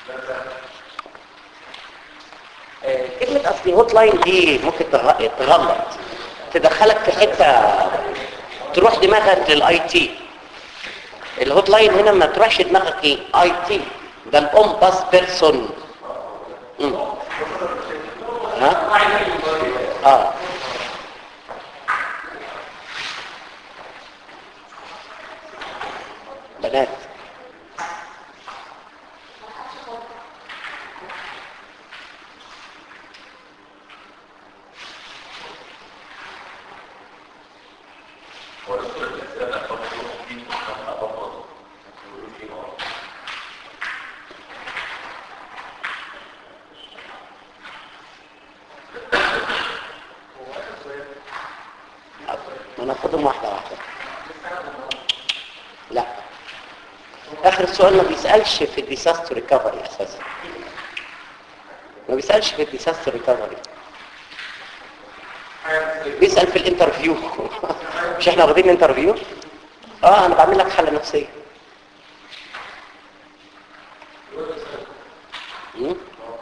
آه، كلمة أصلي هوت لاين دي ممكن تغ- تغلط تدخلك في حتة تروح دماغك للاي تي الهوت لاين هنا ما تروحش دماغك ايه اي تي ده الام باس بيرسون مم. ها اه بنات ما ناخدهم واحدة واحدة لا اخر السؤال ما بيسألش في الديساستر ريكفري اساسا ما بيسألش في الديساستر ريكفري بيسأل في الانترفيو مش احنا واخدين انترفيو اه انا بعمل لك حالة نفسية مم؟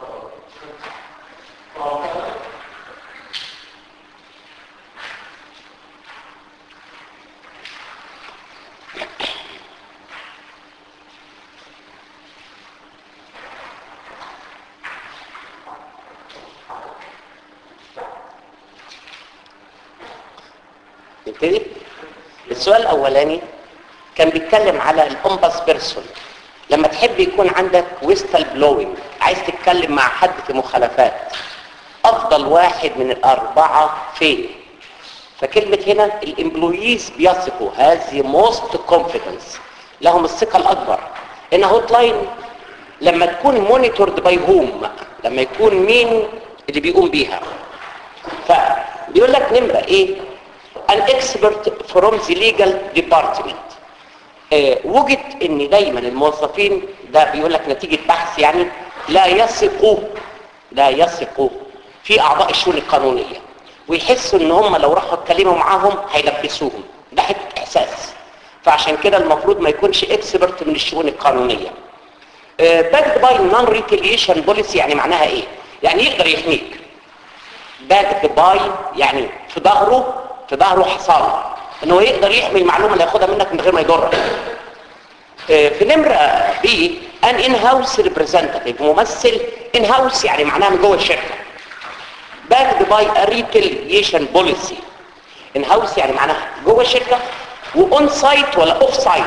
نبتدي السؤال الاولاني كان بيتكلم على الامباس بيرسون لما تحب يكون عندك ويستال بلوينج عايز تتكلم مع حد في مخالفات افضل واحد من الاربعه فين فكلمه هنا الامبلويز بيثقوا هذه موست كونفيدنس لهم الثقه الاكبر ان هوت لاين لما تكون مونيتورد باي هوم لما يكون مين اللي بيقوم بيها فبيقول لك نمره ايه an expert from the legal department آه، وجد ان دايما الموظفين ده بيقول لك نتيجة بحث يعني لا يثقوا لا يثقوا في اعضاء الشؤون القانونية ويحسوا ان هم لو راحوا اتكلموا معاهم هيلبسوهم ده حته احساس فعشان كده المفروض ما يكونش اكسبرت من الشؤون القانونية باكد باي نون ريتيليشن بوليسي يعني معناها ايه يعني يقدر يحميك باكد باي يعني في ظهره في ظهره حصانه ان هو يقدر يحمي المعلومه اللي ياخدها منك من غير ما يضرك آه، في نمره بي ان ان هاوس ريبريزنتيف ممثل ان هاوس يعني معناها من جوه الشركه باكد باي ريتيليشن بوليسي ان هاوس يعني معناها جوه الشركه واون سايت ولا اوف سايت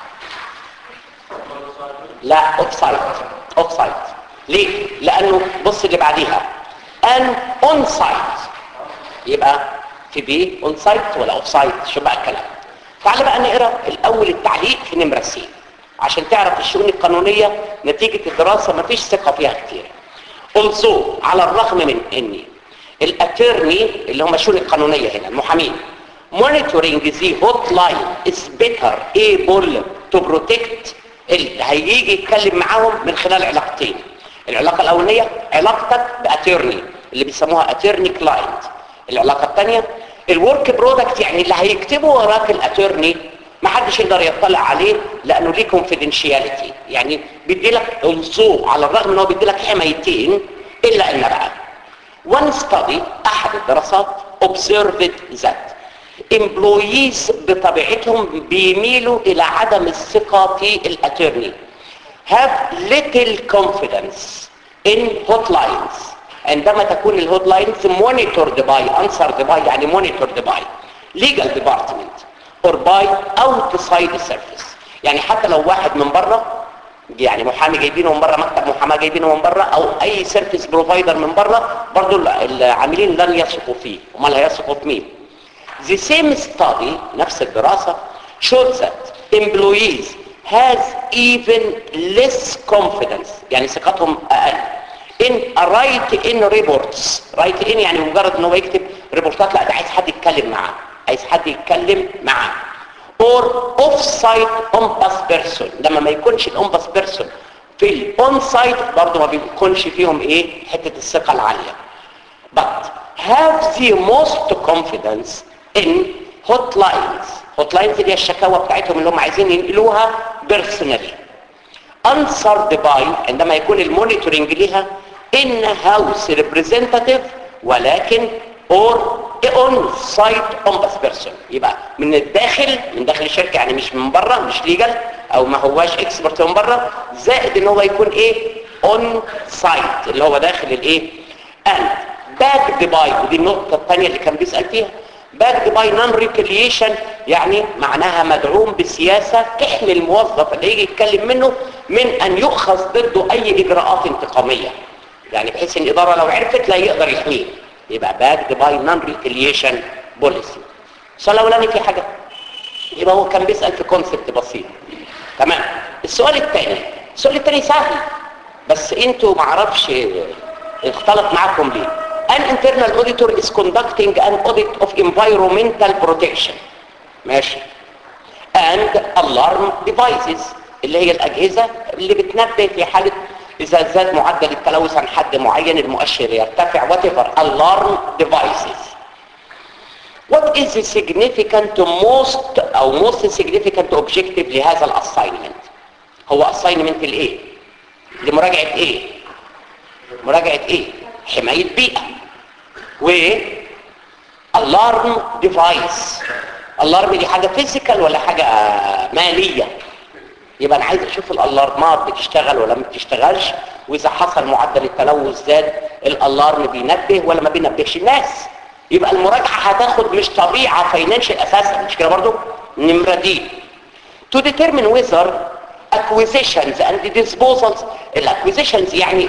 لا اوف سايت اوف سايت ليه لانه بص اللي بعديها ان اون سايت يبقى في بي اون سايت ولا اوف سايت شو بقى الكلام تعال بقى نقرا الاول التعليق في نمره سي عشان تعرف الشؤون القانونيه نتيجه الدراسه مفيش ثقه فيها كتير also على الرغم من ان الاترني اللي هم الشؤون القانونيه هنا المحامين monitoring the hotline is better able to protect اللي هيجي يتكلم معاهم من خلال علاقتين العلاقه الاولانيه علاقتك باترني اللي بيسموها اترني كلاينت العلاقه الثانيه الورك برودكت يعني اللي هيكتبه وراك الاترني ما حدش يقدر يطلع عليه لانه ليه كونفيدنشياليتي يعني بيدي لك الضوء على الرغم ان هو بيدي لك حمايتين الا ان بقى one study احد الدراسات observed that employees بطبيعتهم بيميلوا الى عدم الثقه في الاترني have little confidence in hotlines عندما تكون الهوت لاينز monitored by answered by يعني monitored by legal department or by outside service يعني حتى لو واحد من بره يعني محامي جايبينه من بره مكتب محاماه جايبينه من بره او اي سيرفيس بروفايدر من بره برضه العاملين لن يثقوا فيه امال هيثقوا في مين The same study نفس الدراسة shows that employees has even less confidence يعني ثقتهم أقل in a write in reports write in يعني مجرد ان هو يكتب ريبورتات لا ده عايز حد يتكلم معاه عايز حد يتكلم معاه or off site on bus person لما ما يكونش الاون باس بيرسون في الاون سايت برضه ما بيكونش فيهم ايه حته الثقه العاليه but have the most confidence in hotlines hotlines دي الشكاوى بتاعتهم اللي هم عايزين ينقلوها personally answered by عندما يكون المونيتورنج ليها in house representative ولكن or on site ombudsperson يبقى من الداخل من داخل الشركه يعني مش من بره مش ليجل او ما هواش اكسبرت من بره زائد ان هو يكون ايه on site اللي هو داخل الايه and backed by ودي النقطه الثانيه اللي كان بيسال فيها backed by non retaliation يعني معناها مدعوم بسياسه تحمي الموظف اللي يجي يتكلم منه من ان يؤخذ ضده اي اجراءات انتقاميه يعني بحيث ان الاداره لو عرفت لا يقدر يحميه يبقى backed by non retaliation policy السؤال الاولاني في حاجه يبقى هو كان بيسال في كونسبت بسيط تمام السؤال الثاني السؤال الثاني سهل بس انتوا ما اعرفش اختلط معاكم ليه an internal auditor is conducting an audit of environmental protection ماشي and alarm devices اللي هي الأجهزة اللي بتنبه في حالة إذا زاد معدل التلوث عن حد معين المؤشر يرتفع whatever alarm devices what is the significant most أو most significant objective لهذا الأساينمنت هو assignment الإيه لمراجعة إيه مراجعة إيه حماية بيئة و alarm device alarm دي حاجة فيزيكال ولا حاجة مالية يبقى انا عايز اشوف الالارمات بتشتغل ولا ما بتشتغلش واذا حصل معدل التلوث زاد الالارم بينبه ولا ما بينبهش الناس يبقى المراجعه هتاخد مش طبيعه فاينانشال اساسا مش كده برضو نمره دي to determine whether acquisitions and disposals الاكوزيشنز يعني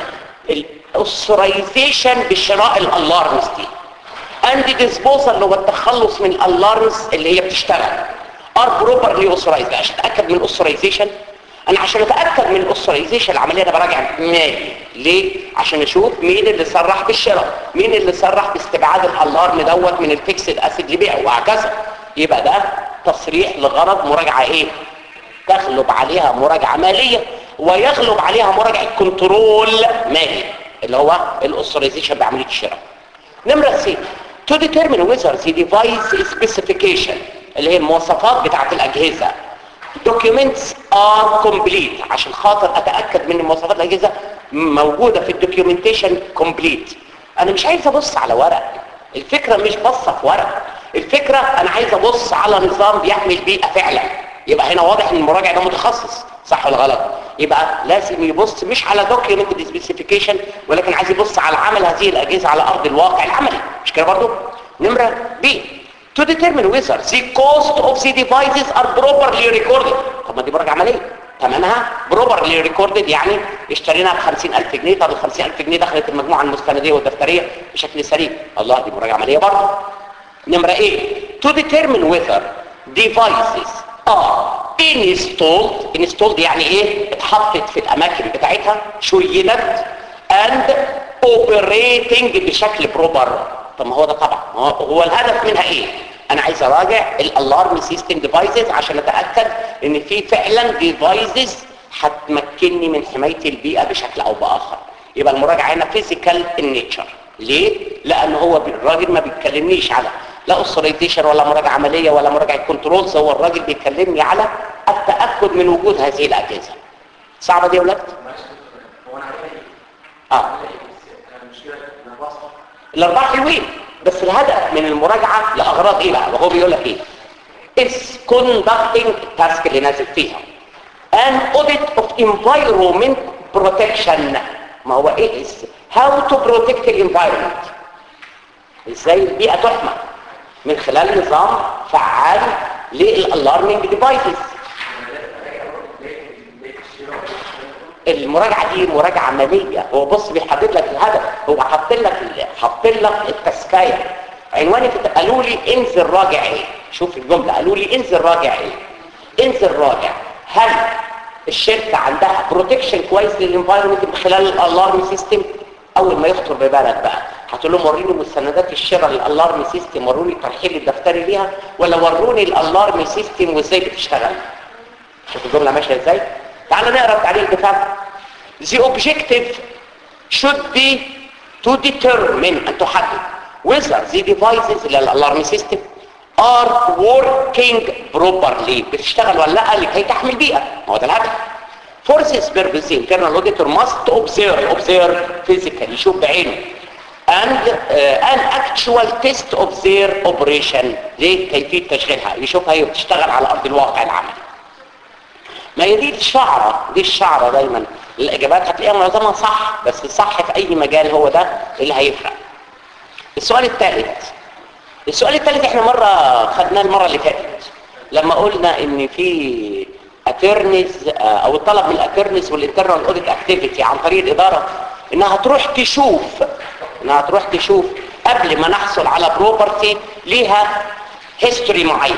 الاوثرايزيشن بشراء الالارمز دي and disposal اللي هو التخلص من الالارمز اللي هي بتشتغل are properly authorized عشان اتاكد من الاوثرايزيشن انا عشان اتاكد من الاوثرايزيشن العمليه انا براجع مالي ليه عشان اشوف مين اللي صرح بالشراء مين اللي صرح باستبعاد الالارم دوت من الفيكسد اسيد لبيعه وهكذا يبقى ده تصريح لغرض مراجعه ايه تغلب عليها مراجعه ماليه ويغلب عليها مراجعه كنترول مالي اللي هو الاوثرايزيشن بعمليه الشراء نمره سي to determine whether the device specification اللي هي المواصفات بتاعت الأجهزة documents are complete عشان خاطر أتأكد من مواصفات الأجهزة موجودة في الدوكيومنتيشن complete أنا مش عايز أبص على ورق الفكرة مش بصة في ورق الفكرة أنا عايز أبص على نظام بيحمي البيئة فعلا يبقى هنا واضح ان المراجع ده متخصص صح ولا غلط يبقى لازم يبص مش على documented specification ولكن عايز يبص على عمل هذه الأجهزة على أرض الواقع العملي مش كده برضو نمرة بي to determine whether the cost of the devices are properly recorded طب ما دي مراجعة عملية ثمنها properly recorded يعني اشتريناها ب 50000 جنيه طب ال 50000 جنيه دخلت المجموعة المستندية والدفترية بشكل سليم الله دي مراجعة عملية برضه نمرة ايه to determine whether devices are installed installed يعني ايه اتحطت في الاماكن بتاعتها شيدت and operating بشكل بروبر طب ما هو ده طبعا هو الهدف منها ايه انا عايز اراجع الالارم سيستم ديفايسز عشان اتاكد ان في فعلا ديفايسز هتمكنني من حمايه البيئه بشكل او باخر يبقى المراجعه هنا فيزيكال النيتشر ليه لان هو الراجل ما بيتكلمنيش على لا اوثرايزيشن ولا مراجعه عمليه ولا مراجعه كنترولز هو الراجل بيكلمني على التاكد من وجود هذه الاجهزه صعبه دي يا ولاد اه الاربعه حلوين بس الهدف من المراجعه لاغراض ايه بقى وهو بيقول لك ايه is conducting التاسك اللي نازل فيها an audit of environment protection ما هو ايه is how to protect the environment ازاي البيئه تحمى من خلال نظام فعال للالارمنج ديفايسز المراجعه دي مراجعه عمليه هو بص بيحدد لك الهدف هو حاط لك حاط لك التسكايه عنواني في قالوا لي انزل راجع ايه شوف الجمله قالوا لي انزل راجع ايه انزل راجع هل الشركه عندها بروتكشن كويس للانفايرمنت من خلال الالارم سيستم اول ما يخطر ببالك بقى هتقول لهم وريني مستندات الشراء للالارم سيستم وروني الترحيل الدفتري ليها ولا وروني الالارم سيستم وازاي بتشتغل شوف الجمله ماشيه ازاي تعال نقرا التعليق بتاعها the objective should be to determine أن تحدد whether the devices اللي الالارم سيستم are working properly بتشتغل ولا لا لكي تحمي البيئة ما هو ده الهدف For this purpose, the internal auditor must observe, observe physically, يشوف بعينه and uh, an actual test of their operation ليه كيفية تشغيلها يشوفها هي بتشتغل على أرض الواقع العملي ما هي دي الشعرة دي الشعرة دايما الإجابات هتلاقيها معظمها صح بس الصح في أي مجال هو ده اللي هيفرق السؤال الثالث السؤال الثالث احنا مرة خدناه المرة اللي فاتت لما قلنا ان في اترنز او الطلب من الاترنز والانترنال اوديت اكتيفيتي عن طريق الاداره انها تروح تشوف انها تروح تشوف قبل ما نحصل على بروبرتي ليها هيستوري معين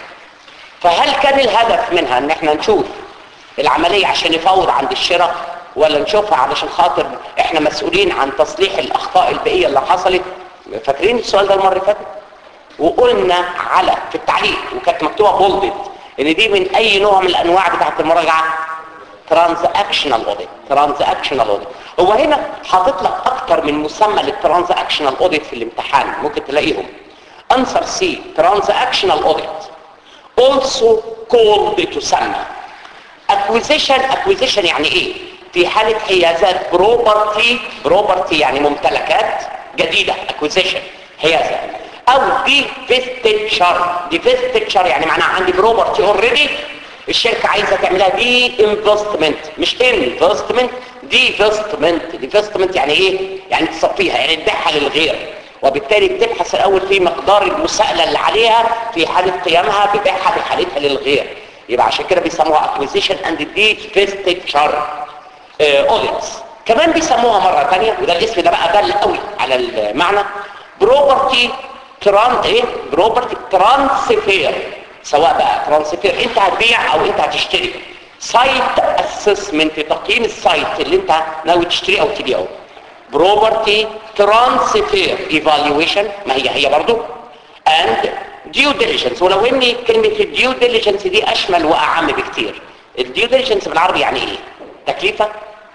فهل كان الهدف منها ان احنا نشوف العملية عشان نفوض عند الشراء ولا نشوفها علشان خاطر احنا مسؤولين عن تصليح الاخطاء البيئية اللي حصلت فاكرين السؤال ده المرة اللي فاتت وقلنا على في التعليق وكانت مكتوبة بولدد ان دي من اي نوع من الانواع بتاعت المراجعة ترانزاكشنال اوديت ترانزاكشنال اوديت هو هنا حاطط لك اكتر من مسمى للترانزاكشنال اوديت في الامتحان ممكن تلاقيهم answer C transactional audit also called تسمى acquisition acquisition يعني ايه في حالة حيازات property property يعني ممتلكات جديدة acquisition حيازة او divestiture divestiture يعني معناها عندي property already الشركة عايزة تعملها دي investment مش investment divestment divestment يعني ايه يعني تصفيها يعني تبيعها للغير وبالتالي بتبحث الاول في مقدار المساءلة اللي عليها في حالة قيامها ببيعها بحالتها للغير يبقى عشان كده بيسموها acquisition and divestiture audits كمان بيسموها مرة تانية وده الاسم ده بقى دل قوي على المعنى property تران ايه بروبرتي ترانسفير سواء بقى ترانسفير انت هتبيع او انت هتشتري سايت اسسمنت تقييم السايت اللي انت ناوي تشتريه او تبيعه بروبرتي ترانسفير ايفالويشن ما هي هي برضو اند ديو ديليجنس ولو ان كلمه الديو ديليجنس دي اشمل واعم بكتير الديو ديليجنس بالعربي يعني ايه تكليفه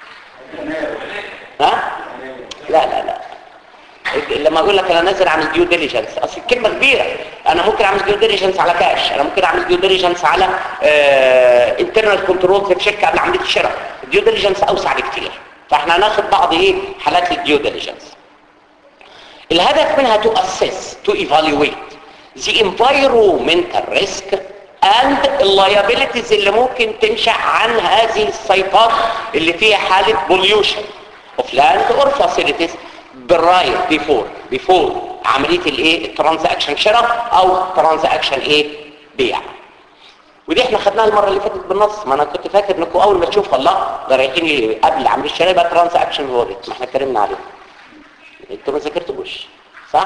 ها لا لا لا لما اقول لك انا نازل اعمل ديو ديليجنس اصل الكلمه كبيره انا ممكن اعمل ديو ديليجنس على كاش انا ممكن اعمل ديو ديليجنس على انترنال كنترول في شركه قبل عمليه الشراء الديو ديليجنس اوسع بكتير فاحنا هناخد بعض ايه حالات الديو ديليجنس الهدف منها تو اسس تو ايفالويت the environmental risk and liabilities اللي ممكن تنشأ عن هذه السيطات اللي فيها حالة pollution of land or facilities بالرايت بيفور بيفور عملية الايه الترانزاكشن شراء او ترانزاكشن ايه بيع ودي احنا خدناها المرة اللي فاتت بالنص ما انا كنت فاكر انكم اول ما تشوف الله ده رايحين قبل عملية الشراء يبقى ترانزاكشن وورد ما احنا اتكلمنا عليه انتوا ما ذاكرتوش صح؟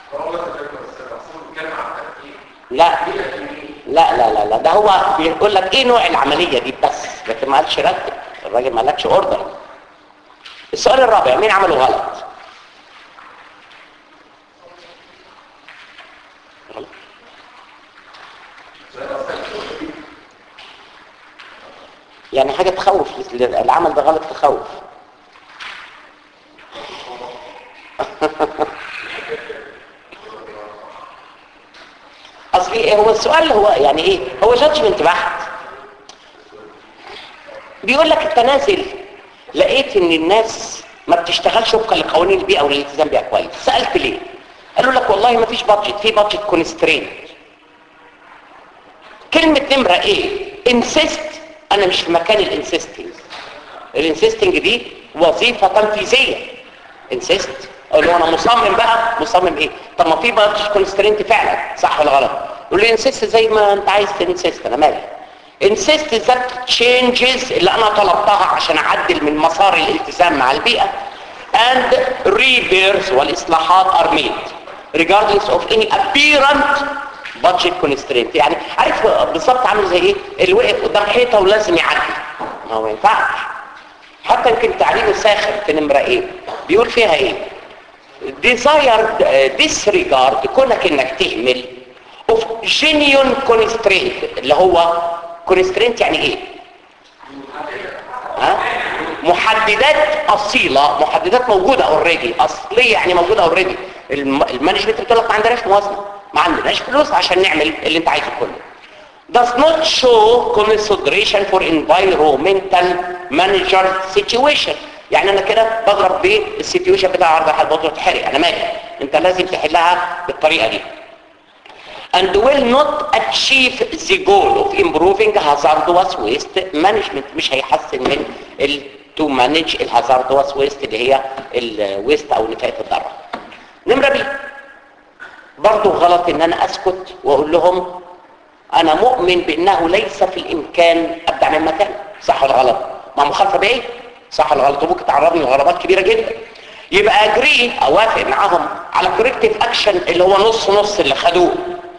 لا لا لا لا لا ده هو بيقول لك ايه نوع العملية دي بس لكن ما قالش رتب الراجل ما قالكش اوردر السؤال الرابع مين عمله غلط غلط يعني حاجة تخوف العمل ده غلط تخوف اصل ايه هو السؤال هو يعني ايه هو جادجمنت بحت بيقول لك التنازل لقيت ان الناس ما بتشتغلش وفقا لقوانين البيئه والالتزام بيها كويس سالت ليه قالوا لك والله ما فيش بادجت في بادجت كونسترين كلمه نمره ايه انسيست انا مش في مكان الانسيستنج الانسيستنج دي وظيفه تنفيذيه انسيست اقول له انا مصمم بقى مصمم ايه طب ما في بادجت كونسترينت فعلا صح ولا غلط يقول لي انسيست زي ما انت عايز تنسيست انا مالي insist that changes اللي انا طلبتها عشان اعدل من مسار الالتزام مع البيئة and repairs والاصلاحات are made regardless of any apparent budget constraint يعني عارف بالظبط عامل زي ايه اللي وقف قدام حيطه ولازم يعدي ما هو ما ينفعش حتى يمكن تعليمه ساخر في نمره ايه بيقول فيها ايه desired uh, disregard كونك انك تهمل of genuine constraint اللي هو constraint يعني ايه ها محددات اصيله محددات موجوده اوريدي اصليه يعني موجوده اوريدي المانجمنت بتقول لك ما عندناش موازنه ما عندناش فلوس عشان نعمل اللي انت عايزه كله does not show consideration for environmental manager situation يعني انا كده بضرب بالسيتويشن بتاع عرض البطل تحرق انا مالي انت لازم تحلها بالطريقه دي and will not achieve the goal of improving hazardous waste management مش هيحسن من ال to manage الهازاردوس waste اللي هي الويست او نفاية الضرر نمرة بي برضو غلط ان انا اسكت واقول لهم انا مؤمن بانه ليس في الامكان ابدع من مكان صح ولا غلط ما مخالفه بايه صح ولا غلط ممكن تعرضني لغرابات كبيره جدا يبقى اجري اوافق معاهم على كوريكتيف اكشن اللي هو نص نص اللي خدوه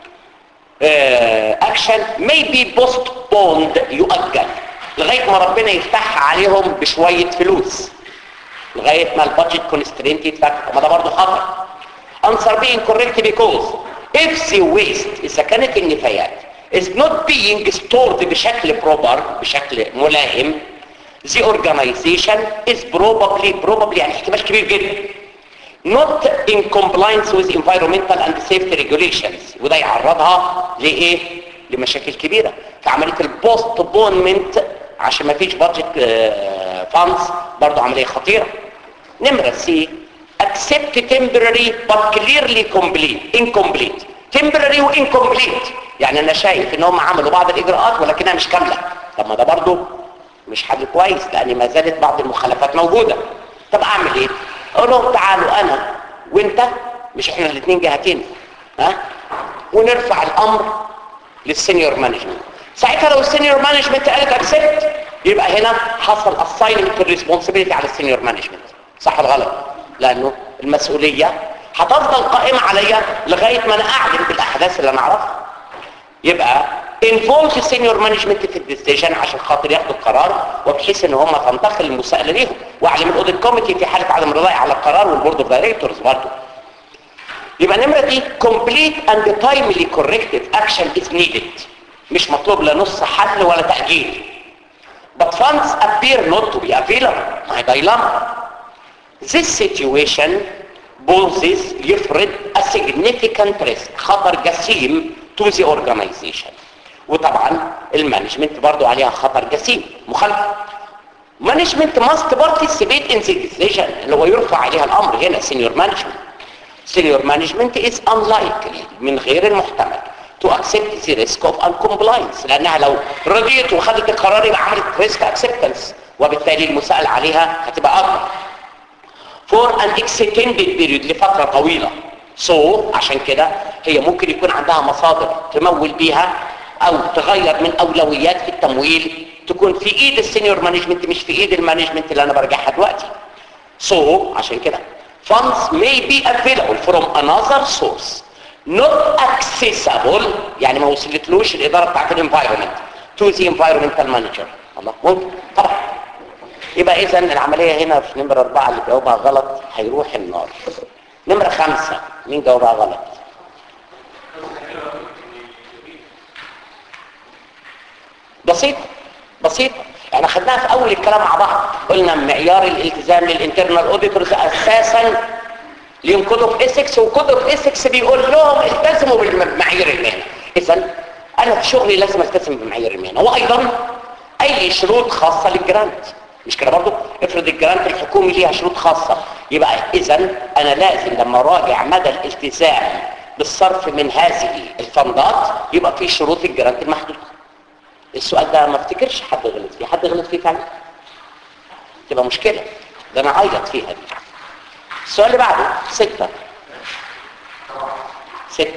اكشن may be postponed يؤجل لغايه ما ربنا يفتحها عليهم بشويه فلوس لغايه ما البادجت كونسترينت يتفك ما ده برضه خطر answer being correct because if the waste اذا كانت النفايات is not being stored بشكل proper بشكل ملائم the organization is probably probably يعني احتمال كبير جدا not in compliance with environmental and safety regulations وده يعرضها لايه لمشاكل كبيره في عمليه البوست بونمنت عشان ما فيش بادجت فاندز برضه عمليه خطيره نمره سي accept temporary but clearly complete incomplete temporary و incomplete يعني انا شايف ان هم عملوا بعض الاجراءات ولكنها مش كامله طب ما ده برضه مش حل كويس لان ما زالت بعض المخالفات موجوده طب اعمل ايه اقول لهم تعالوا انا وانت مش احنا الاثنين جهتين ها ونرفع الامر للسينيور مانجمنت ساعتها لو السينيور مانجمنت قالت اكسبت يبقى هنا حصل اساينمنت الريسبونسبيلتي على السينيور مانجمنت صح ولا غلط لانه المسؤوليه هتفضل قائمه عليا لغايه ما انا اعلم بالاحداث اللي انا اعرفها يبقى انفولف السينيور مانجمنت في الديسيجن عشان خاطر ياخدوا القرار وبحيث ان هم تنتقل المساءله ليهم واعلم الاوديت كوميتي في حاله عدم رضاي على القرار والبورد اوف دايركتورز برضه يبقى نمره دي complete and timely corrective action is needed مش مطلوب لا نص حل ولا تاجيل but funds appear not to be available ما هي دايلاما this situation poses يفرض a significant risk خطر جسيم to the organization وطبعا المانجمنت برضو عليها خطر جسيم مخالفه management must participate in the decision اللي هو يرفع عليها الامر هنا senior management senior management is unlikely من غير المحتمل to accept the risk of uncompliance لانها لو رضيت وخدت القرار يبقى عملت risk acceptance وبالتالي المساءله عليها هتبقى اكبر for an extended period لفتره طويله so عشان كده هي ممكن يكون عندها مصادر تمول بيها او تغير من اولويات في التمويل تكون في ايد السينيور مانجمنت مش في ايد المانجمنت اللي انا برجعها دلوقتي so عشان كده funds may be available from another source not accessible يعني ما وصلتلوش الاداره بتاعت الانفايرمنت to the environmental manager الله ممكن طبعا يبقى اذا العمليه هنا في نمره اربعه اللي جاوبها غلط هيروح النار نمره خمسه مين جاوبها غلط بسيط بسيط احنا خدناها في اول الكلام مع بعض قلنا معيار الالتزام للانترنال اوديتورز اساسا ليهم كود اوف اسكس وكود اوف اسكس بيقول لهم التزموا بمعايير المهنه اذا انا في شغلي لازم التزم بمعايير المهنه وايضا اي شروط خاصه للجرانت مش كده برضو افرض الجرانت الحكومي ليها شروط خاصه يبقى اذا انا لازم لما اراجع مدى الالتزام بالصرف من هذه الفندات يبقى في شروط الجرانت المحدوده السؤال ده ما افتكرش حد غلط فيه حد غلط فيه فعلا تبقى مشكلة ده انا عيط فيها دي السؤال اللي بعده ستة ستة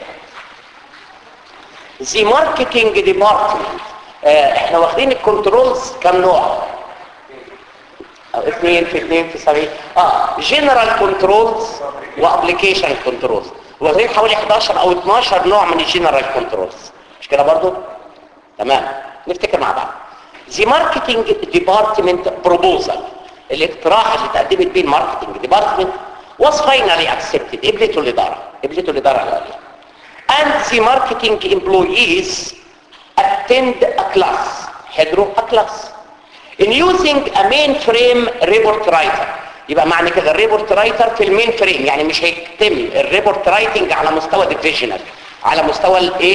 زي ماركتينج ديبارتمنت احنا واخدين الكنترولز كم نوع او اثنين في اثنين في سبعين اه جنرال كنترولز وابليكيشن كنترولز واخدين حوالي 11 او 12 نوع من الجنرال كنترولز مش كده برضو تمام نفتكر مع بعض The marketing department proposal الاقتراح اللي تقدمت بيه الماركتنج ديبارتمنت was finally accepted قبلته الإدارة قبلته الإدارة العليا and the marketing employees attend a class حضروا a class in using a mainframe report writer يبقى معنى كده الريبورت رايتر في المين فريم يعني مش هيتم الريبورت رايتنج على مستوى ديفيجنال على مستوى الايه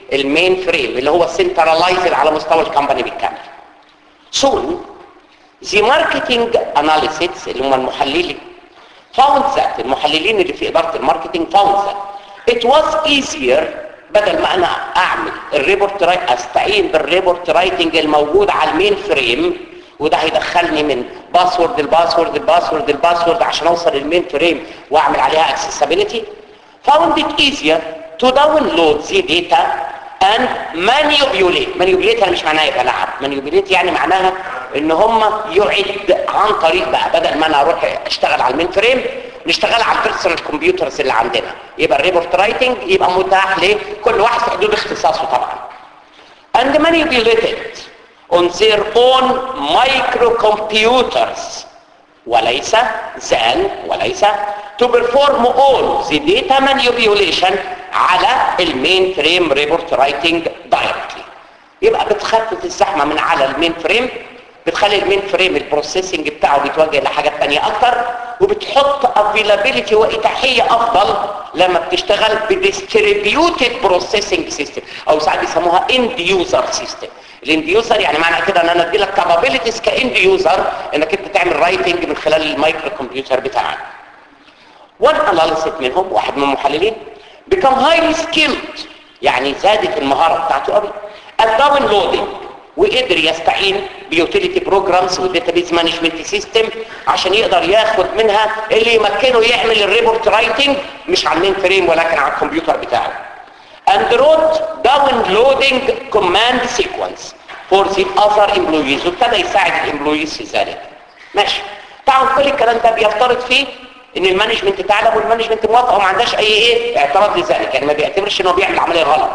المين فريم اللي هو السنترلايزد على مستوى الكمباني بالكامل soon the marketing analysts اللي هم المحللين found that المحللين اللي في إدارة الماركتينج found that it was easier بدل ما أنا أعمل الريبورت راي أستعين بالريبورت رايتنج الموجود على المين فريم وده هيدخلني من باسورد الباسورد الباسورد الباسورد عشان أوصل المين فريم وأعمل عليها accessibility found it easier to download the data and manipulate manipulate يعني مش معناها يبقى لعب manipulate يعني معناها ان هم يعد عن طريق بقى بدل ما انا اروح اشتغل على المين فريم نشتغل على البيرسونال كمبيوترز اللي عندنا يبقى الريبورت رايتنج يبقى متاح لكل واحد في حدود اختصاصه طبعا and manipulated on their own microcomputers وليس than وليس to perform all the data manipulation على المين فريم ريبورت رايتنج دايركتلي يبقى بتخفف الزحمه من على المين فريم بتخلي المين فريم البروسيسنج بتاعه بيتوجه لحاجات تانية اكتر وبتحط افيلابيلتي واتاحيه افضل لما بتشتغل بديستريبيوتد بروسيسنج سيستم او ساعات بيسموها اند يوزر سيستم الاند يوزر يعني معنى كده ان انا ادي لك كابابيلتيز كاند يوزر انك انت تعمل رايتنج من خلال المايكرو كمبيوتر بتاعك وان اناليست منهم واحد من المحللين become highly skilled يعني زادت المهارة بتاعته قوي الداونلودنج وقدر يستعين بيوتيليتي بروجرامز والداتابيز مانجمنت سيستم عشان يقدر ياخد منها اللي يمكنه يعمل الريبورت رايتنج مش على المين فريم ولكن على الكمبيوتر بتاعه and wrote downloading command sequence for the other employees وابتدى يساعد الامبلويز في ذلك ماشي طبعا كل الكلام ده بيفترض فيه ان المانجمنت تعلم والمانجمنت موافق وما عندهاش اي ايه اعتراض لذلك يعني ما بيعتبرش انه بيعمل عمليه غلط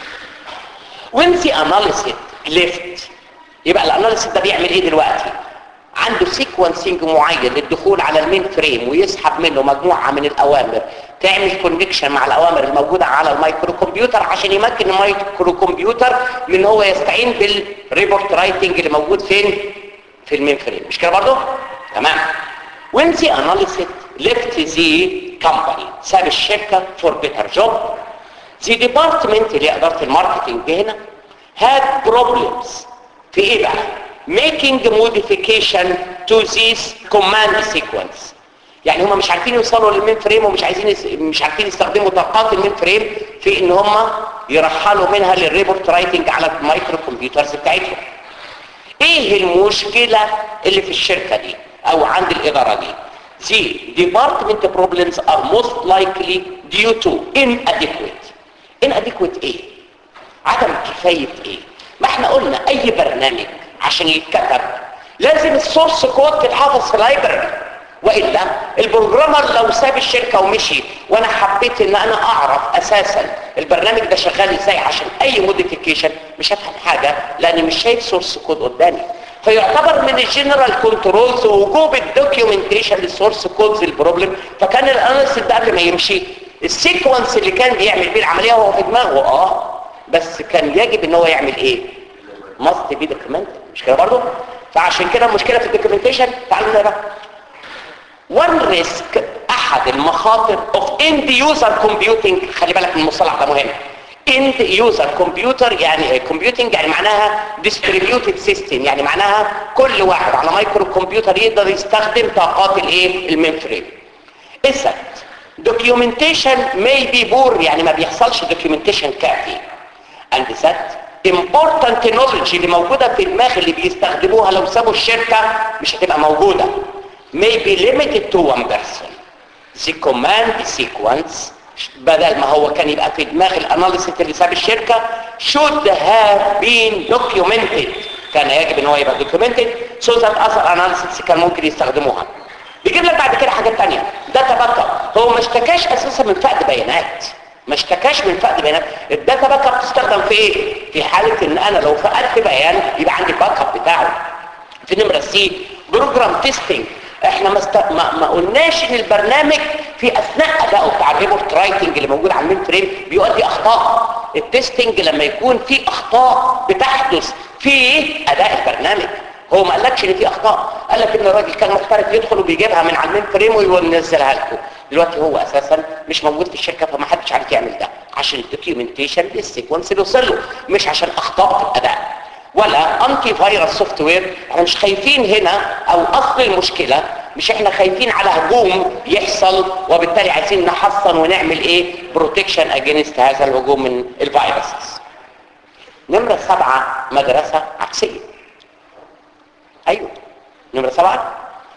when the analysis left يبقى الاناليسيس ده بيعمل ايه دلوقتي عنده سيكونسنج معين للدخول على المين فريم ويسحب منه مجموعه من الاوامر تعمل كونكشن مع الاوامر الموجوده على المايكرو كمبيوتر عشان يمكن المايكرو كمبيوتر من هو يستعين بالريبورت رايتنج اللي موجود فين في المين فريم مش كده برضه تمام when the analyst left the company ساب الشركة for better job the department اللي إدارة الماركتينج هنا had problems في ايه بقى making modification to this command sequence يعني هم مش عارفين يوصلوا للمين فريم ومش عايزين يس... مش عارفين يستخدموا طاقات المين فريم في ان هم يرحلوا منها للريبورت رايتنج على المايكرو كمبيوترز بتاعتهم ايه المشكلة اللي في الشركة دي او عند الادارة دي The department problems are most likely due to inadequate inadequate ايه عدم كفاية ايه ما احنا قلنا اي برنامج عشان يتكتب لازم السورس كود تتحفظ في اللايبرري والا البروجرامر لو ساب الشركه ومشي وانا حبيت ان انا اعرف اساسا البرنامج ده شغال ازاي عشان اي موديفيكيشن مش هفهم حاجه لاني مش شايف سورس كود قدامي فيعتبر من الجنرال كنترولز وجوب الدوكيومنتيشن للسورس كودز البروبلم فكان الاناليست ده قبل ما يمشي السيكونس اللي كان بيعمل بيه العمليه هو في دماغه اه بس كان يجب ان هو يعمل ايه must be documented مش كده برضه فعشان كده المشكله في الدوكيومنتيشن تعالوا نقرا one risk احد المخاطر of end user computing خلي بالك من المصطلح ده مهم end user computer يعني computing يعني معناها distributed system يعني معناها كل واحد على مايكرو كمبيوتر يقدر يستخدم طاقات الايه المين فريم اذا documentation may be poor يعني ما بيحصلش documentation كافي and that important knowledge اللي موجودة في دماغ اللي بيستخدموها لو سابوا الشركة مش هتبقى موجودة may be limited to one person the command sequence بدل ما هو كان يبقى في دماغ الاناليست اللي ساب الشركة should have been documented كان يجب ان هو يبقى documented so that other analysts كان ممكن يستخدموها بيجيب لك بعد كده حاجات تانية داتا باك اب هو ما اشتكاش اساسا من فقد بيانات ما اشتكاش من فقد بيانات الداتا باك اب تستخدم في ايه في حاله ان انا لو فقدت بيان يبقى عندي باك اب بتاعه في نمره سي بروجرام تيستنج احنا ما, است... ما ما قلناش ان البرنامج في اثناء ادائه بتاع الريبورت رايتنج اللي موجود على المين فريم بيؤدي اخطاء التستنج لما يكون في اخطاء بتحدث في اداء البرنامج هو ما قالكش ان في اخطاء قال لك ان الراجل كان محترف يدخل وبيجيبها من على المين فريم وينزلها لكم دلوقتي هو اساسا مش موجود في الشركه فما حدش عارف يعمل ده عشان الدوكيومنتيشن للسيكونس اللي وصل له مش عشان اخطاء في الاداء ولا انتي فيروس سوفت وير احنا مش خايفين هنا او اصل المشكله مش احنا خايفين على هجوم يحصل وبالتالي عايزين نحصن ونعمل ايه بروتكشن اجينست هذا الهجوم من الفيروسز نمرة سبعة مدرسة عكسية ايوه نمرة سبعة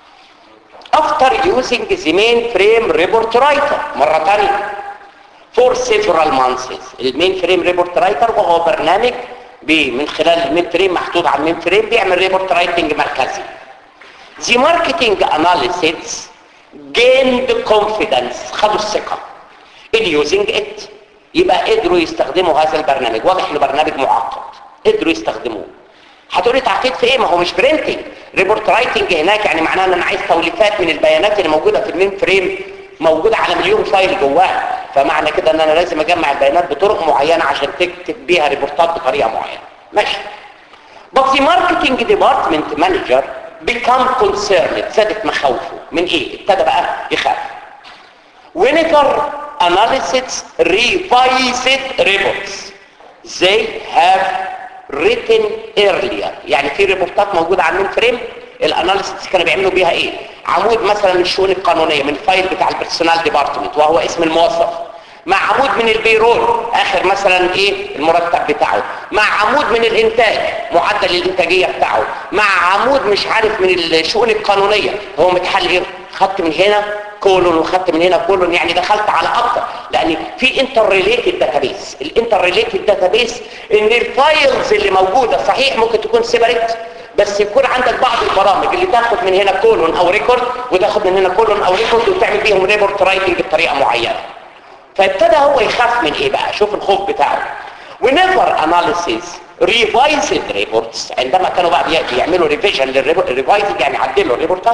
after using the mainframe report writer مرة تانية for several months المين فريم ريبورت رايتر وهو برنامج بي من خلال المين فريم محطوط على المين فريم بيعمل ريبورت رايتنج مركزي The marketing analysis gained confidence خدوا الثقة in using it يبقى قدروا يستخدموا هذا البرنامج واضح انه برنامج معقد قدروا يستخدموه هتقولي تعقيد في ايه ما هو مش برينتنج ريبورت رايتنج هناك يعني معناه ان انا عايز توليفات من البيانات اللي موجوده في المين فريم موجوده على مليون فايل جواه فمعنى كده ان انا لازم اجمع البيانات بطرق معينه عشان تكتب بيها ريبورتات بطريقه معينه ماشي But the marketing department manager become concerned زادت مخاوفه من ايه ابتدى بقى يخاف whenever analysts revised reports they have written earlier يعني في ريبورتات موجودة على المين فريم الاناليسيس كانوا بيعملوا بيها ايه عمود مثلا من الشؤون القانونية من الفايل بتاع البرسونال ديبارتمنت وهو اسم الموظف مع عمود من البيرول اخر مثلا ايه المرتب بتاعه مع عمود من الانتاج معدل الانتاجية بتاعه مع عمود مش عارف من الشؤون القانونية هو متحل ايه خدت من هنا كولون وخدت من هنا كولون يعني دخلت على اكتر لان في انتر ريليتد داتابيس الانتر ريليتد داتابيس ان الفايلز اللي موجوده صحيح ممكن تكون سيبريت بس يكون عندك بعض البرامج اللي تاخد من هنا كولون او ريكورد وتاخد من هنا كولون او ريكورد وتعمل بيهم ريبورت رايتنج بطريقه معينه فابتدى هو يخاف من ايه بقى شوف الخوف بتاعه whenever analysis revised reports عندما كانوا بقى بيعملوا ريفيجن للريفايزنج يعني يعدلوا الريبورتات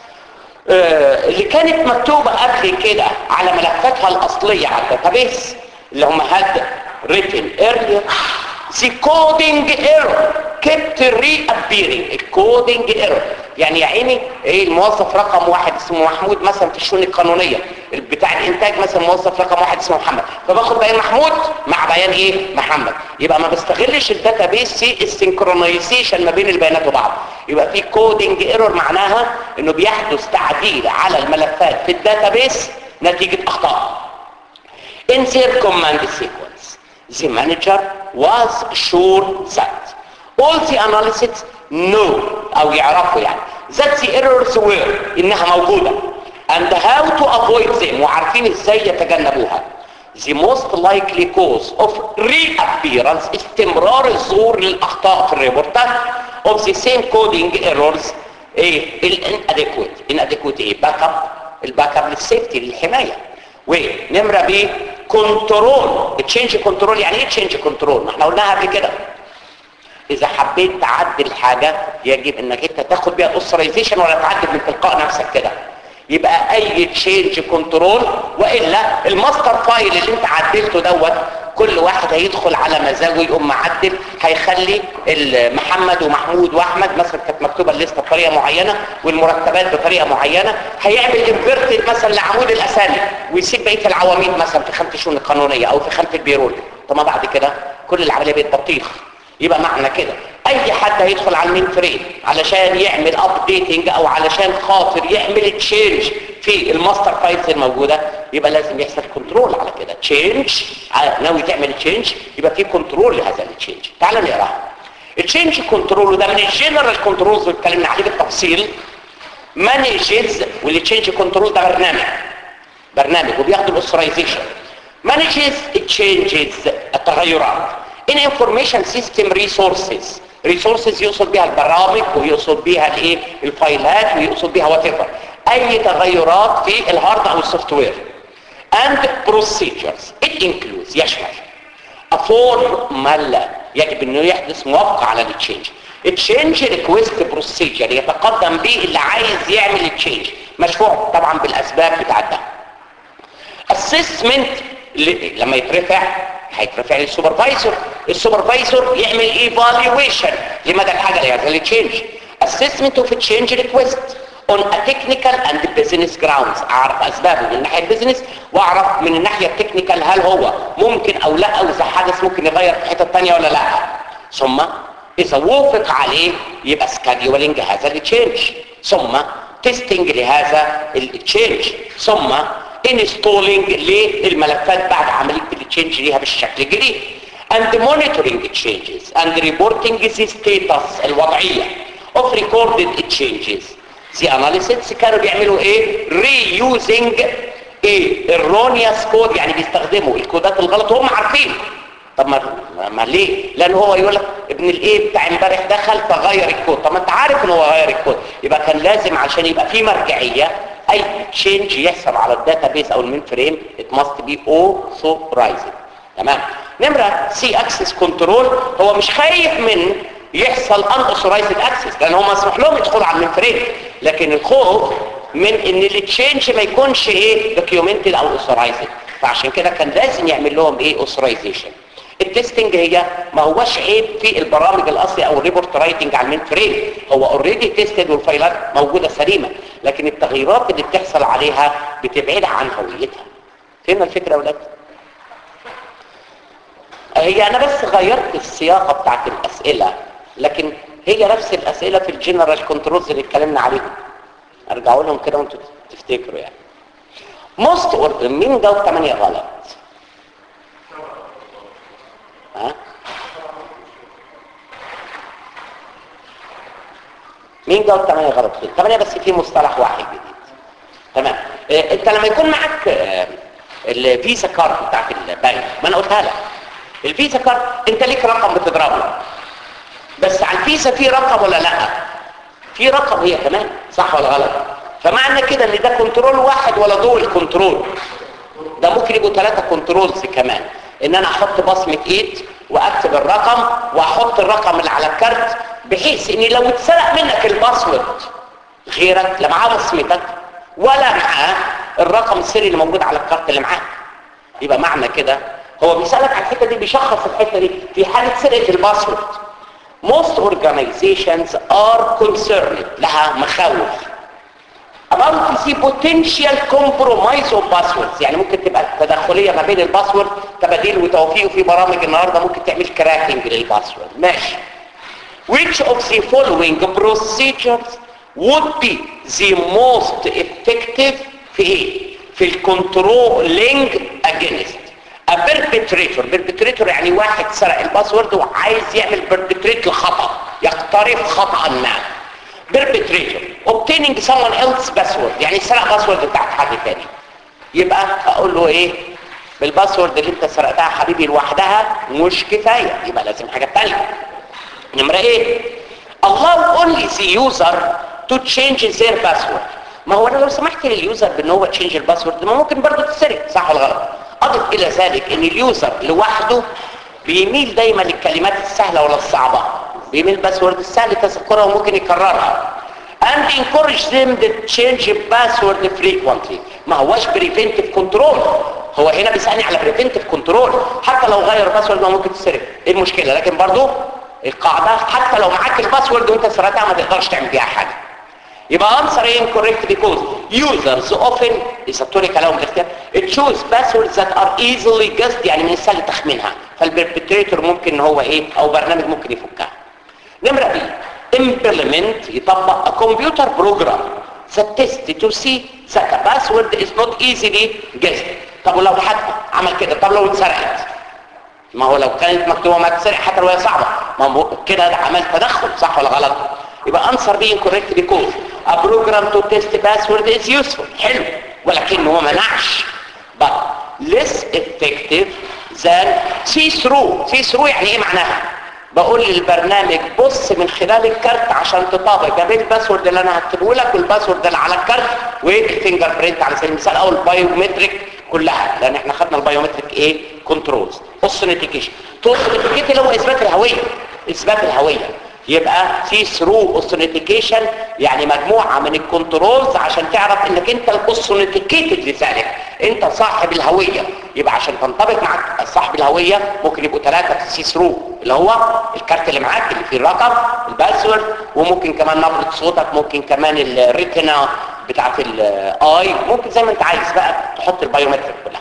آه اللي كانت مكتوبة قبل كده على ملفاتها الأصلية على الداتابيس اللي هم had written earlier the coding error kept reappearing الكودينج error يعني يا عيني ايه الموظف رقم واحد اسمه محمود مثلا في الشؤون القانونية بتاع الانتاج مثلا موظف رقم واحد اسمه محمد فباخد بيان محمود مع بيان ايه محمد يبقى ما بستغلش الداتابيس في السنكرونايزيشن ما بين البيانات وبعض يبقى في كودينج ايرور معناها انه بيحدث تعديل على الملفات في الداتابيس نتيجة اخطاء in their command sequence the manager was sure that all the analysts know او يعرفوا يعني that the errors were انها موجودة and how to avoid them وعارفين ازاي يتجنبوها the most likely cause of reappearance استمرار الظهور للاخطاء في الريبورتات of the same coding errors ايه inadequate inadequate ايه باك اب الباك اب للسيفتي للحمايه ونمره ب كنترول تشينج كنترول يعني ايه تشينج كنترول ما احنا قلناها قبل كده اذا حبيت تعدل حاجه يجب انك انت تاخد بيها اوثرايزيشن ولا تعدل من تلقاء نفسك كده يبقى اي تشينج كنترول والا الماستر فايل اللي انت عدلته دوت كل واحد هيدخل على مزاجه يقوم معدل هيخلي محمد ومحمود واحمد مثلا كانت مكتوبه الليسته بطريقه معينه والمرتبات بطريقه معينه هيعمل انفيرتد مثلا لعمود الاسامي ويسيب بقيه العواميد مثلا في خانه الشؤون القانونيه او في خانه البيرول طب ما بعد كده كل العمليه بقت بطيخ يبقى معنى كده اي حد هيدخل على المين فريم علشان يعمل ابديتنج او علشان خاطر يعمل تشينج في الماستر فايلز الموجوده يبقى لازم يحصل كنترول على كده تشينج ناوي تعمل تشينج يبقى في كنترول لهذا التشينج تعال نقراها التشينج كنترول ده من الجنرال كنترولز اللي اتكلمنا عليه بالتفصيل مانجز والتشينج كنترول ده برنامج برنامج وبياخد الاوثرايزيشن مانجز تشينجز التغيرات in information system resources resources يقصد بها البرامج ويقصد بها الايه الفايلات ويقصد بها وات اي تغيرات في الهارد او السوفت وير and procedures it includes يشمل a formal يجب انه يحدث موافقه على التشينج التشينج ريكويست بروسيجر يتقدم به اللي عايز يعمل التشينج مشروع طبعا بالاسباب بتاعت ده assessment لما يترفع هيترفع للسوبرفايزر السوبرفايزر يعمل ايفالويشن لمدى الحاجه اللي هي تشينج assessment of change request on a technical and business grounds اعرف اسبابه من الناحيه البيزنس واعرف من الناحيه التكنيكال هل هو ممكن او لا او اذا حدث ممكن يغير في حته ثانيه ولا لا ثم اذا وافق عليه يبقى سكادولينج هذا التشينج ثم تيستنج لهذا التشينج ثم انستولينج للملفات بعد عمليه التشينج ليها بالشكل الجديد and monitoring changes and reporting the status الوضعيه of recorded changes the analysts كانوا بيعملوا ايه reusing ايه erroneous code يعني بيستخدموا الكودات الغلط وهم عارفين طب ما ما ليه لان هو يقول لك ابن الايه بتاع امبارح دخل فغير الكود طب ما انت عارف ان هو غير الكود يبقى كان لازم عشان يبقى في مرجعيه اي تشينج يحصل على الداتابيس او المين فريم it must be authorized تمام نمره سي اكسس كنترول هو مش خايف من يحصل ان اوثورايزد اكسس لان هم مسموح لهم يدخلوا على المين فريم لكن الخوف من ان التشينج ما يكونش ايه دوكيومنتد او اوثورايزد فعشان كده كان لازم يعمل لهم ايه اوثورايزيشن التستنج هي ما هوش عيب في البرامج الاصلي او الريبورت رايتنج على المين فريم هو اوريدي تيستد والفايلات موجوده سليمه لكن التغييرات اللي بتحصل عليها بتبعدها عن هويتها فهمنا الفكره يا اولاد هي انا بس غيرت السياقه بتاعت الاسئله لكن هي نفس الاسئله في الجنرال كنترولز اللي اتكلمنا عليهم ارجعوا لهم كده وانتوا تفتكروا يعني موست اوردر مين جاوب 8 غلط ها مين جاوب 8 غلط 8 بس في مصطلح واحد جديد تمام إيه انت لما يكون معاك آه، الفيزا كارد بتاعت البنك ما انا قلتها لك الفيزا كارد انت ليك رقم بتضربه بس على الفيزا في رقم ولا لا في رقم هي كمان صح ولا غلط فمعنى كده ان ده كنترول واحد ولا دول كنترول ده ممكن يبقوا ثلاثة كنترولز كمان ان انا احط بصمة ايد واكتب الرقم واحط الرقم اللي على الكارت بحيث ان لو اتسرق منك الباسورد غيرك لا معاه بصمتك ولا معاه الرقم السري اللي موجود على الكارت اللي معاك يبقى معنى كده هو بيسألك على الحتة دي بيشخص الحتة دي في حالة سرقة الباسورد most organizations are concerned لها مخاوف about the potential compromise of passwords يعني ممكن تبقى تدخلية ما بين الباسورد تباديل وتوفيق في برامج النهاردة ممكن تعمل كراكنج للباسورد ماشي which of the following procedures would be the most effective في ايه في الكنترولينج against a perpetrator perpetrator يعني واحد سرق الباسورد وعايز يعمل perpetrate لخطأ يقترف خطأ ما perpetrator obtaining someone else password يعني سرق باسورد بتاعت حد تاني يبقى اقول له ايه بالباسورد اللي انت سرقتها حبيبي لوحدها مش كفاية يبقى لازم حاجة تانية نمرة ايه allow only the user to change their password ما هو انا لو سمحت لليوزر بان هو تشينج الباسورد ما ممكن برضه تتسرق صح ولا غلط اضف الى ذلك ان اليوزر لوحده بيميل دايما للكلمات السهله ولا الصعبه بيميل الباسورد السهل تذكرها وممكن يكررها and encourage them to change password frequently ما هوش preventive control هو هنا بيسألني على preventive control حتى لو غير باسورد ما ممكن تسرق ايه المشكلة لكن برضو القاعدة حتى لو معاك الباسورد وانت سرقتها ما تقدرش تعمل بيها حاجة يبقى answer incorrect because users often يسطوني كلام بالاختيار choose passwords that are easily guessed يعني من السهل تخمينها فالبربتريتور ممكن ان هو ايه او برنامج ممكن يفكها نمرة بي implement يطبق a computer program that test to see that a password is not easily guessed طب ولو حد عمل كده طب لو اتسرقت ما هو لو كانت مكتوبة ما تسرق حتى لو هي صعبة ما هو كده ده عمل تدخل صح ولا غلط يبقى answer being correct because a program to test password is useful حلو ولكنه ما منعش but less effective than see through see through يعني ايه معناها بقول للبرنامج بص من خلال الكارت عشان تطابق ما بين الباسورد اللي انا هكتبه لك والباسورد اللي على الكارت والفينجر برينت على سبيل المثال او البايومتريك كلها لان احنا خدنا البايومتريك ايه كنترولز اوثنتيكيشن اوثنتيكيت اللي هو اثبات الهويه اثبات الهويه يبقى في ثرو اوثنتيكيشن يعني مجموعه من الكنترولز عشان تعرف انك انت الاوثنتيكيتد لذلك انت صاحب الهويه يبقى عشان تنطبق معك صاحب الهويه ممكن يبقوا ثلاثه في السي ثرو اللي هو الكارت اللي معاك اللي فيه الرقم الباسورد وممكن كمان نبره صوتك ممكن كمان الريتنا بتاعت الاي ممكن زي ما انت عايز بقى تحط البايومتريك كلها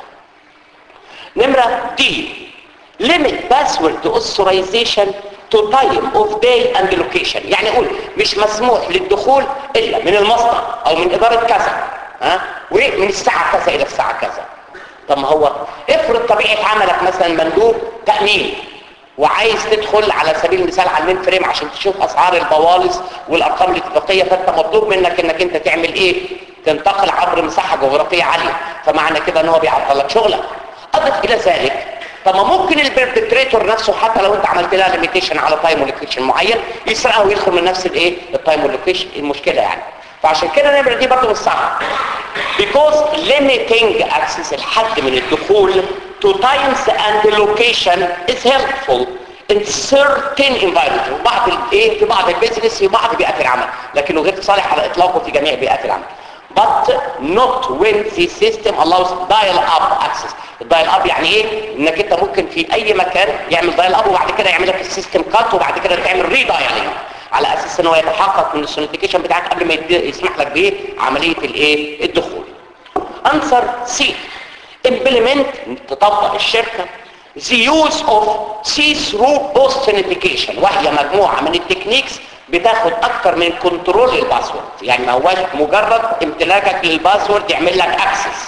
نمره دي limit password authorization to time of day and location يعني اقول مش مسموح للدخول الا من المصنع او من اداره كذا ها ومن الساعه كذا الى الساعه كذا طب ما هو افرض طبيعه عملك مثلا مندوب تامين وعايز تدخل على سبيل المثال على المين فريم عشان تشوف اسعار البوالص والارقام الاتفاقيه فانت مطلوب منك انك انت تعمل ايه تنتقل عبر مساحه جغرافيه عاليه فمعنى كده ان هو بيعطل لك شغلك اضف الى ذلك طب ما ممكن البربتريتور نفسه حتى لو انت عملت لها ليميتيشن على تايم ولوكيشن معين يسرقها ويدخل من نفس الايه التايم واللوكيشن المشكله يعني فعشان كده نمره دي برضه مش صح because limiting access الحد من الدخول to times and location is helpful in certain environments وبعض الايه في بعض البيزنس في بعض بيئات العمل لكنه غير صالح على اطلاقه في جميع بيئات العمل but not when the system allows dial up access الدايل اب يعني ايه انك انت ممكن في اي مكان يعمل دايل اب وبعد كده يعمل لك السيستم كات وبعد كده تعمل ري دايلنج على اساس ان هو يتحقق من السونيفيكيشن بتاعك قبل ما يسمح لك بايه عمليه الايه الدخول انسر سي implement تطبق الشركه the use of see-through authentication وهي مجموعه من التكنيكس بتاخد اكتر من كنترول للباسورد يعني ما هواش مجرد امتلاكك للباسورد يعمل لك اكسس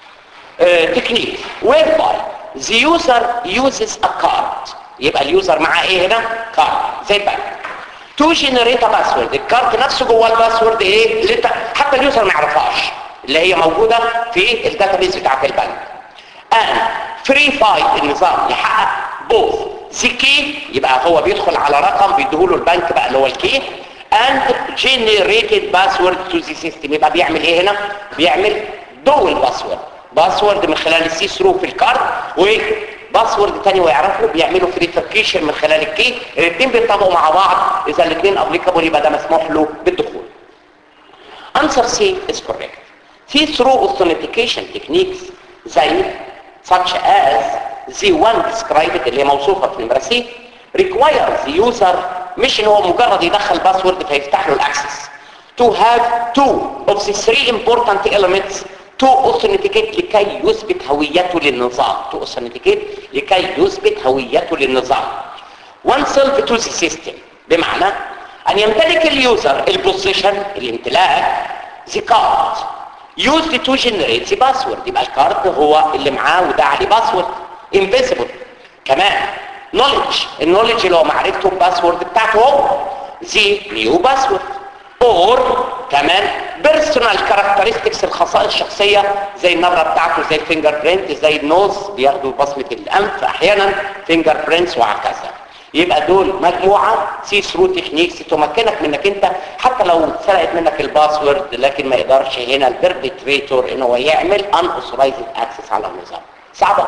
تكنيك whereby the user uses a card يبقى اليوزر معاه ايه هنا كارد زي البنك to generate a password الكارد نفسه جوه الباسورد ايه اللي انت حتى اليوزر ما يعرفهاش اللي هي موجوده في الداتابيز بتاعت البنك and verify النظام يحقق both the key يبقى هو بيدخل على رقم بيديهوله البنك بقى اللي هو الكي and generated password to the system يبقى بيعمل ايه هنا بيعمل دول باسورد باسورد من خلال السي ثرو في الكارد وباسورد تاني ويعرفه بيعملوا فيريفيكيشن من خلال الكي الاثنين بيطبقوا مع بعض اذا الاثنين ابليكابل يبقى ده مسموح له بالدخول answer C is correct في through authentication techniques زي such as the one described اللي هي موصوفه في نمره C requires the user مش ان هو مجرد يدخل باسورد فيفتح له الاكسس to have two of the three important elements to authenticate لكي يثبت هويته للنظام to authenticate لكي يثبت هويته للنظام one self to the system بمعنى ان يمتلك اليوزر البوزيشن الامتلاك the card used to generate the password يبقى الكارد هو اللي معاه وده عليه باسورد invisible كمان knowledge النولج اللي هو معرفته الباسورد بتاعته هو the new password or كمان personal characteristics الخصائص الشخصية زي النبرة بتاعته زي الفينجر برينت زي النوز بياخدوا بصمة الأنف أحيانا فينجر برينتس وهكذا يبقى دول مجموعة سي ثرو تكنيكس تمكنك منك انت حتى لو سرقت منك الباسورد لكن ما يقدرش هنا البربتريتور ان هو يعمل ان اوثرايزد اكسس على النظام صعبة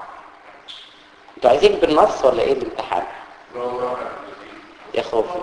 انتوا عايزين بالنص ولا ايه الامتحان يا خوفي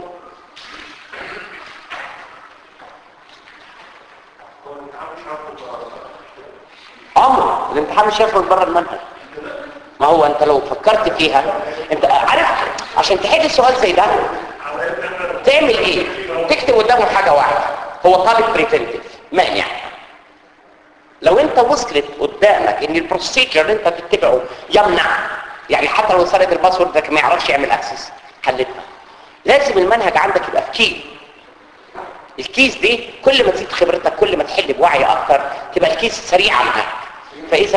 عمره الامتحان مش هيخرج بره المنهج ما هو انت لو فكرت فيها انت عارف عشان تحل السؤال زي ده تعمل ايه تكتب قدامه حاجة واحدة هو طالب بريفنتيف مانع لو انت وصلت قدامك ان البروسيجر اللي انت تتبعه يمنع يعني حتى لو سرق الباسورد ده ما يعرفش يعمل اكسس حلتها لازم المنهج عندك يبقى في كي الكيس دي كل ما تزيد خبرتك كل ما تحل بوعي اكتر تبقى الكيس سريعه معاك فاذا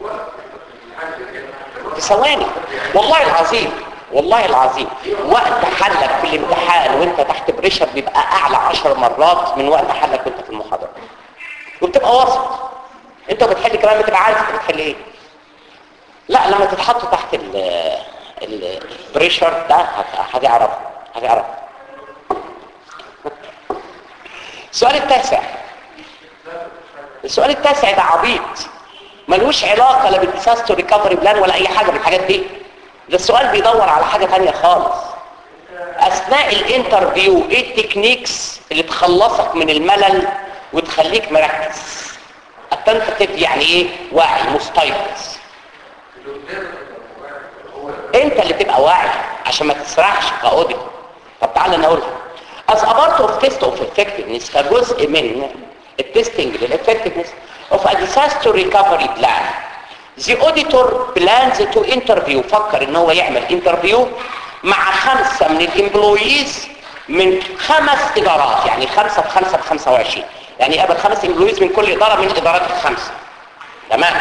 في ثواني والله العظيم والله العظيم وقت حلك في الامتحان وانت تحت بريشر بيبقى اعلى عشر مرات من وقت حلك وانت في المحاضره وبتبقى واثق انت بتحل كمان بتبقى عارف انت بتحل ايه لا لما تتحط تحت البريشر ده هتعرف هتعرف السؤال التاسع السؤال التاسع ده عبيط ملوش علاقة لا بالديساستر ريكفري بلان ولا اي حاجة من الحاجات دي ده السؤال بيدور على حاجة تانية خالص اثناء الانترفيو ايه التكنيكس اللي تخلصك من الملل وتخليك مركز التنتتف يعني ايه واعي مستيقظ انت اللي تبقى واعي عشان ما تسرحش كاوديو طب تعالى نقولها as a part of test of effectiveness كجزء من التستنج للeffectiveness of a disaster recovery plan the auditor plans to interview فكر ان هو يعمل انترفيو مع خمسة من الامبلويز من خمس ادارات يعني خمسة بخمسة بخمسة وعشرين يعني قبل خمس امبلويز من كل ادارة من الادارات الخمسة تمام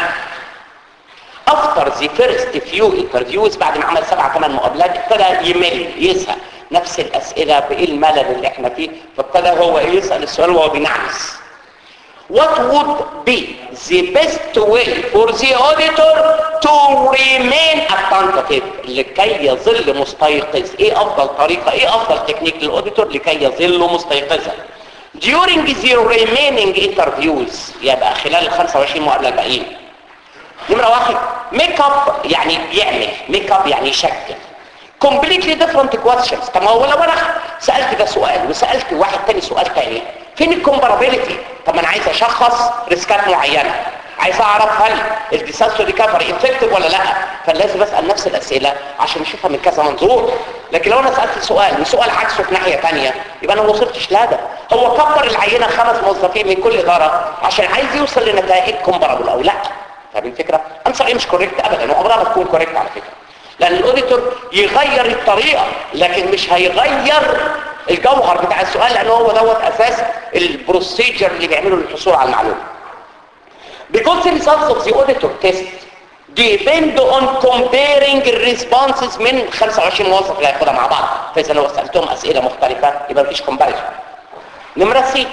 after the first few interviews بعد ما عمل سبعة ثمان مقابلات ابتدى يمل يزهق نفس الاسئلة بايه الملل اللي احنا فيه فابتدى هو يسأل السؤال وهو بينعمس What would be the best way for the auditor to remain attentive لكي يظل مستيقظ ايه افضل طريقة ايه افضل تكنيك للاوديتور لكي يظل مستيقظا during the remaining interviews يبقى خلال ال 25 مقابلة الباقيين نمرة واحد ميك اب يعني يعمل ميك اب يعني يشكل completely different questions طب ما هو لو انا سألت ده سؤال وسألت واحد تاني سؤال تاني فين الكومبارابيلتي طب انا عايز اشخص ريسكات معينة عايز اعرف هل الديساستر ريكفري افكتيف ولا لا فلازم اسال نفس الاسئله عشان اشوفها من كذا منظور لكن لو انا سالت سؤال وسؤال عكسه في ناحيه ثانيه يبقى انا ما وصلتش لهذا هو كبر العينه خمس موظفين من كل اداره عشان عايز يوصل لنتائج كومبارابل او لا فاهم الفكره انسر ايه مش كوريكت ابدا وعمرها ما تكون كوريكت على فكره لان الاوديتور يغير الطريقه لكن مش هيغير الجوهر بتاع السؤال لان هو دوت اساس البروسيجر اللي بيعمله للحصول على المعلومه because the results of the auditor test depend on comparing responses من 25 موظف اللي هياخدها مع بعض فاذا لو سالتهم اسئله مختلفه يبقى مفيش كومباريزون نمره سي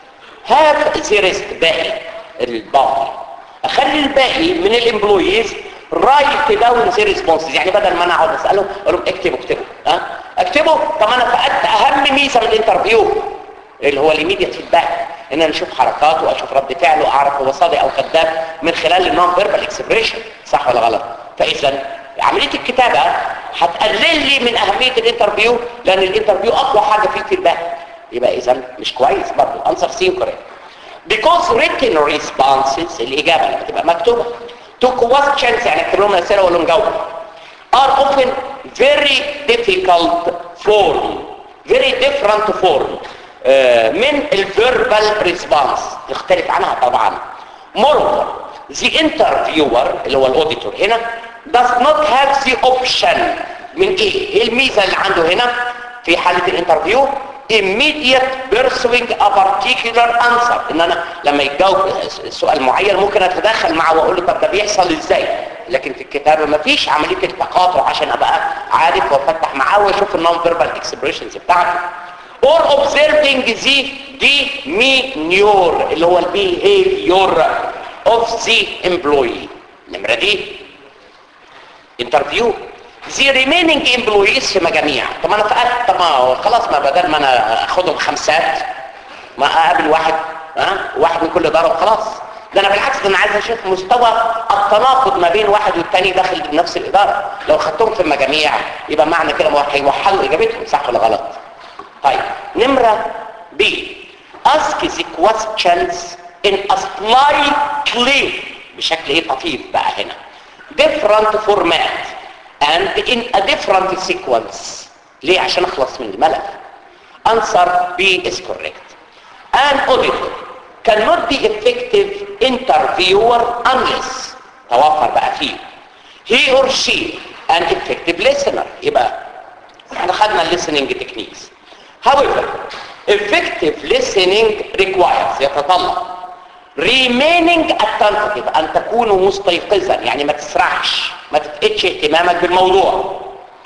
هاف ذا ريست باقي الباقي اخلي الباقي من الامبلويز رايت داون ذا ريسبونسز يعني بدل ما انا اقعد اساله اقول لهم اكتبوا اكتبوا ها اكتبوا طب انا فقدت اهم ميزه من الانترفيو اللي هو الايميديت فيدباك ان انا اشوف حركاته واشوف رد فعله اعرف هو صادق او كذاب من خلال النون فيربال اكسبريشن صح ولا غلط فاذا عمليه الكتابه هتقلل لي من اهميه الانترفيو لان الانترفيو اقوى حاجه في الفيدباك يبقى اذا مش كويس برضه انسر سي كوريكت because written responses الاجابه اللي بتبقى مكتوبه to questions يعني اكتب لهم اسئله واقول لهم جاوبوا are often very difficult form very different form uh, من الفيربال ريسبونس يختلف عنها طبعا moreover the interviewer اللي هو الاوديتور هنا does not have the option من ايه ايه الميزه اللي عنده هنا في حاله الانترفيو immediate pursuing a particular answer ان انا لما يتجاوب سؤال معين ممكن اتدخل معه واقول له طب ده بيحصل ازاي لكن في الكتابه مفيش عمليه التقاطع عشان ابقى عارف وافتح معاه واشوف النون فيربال اكسبريشنز بتاعته or observing the demeanor اللي هو البيهيفيور of the employee النمره دي انترفيو the remaining employees في مجاميع طب انا فقدت طب ما خلاص ما بدل ما انا اخدهم خمسات ما اقابل واحد ها واحد من كل اداره وخلاص ده انا بالعكس ده انا عايز اشوف مستوى التناقض ما بين واحد والتاني داخل نفس الاداره لو خدتهم في المجاميع يبقى معنى كده هيوحدوا اجابتهم صح ولا غلط طيب نمره B ask the questions in a slightly بشكل ايه طفيف بقى هنا different format and in a different sequence ليه عشان اخلص من الملف answer B is correct an auditor cannot be effective interviewer unless توفر بقى فيه he or she an effective listener يبقى احنا خدنا listening techniques however effective listening requires يتطلب remaining attentive ان تكون مستيقظا يعني ما تسرحش ما تفقدش اهتمامك بالموضوع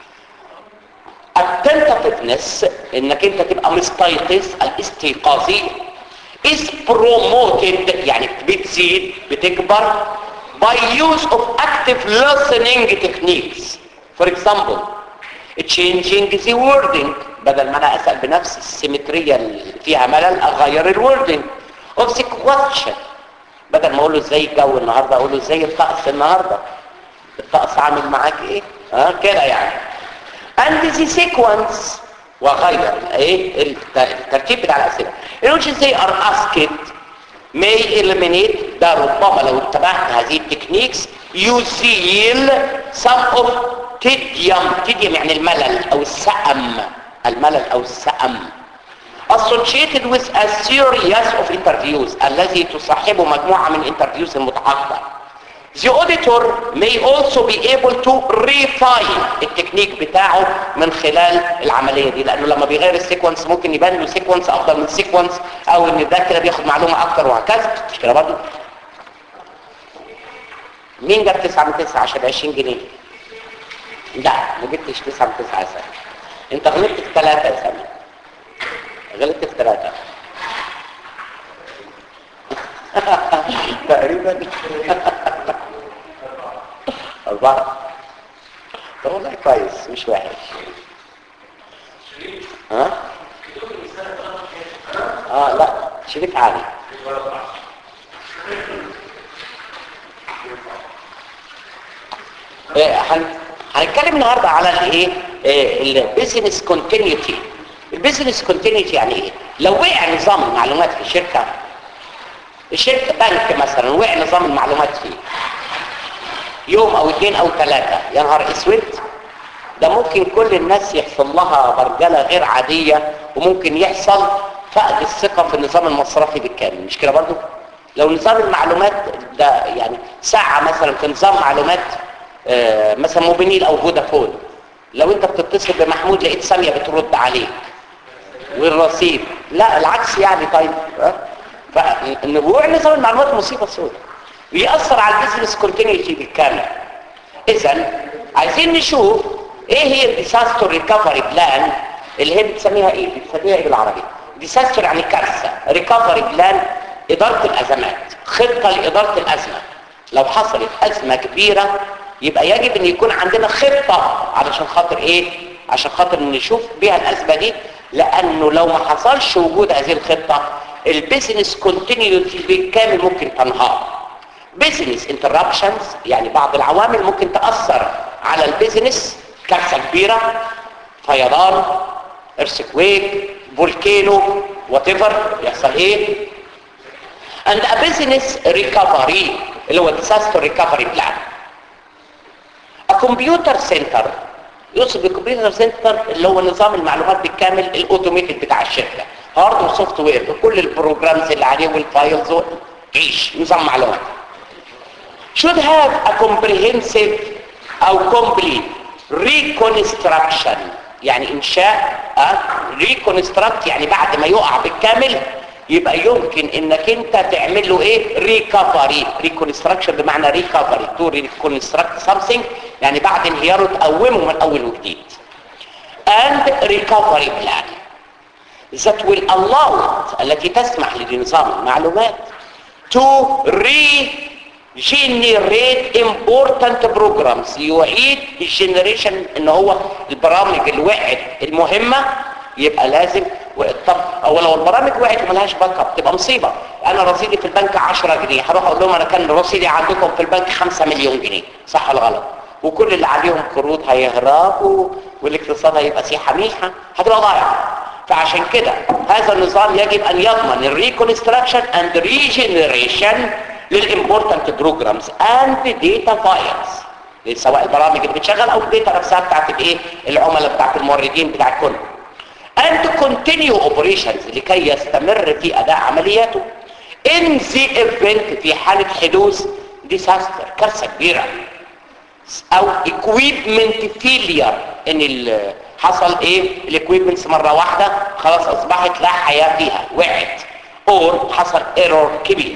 attentiveness انك انت تبقى مستيقظ الاستيقاظي is promoted يعني بتزيد بتكبر by use of active listening techniques for example changing the wording بدل ما انا اسال بنفس السيمتريه اللي فيها ملل اغير الوردنج of the question بدل ما اقول له ازاي الجو النهارده اقول له ازاي الطقس النهارده الطقس عامل معاك ايه ها كده يعني and the sequence وغير ايه الت- الترتيب بتاع الاسئله in which they are asked may eliminate ده ربما لو اتبعت هذه التكنيكس يزيل some of tedium tedium يعني الملل او السأم الملل او السأم associated with a series of interviews الذي تصاحبه مجموعة من interviews المتعاقبة The auditor may also be able to refine التكنيك بتاعه من خلال العملية دي لأنه لما بيغير السيكونس ممكن يبان له سيكونس أفضل من سيكونس أو إن ده كده بياخد معلومة أكتر وهكذا مش كده برضه؟ مين جاب 9 من 9 عشان 20 جنيه؟ لا ما جبتش 9 من 9 يا سامي أنت غلطت في ثلاثة يا سامي غلطت في ثلاثة تقريبا أربعة طب والله كويس مش وحش ها؟ اه لا شريك عالي إيه، هن- هنتكلم النهارده على الايه البيزنس كونتينيوتي البيزنس كونتينيوتي يعني ايه لو وقع نظام المعلومات في شركه الشركه بنك مثلا وقع نظام المعلومات فيه يوم او اثنين او ثلاثه يا نهار اسود ده ممكن كل الناس يحصل لها برجله غير عاديه وممكن يحصل فقد الثقه في النظام المصرفي بالكامل مش كده برضو لو نظام المعلومات ده يعني ساعه مثلا في نظام معلومات آه، مثلا موبينيل او فودافون لو انت بتتصل بمحمود لقيت ساميه بترد عليك والرصيد لا العكس يعني طيب ها؟ فان وقوع نظام المعلومات مصيبه سوداء بيأثر على البيزنس كونتينيوتي بالكامل اذا عايزين نشوف ايه هي الديساستر ريكفري بلان اللي هي بتسميها ايه بتسميها ايه بالعربي ديساستر يعني كارثه ريكفري بلان اداره الازمات خطه لاداره الازمه لو حصلت ازمه كبيره يبقى يجب ان يكون عندنا خطه علشان خاطر ايه عشان خاطر نشوف بيها الازمه دي لانه لو ما حصلش وجود هذه الخطه البيزنس كونتينيوتي بالكامل ممكن تنهار بيزنس انتربشنز يعني بعض العوامل ممكن تأثر على البيزنس كارثة كبيرة فيضان ارسكويك فولكينو whatever يحصل ايه and a business recovery اللي هو disaster recovery plan a computer center يقصد بالكمبيوتر سنتر اللي هو نظام المعلومات بالكامل الاوتوميتد بتاع الشركه هارد وسوفت وير بكل البروجرامز اللي عليه والفايلز عيش نظام معلومات should have a comprehensive او complete reconstruction يعني انشاء أه؟ reconstruct يعني بعد ما يقع بالكامل يبقى يمكن انك انت تعمل له ايه ريكفري ريكونستراكشن بمعنى ريكفري تو ريكونستراكت سامثينج يعني بعد انهياره تقومه من اول وجديد and recovery plan that will allow it التي تسمح لنظام المعلومات to regenerate important programs يعيد الجنريشن ان هو البرامج اللي وقعت المهمة يبقى لازم طب او لو البرامج وقعت وملهاش باك اب تبقى مصيبه انا رصيدي في البنك 10 جنيه هروح اقول لهم انا كان رصيدي عندكم في البنك 5 مليون جنيه صح ولا غلط وكل اللي عليهم قروض هيهربوا والاقتصاد هيبقى سيحه ميحه هتبقى ضايعه فعشان كده هذا النظام يجب ان يضمن الريكونستراكشن اند ريجنريشن للامبورتنت بروجرامز اند داتا فايلز سواء البرامج اللي بتشغل او الداتا نفسها بتاعت الايه العملاء بتاعت الموردين بتاع الكل and continue operations لكي يستمر في اداء عملياته in the event في حالة حدوث disaster كارثة كبيرة او equipment failure ان ال- حصل ايه الاكويبمنتس مرة واحدة خلاص اصبحت لا حياة فيها وقعت or حصل error كبير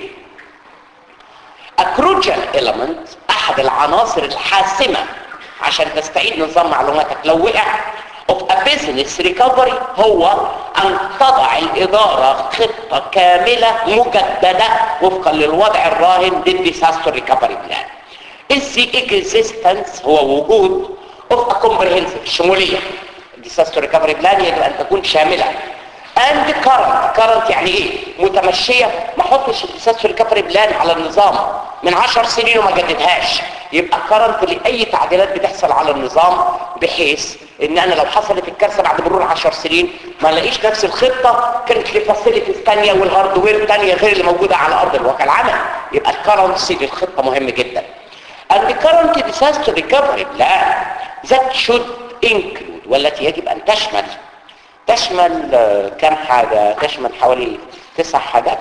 a crucial element احد العناصر الحاسمة عشان تستعيد نظام معلوماتك لو وقع of a business recovery هو ان تضع الادارة خطة كاملة مجددة وفقا للوضع الراهن للديساستر ريكفري بلان is the existence هو وجود of a comprehensive شمولية الديساستر ريكفري بلان يجب ان تكون شاملة and current current يعني ايه متمشية ما احطش الديساستر ريكفري بلان على النظام من 10 سنين وما جددهاش يبقى current لاي تعديلات بتحصل على النظام بحيث ان انا لو حصلت الكارثه بعد مرور 10 سنين ما الاقيش نفس الخطه كانت لفاسيلتيز ثانيه والهاردوير ثانيه غير اللي موجوده على ارض الواقع العمل يبقى الكرنسي للخطه مهم جدا and the current disaster recovery plan that should include والتي يجب ان تشمل تشمل آه، كم حاجة تشمل حوالي تسع حاجات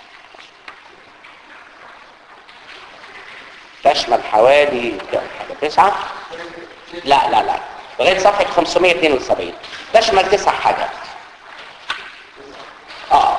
تشمل حوالي كم حاجة تسعة لا لا لا لغاية صفحة 572 تشمل تسع حاجات اه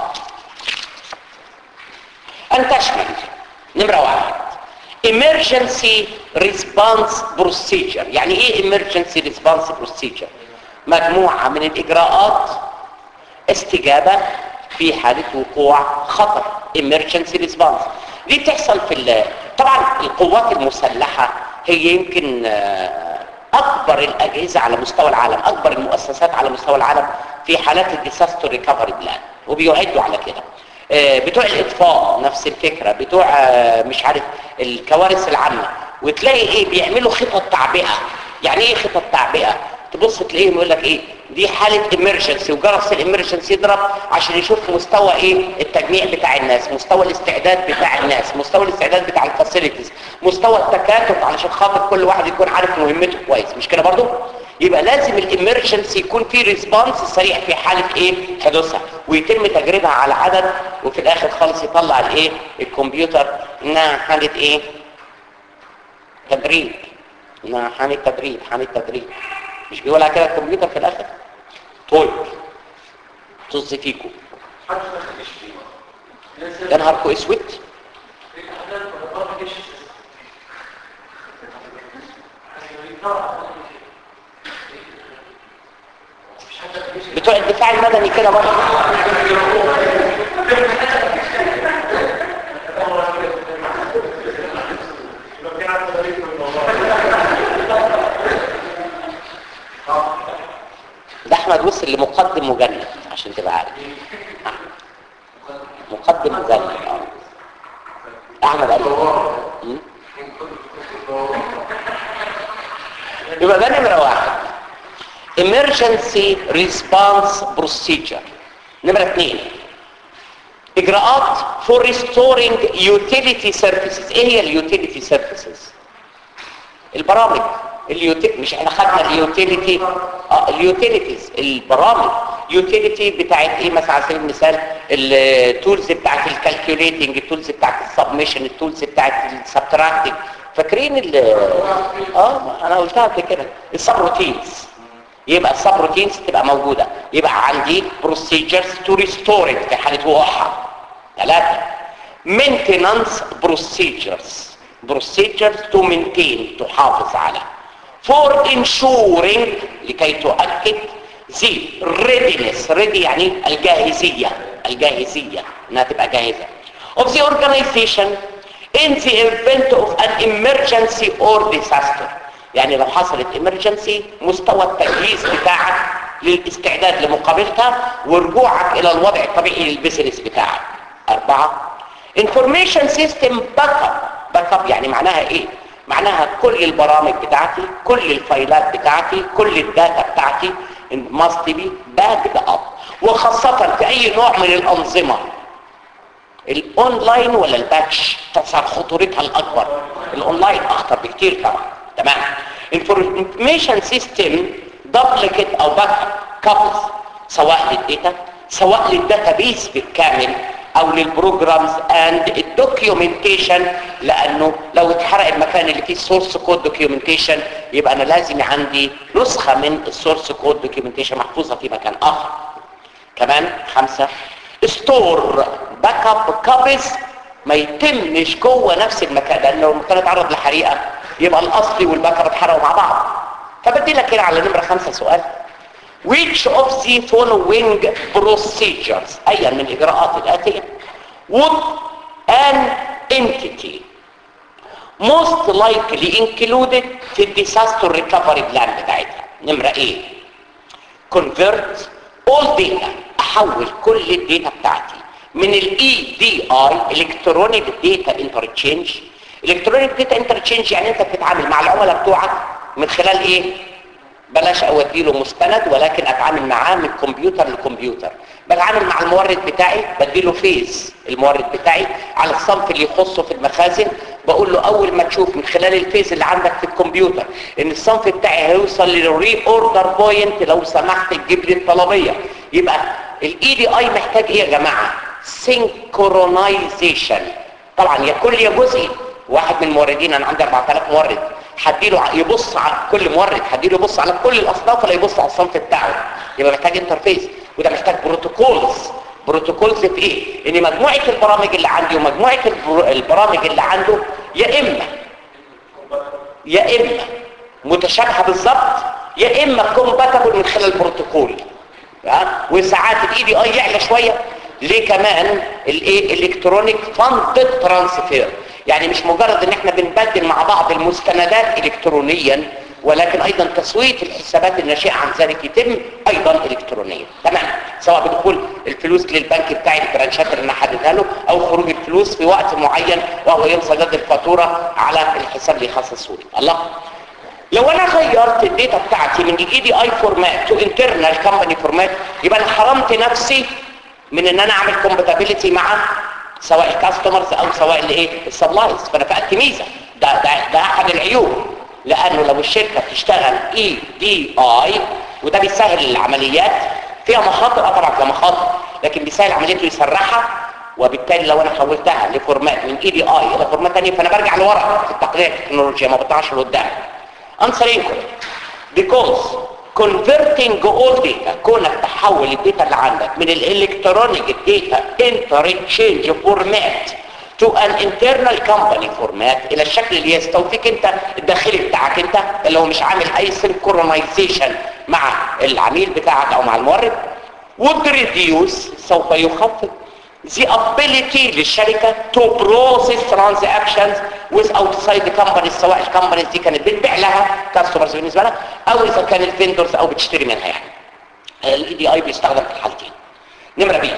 ان تشمل نمرة واحد emergency response procedure يعني ايه emergency response procedure مجموعة من الاجراءات استجابة في حالة وقوع خطر emergency response دي بتحصل في ال- طبعا القوات المسلحة هي يمكن آه، اكبر الاجهزة على مستوى العالم اكبر المؤسسات على مستوى العالم في حالات الديساستر ريكفري بلان وبيعدوا على كده آه، بتوع الاطفاء نفس الفكرة بتوع آه، مش عارف الكوارث العامة وتلاقي ايه بيعملوا خطط تعبئة يعني ايه خطط تعبئة تبص تلاقيهم يقول لك ايه دي حالة امرجنسي وجرس الامرجنسي يضرب عشان يشوف مستوى ايه التجميع بتاع الناس مستوى الاستعداد بتاع الناس مستوى الاستعداد بتاع الفاسيلتيز مستوى التكاتف علشان خاطر كل واحد يكون عارف مهمته كويس مش كده برضو يبقى لازم الامرجنسي يكون في ريسبونس سريع في حالة ايه حدوثها ويتم تجربها على عدد وفي الاخر خالص يطلع الايه الكمبيوتر انها حالة ايه تدريب انها حالة تدريب حالة تدريب مش بيقولها كده الكمبيوتر في الاخر طيب طز فيكم يا نهاركم اسود بتوع الدفاع المدني كده برضه ده احمد وصل لمقدم مجند عشان تبقى عارف مقدم مجند اه احمد قال م? يبقى ده نمره واحد emergency response procedure نمره اثنين اجراءات for restoring utility services ايه هي اليوتيليتي سيرفيسز البرامج اليوتي... مش احنا خدنا اليوتيليتي اه اليوتيليتيز البرامج يوتيليتي بتاعت ايه مثلا على سبيل المثال التولز بتاعت الكالكوليتنج التولز بتاعت السبمشن التولز بتاعت السبتراكتنج فاكرين ال اه انا قلتها قبل كده السب روتينز يبقى السب روتينز تبقى موجوده يبقى عندي بروسيجرز تو ريستور في حاله وقوعها ثلاثه maintenance procedures procedures to maintain تحافظ على for ensuring لكي تؤكد the readiness ready يعني الجاهزية الجاهزية انها تبقى جاهزة of the organization in the event of an emergency or disaster يعني لو حصلت emergency مستوى التجهيز بتاعك للاستعداد لمقابلتها ورجوعك الى الوضع الطبيعي للبزنس بتاعك اربعة information system backup backup يعني معناها ايه معناها كل البرامج بتاعتي كل الفايلات بتاعتي كل الداتا بتاعتي must be backed up وخاصة في اي نوع من الانظمة الاونلاين ولا الباتش تظهر خطورتها الاكبر الاونلاين اخطر بكتير طبعا تمام information system duplicate او باك كابلز سواء للداتا سواء للداتابيس بالكامل او للبروجرامز اند الدوكيومنتيشن لانه لو اتحرق المكان اللي فيه السورس كود دوكيومنتيشن يبقى انا لازم عندي نسخه من السورس كود دوكيومنتيشن محفوظه في مكان اخر كمان خمسة ستور باك اب كابيز ما يتمش جوه نفس المكان لان لو المكان اتعرض لحريقه يبقى الاصلي والباك اب اتحرقوا مع بعض فبدي لك كده على نمره خمسة سؤال which of the following procedures اي من الاجراءات الاتيه would an entity most likely included في الديساستر ريكفري بلان بتاعتها نمره ايه convert all data احول كل الداتا بتاعتي من الاي دي اي الكترونيك داتا انترتشينج الكترونيك داتا انترتشينج يعني انت بتتعامل مع العملاء بتوعك من خلال ايه بلاش اودي له مستند ولكن اتعامل معاه من كمبيوتر لكمبيوتر بتعامل مع المورد بتاعي بديله فيز المورد بتاعي على الصنف اللي يخصه في المخازن بقول له اول ما تشوف من خلال الفيز اللي عندك في الكمبيوتر ان الصنف بتاعي هيوصل للري اوردر بوينت لو سمحت تجيب لي الطلبيه يبقى الاي دي اي محتاج ايه يا جماعه سينكرونايزيشن طبعا يا كل يا جزئي واحد من الموردين انا عندي 4000 مورد هديله يبص على كل مورد هديله يبص على كل الاصناف ولا يبص على الصنف بتاعه يبقى محتاج انترفيس وده محتاج بروتوكولز بروتوكولز في ايه ان مجموعه البرامج اللي عندي ومجموعه البرامج اللي عنده يا اما يا اما متشابهه بالظبط يا اما كومباتبل من خلال البروتوكول وساعات الاي دي اي يعلى شويه ليه كمان الايه الكترونيك فاند ترانسفير يعني مش مجرد ان احنا بنبدل مع بعض المستندات الكترونيا ولكن ايضا تسويه الحسابات الناشئه عن ذلك يتم ايضا الكترونيا تمام سواء بدخول الفلوس للبنك بتاعي البرانشات اللي انا حددها له او خروج الفلوس في وقت معين وهو يوم سداد الفاتوره على الحساب اللي يخصصه لي الله لو انا غيرت الداتا بتاعتي من الاي دي اي فورمات تو انترنال كومباني فورمات يبقى انا حرمت نفسي من ان انا اعمل كومباتيبيليتي مع سواء الكاستمرز او سواء الايه السبلايز فانا فقدت ميزه ده ده ده احد العيوب لانه لو الشركه بتشتغل اي دي اي وده بيسهل العمليات فيها مخاطر اه طبعا فيها مخاطر لكن بيسهل عمليته يسرعها وبالتالي لو انا حولتها لفورمات من اي دي اي الى فورمات ثانيه فانا برجع لورا في التقنيه التكنولوجيا ما بطلعش لقدام answer incorrect because converting all data كونك تحول الداتا اللي عندك من الالكترونيك داتا interchange format to an internal company format الى الشكل اللي يستوفيك انت الداخلي بتاعك انت اللي هو مش عامل اي synchronization مع العميل بتاعك او مع المورد would reduce سوف يخفض the ability للشركة to process transactions with outside companies سواء الكمبانيز دي كانت بتبيع لها كاستمرز بالنسبة لها او اذا كان الفندرز او بتشتري منها يعني الاي دي اي بيستخدم في الحالتين نمرة بي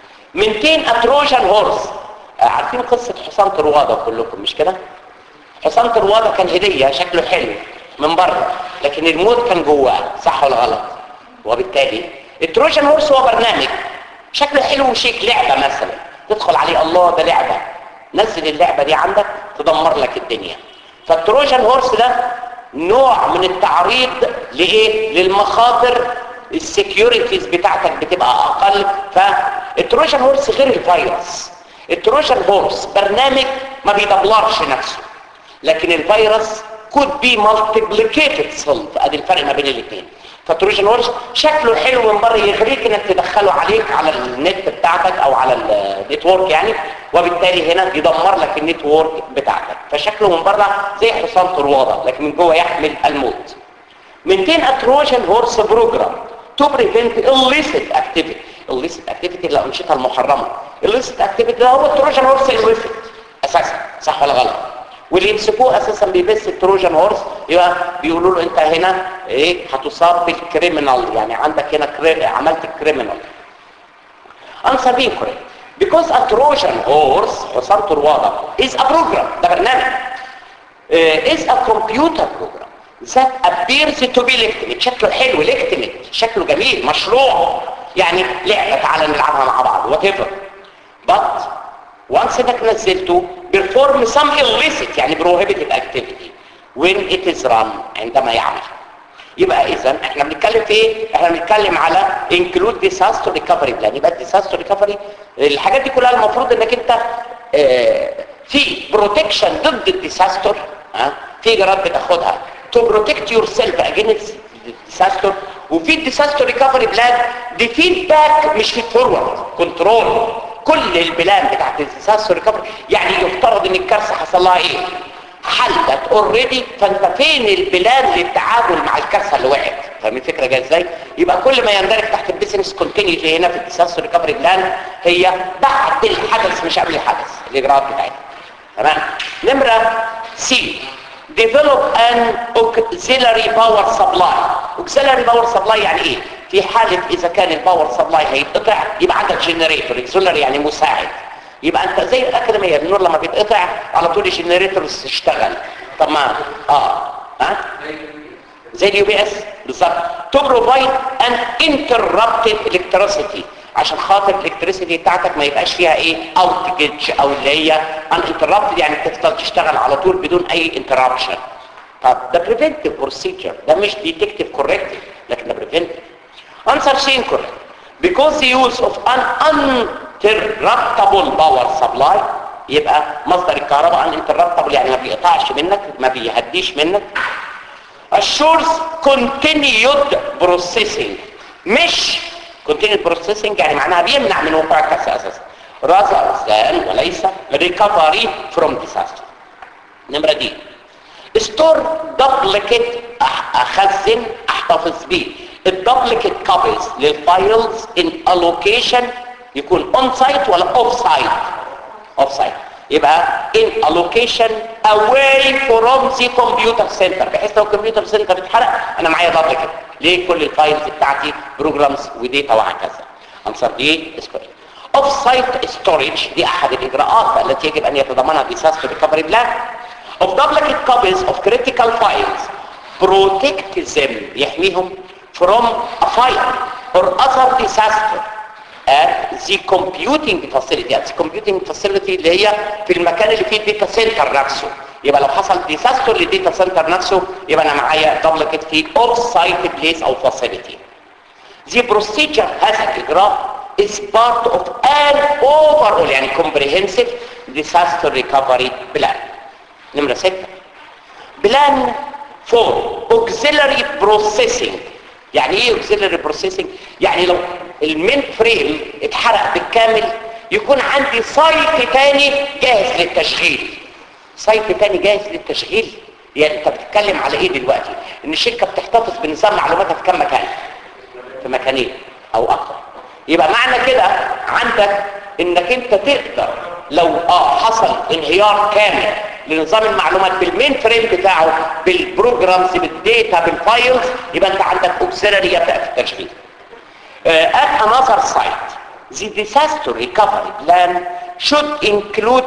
منتين اتروجن هورس عارفين قصة حصان طروادة كلكم مش كده حصان طروادة كان هدية شكله حلو من بره لكن الموت كان جواه صح ولا غلط وبالتالي التروجن هورس هو برنامج شكله حلو وشيك لعبة مثلا تدخل عليه الله ده لعبة نزل اللعبة دي عندك تدمر لك الدنيا فالتروجن هورس ده نوع من التعريض لايه للمخاطر السكيورتيز بتاعتك بتبقى اقل فالتروجن هورس غير الفيروس التروجن هورس برنامج ما بيدبلرش نفسه لكن الفيروس could be multiplicated self ادي الفرق ما بين الاثنين فالتروجن هورس شكله حلو من بره يغريك انك تدخله عليك على النت بتاعتك او على النتورك يعني وبالتالي هنا يدمر لك النتورك بتاعتك فشكله من بره زي حصان طروادة لكن من جوه يحمل الموت 200 اتروجن هورس بروجرام to prevent illicit activity illicit activity اللي انشطه المحرمه illicit activity ده هو التروجن هورس illicit اساسا صح ولا غلط واللي يمسكوه اساسا بيبث التروجن هورس يبقى بيقولوا له انت هنا ايه هتصاب بالكريمنال يعني عندك هنا كري... عملت الكريمنال answer being correct because a trojan horse حصان طروادة is a program ده برنامج uh, is a computer program that appears to be legitimate شكله حلو legitimate شكله جميل مشروع يعني لعبة تعالى نلعبها مع بعض whatever but once انك نزلته perform some illicit يعني prohibited activity when it is run عندما يعمل يبقى اذا احنا بنتكلم في ايه احنا بنتكلم على include disaster recovery plan يبقى disaster recovery الحاجات دي كلها المفروض انك انت اه في بروتكشن ضد الديساستر اه في اجراءات بتاخدها to protect yourself against disaster وفي الديساستر ريكفري بلان دي فيدباك مش في فورورد كنترول كل البلان بتاعت الديساستر ريكفري يعني يفترض ان الكارثه حصل لها ايه حلت اوريدي فانت فين البلان للتعامل مع الكارثه اللي وقعت فاهمين الفكره جايه ازاي يبقى كل ما يندرج تحت البيزنس كونتينيوتي هنا في الديساستر ريكفري بلان هي بعد الحدث مش قبل الحدث الاجراءات بتاعتها تمام نمره سي develop an auxiliary power supply auxiliary power supply يعني ايه في حالة اذا كان الباور سبلاي هيتقطع يبقى عندك جنريتور اكسولر يعني مساعد يبقى انت زي الاكاديمية النور لما بيتقطع على طول الجنريتور تشتغل طب ما اه ها زي اليو بي اس بالظبط تو بروفايد ان انتربتد الكتريسيتي عشان خاطر الالكتريسيتي بتاعتك ما يبقاش فيها ايه اوتجج او اللي هي ان انتربتد يعني تفضل تشتغل على طول بدون اي انتربشن طب ده بريفنتيف بروسيجر ده مش ديتكتيف كوركتيف لكن ده بريفنتيف answer C incorrect because the use of an uninterruptible power supply يبقى مصدر الكهرباء uninterruptible يعني ما بيقطعش منك ما بيهديش منك assures continued processing مش continued processing يعني معناها بيمنع من وقوع الكسر اساسا rather than وليس recovery from disaster نمرة دي store duplicate اخزن احتفظ بيه الدبليكيت كوبيز للفايلز ان allocation يكون اون سايت ولا اوف سايت اوف سايت يبقى in allocation away from the computer center بحيث لو الكمبيوتر سنتر اتحرق انا معايا دبليكيت ليه كل الفايلز بتاعتي بروجرامز وديتا وهكذا انصر دي اسكوري اوف سايت ستورج دي احد الاجراءات التي يجب ان يتضمنها disaster recovery plan of duplicate copies of critical files protect them يحميهم from a fire or other disaster at the computing facility at the computing facility اللي هي في المكان اللي فيه الداتا سنتر نفسه يبقى لو حصل ديساستر للداتا سنتر نفسه يبقى انا معايا دبليكيت في اوف سايت بليس او فاسيلتي The procedure هذا الاجراء is part of an overall يعني comprehensive disaster recovery plan نمرة ستة بلان فور auxiliary processing يعني ايه auxiliary processing يعني لو المين فريم اتحرق بالكامل يكون عندي سايت تاني جاهز للتشغيل سايت تاني جاهز للتشغيل يعني انت بتتكلم على ايه دلوقتي ان الشركه بتحتفظ بنظام معلوماتها في كام مكان في مكانين او اكتر يبقى معنى كده عندك انك انت تقدر لو اه حصل انهيار كامل لنظام المعلومات بالمين فريم بتاعه بالبروجرامز بالديتا بالفايلز يبقى انت عندك اوكسيلري يبدا في التشغيل uh, at another site the disaster recovery plan should include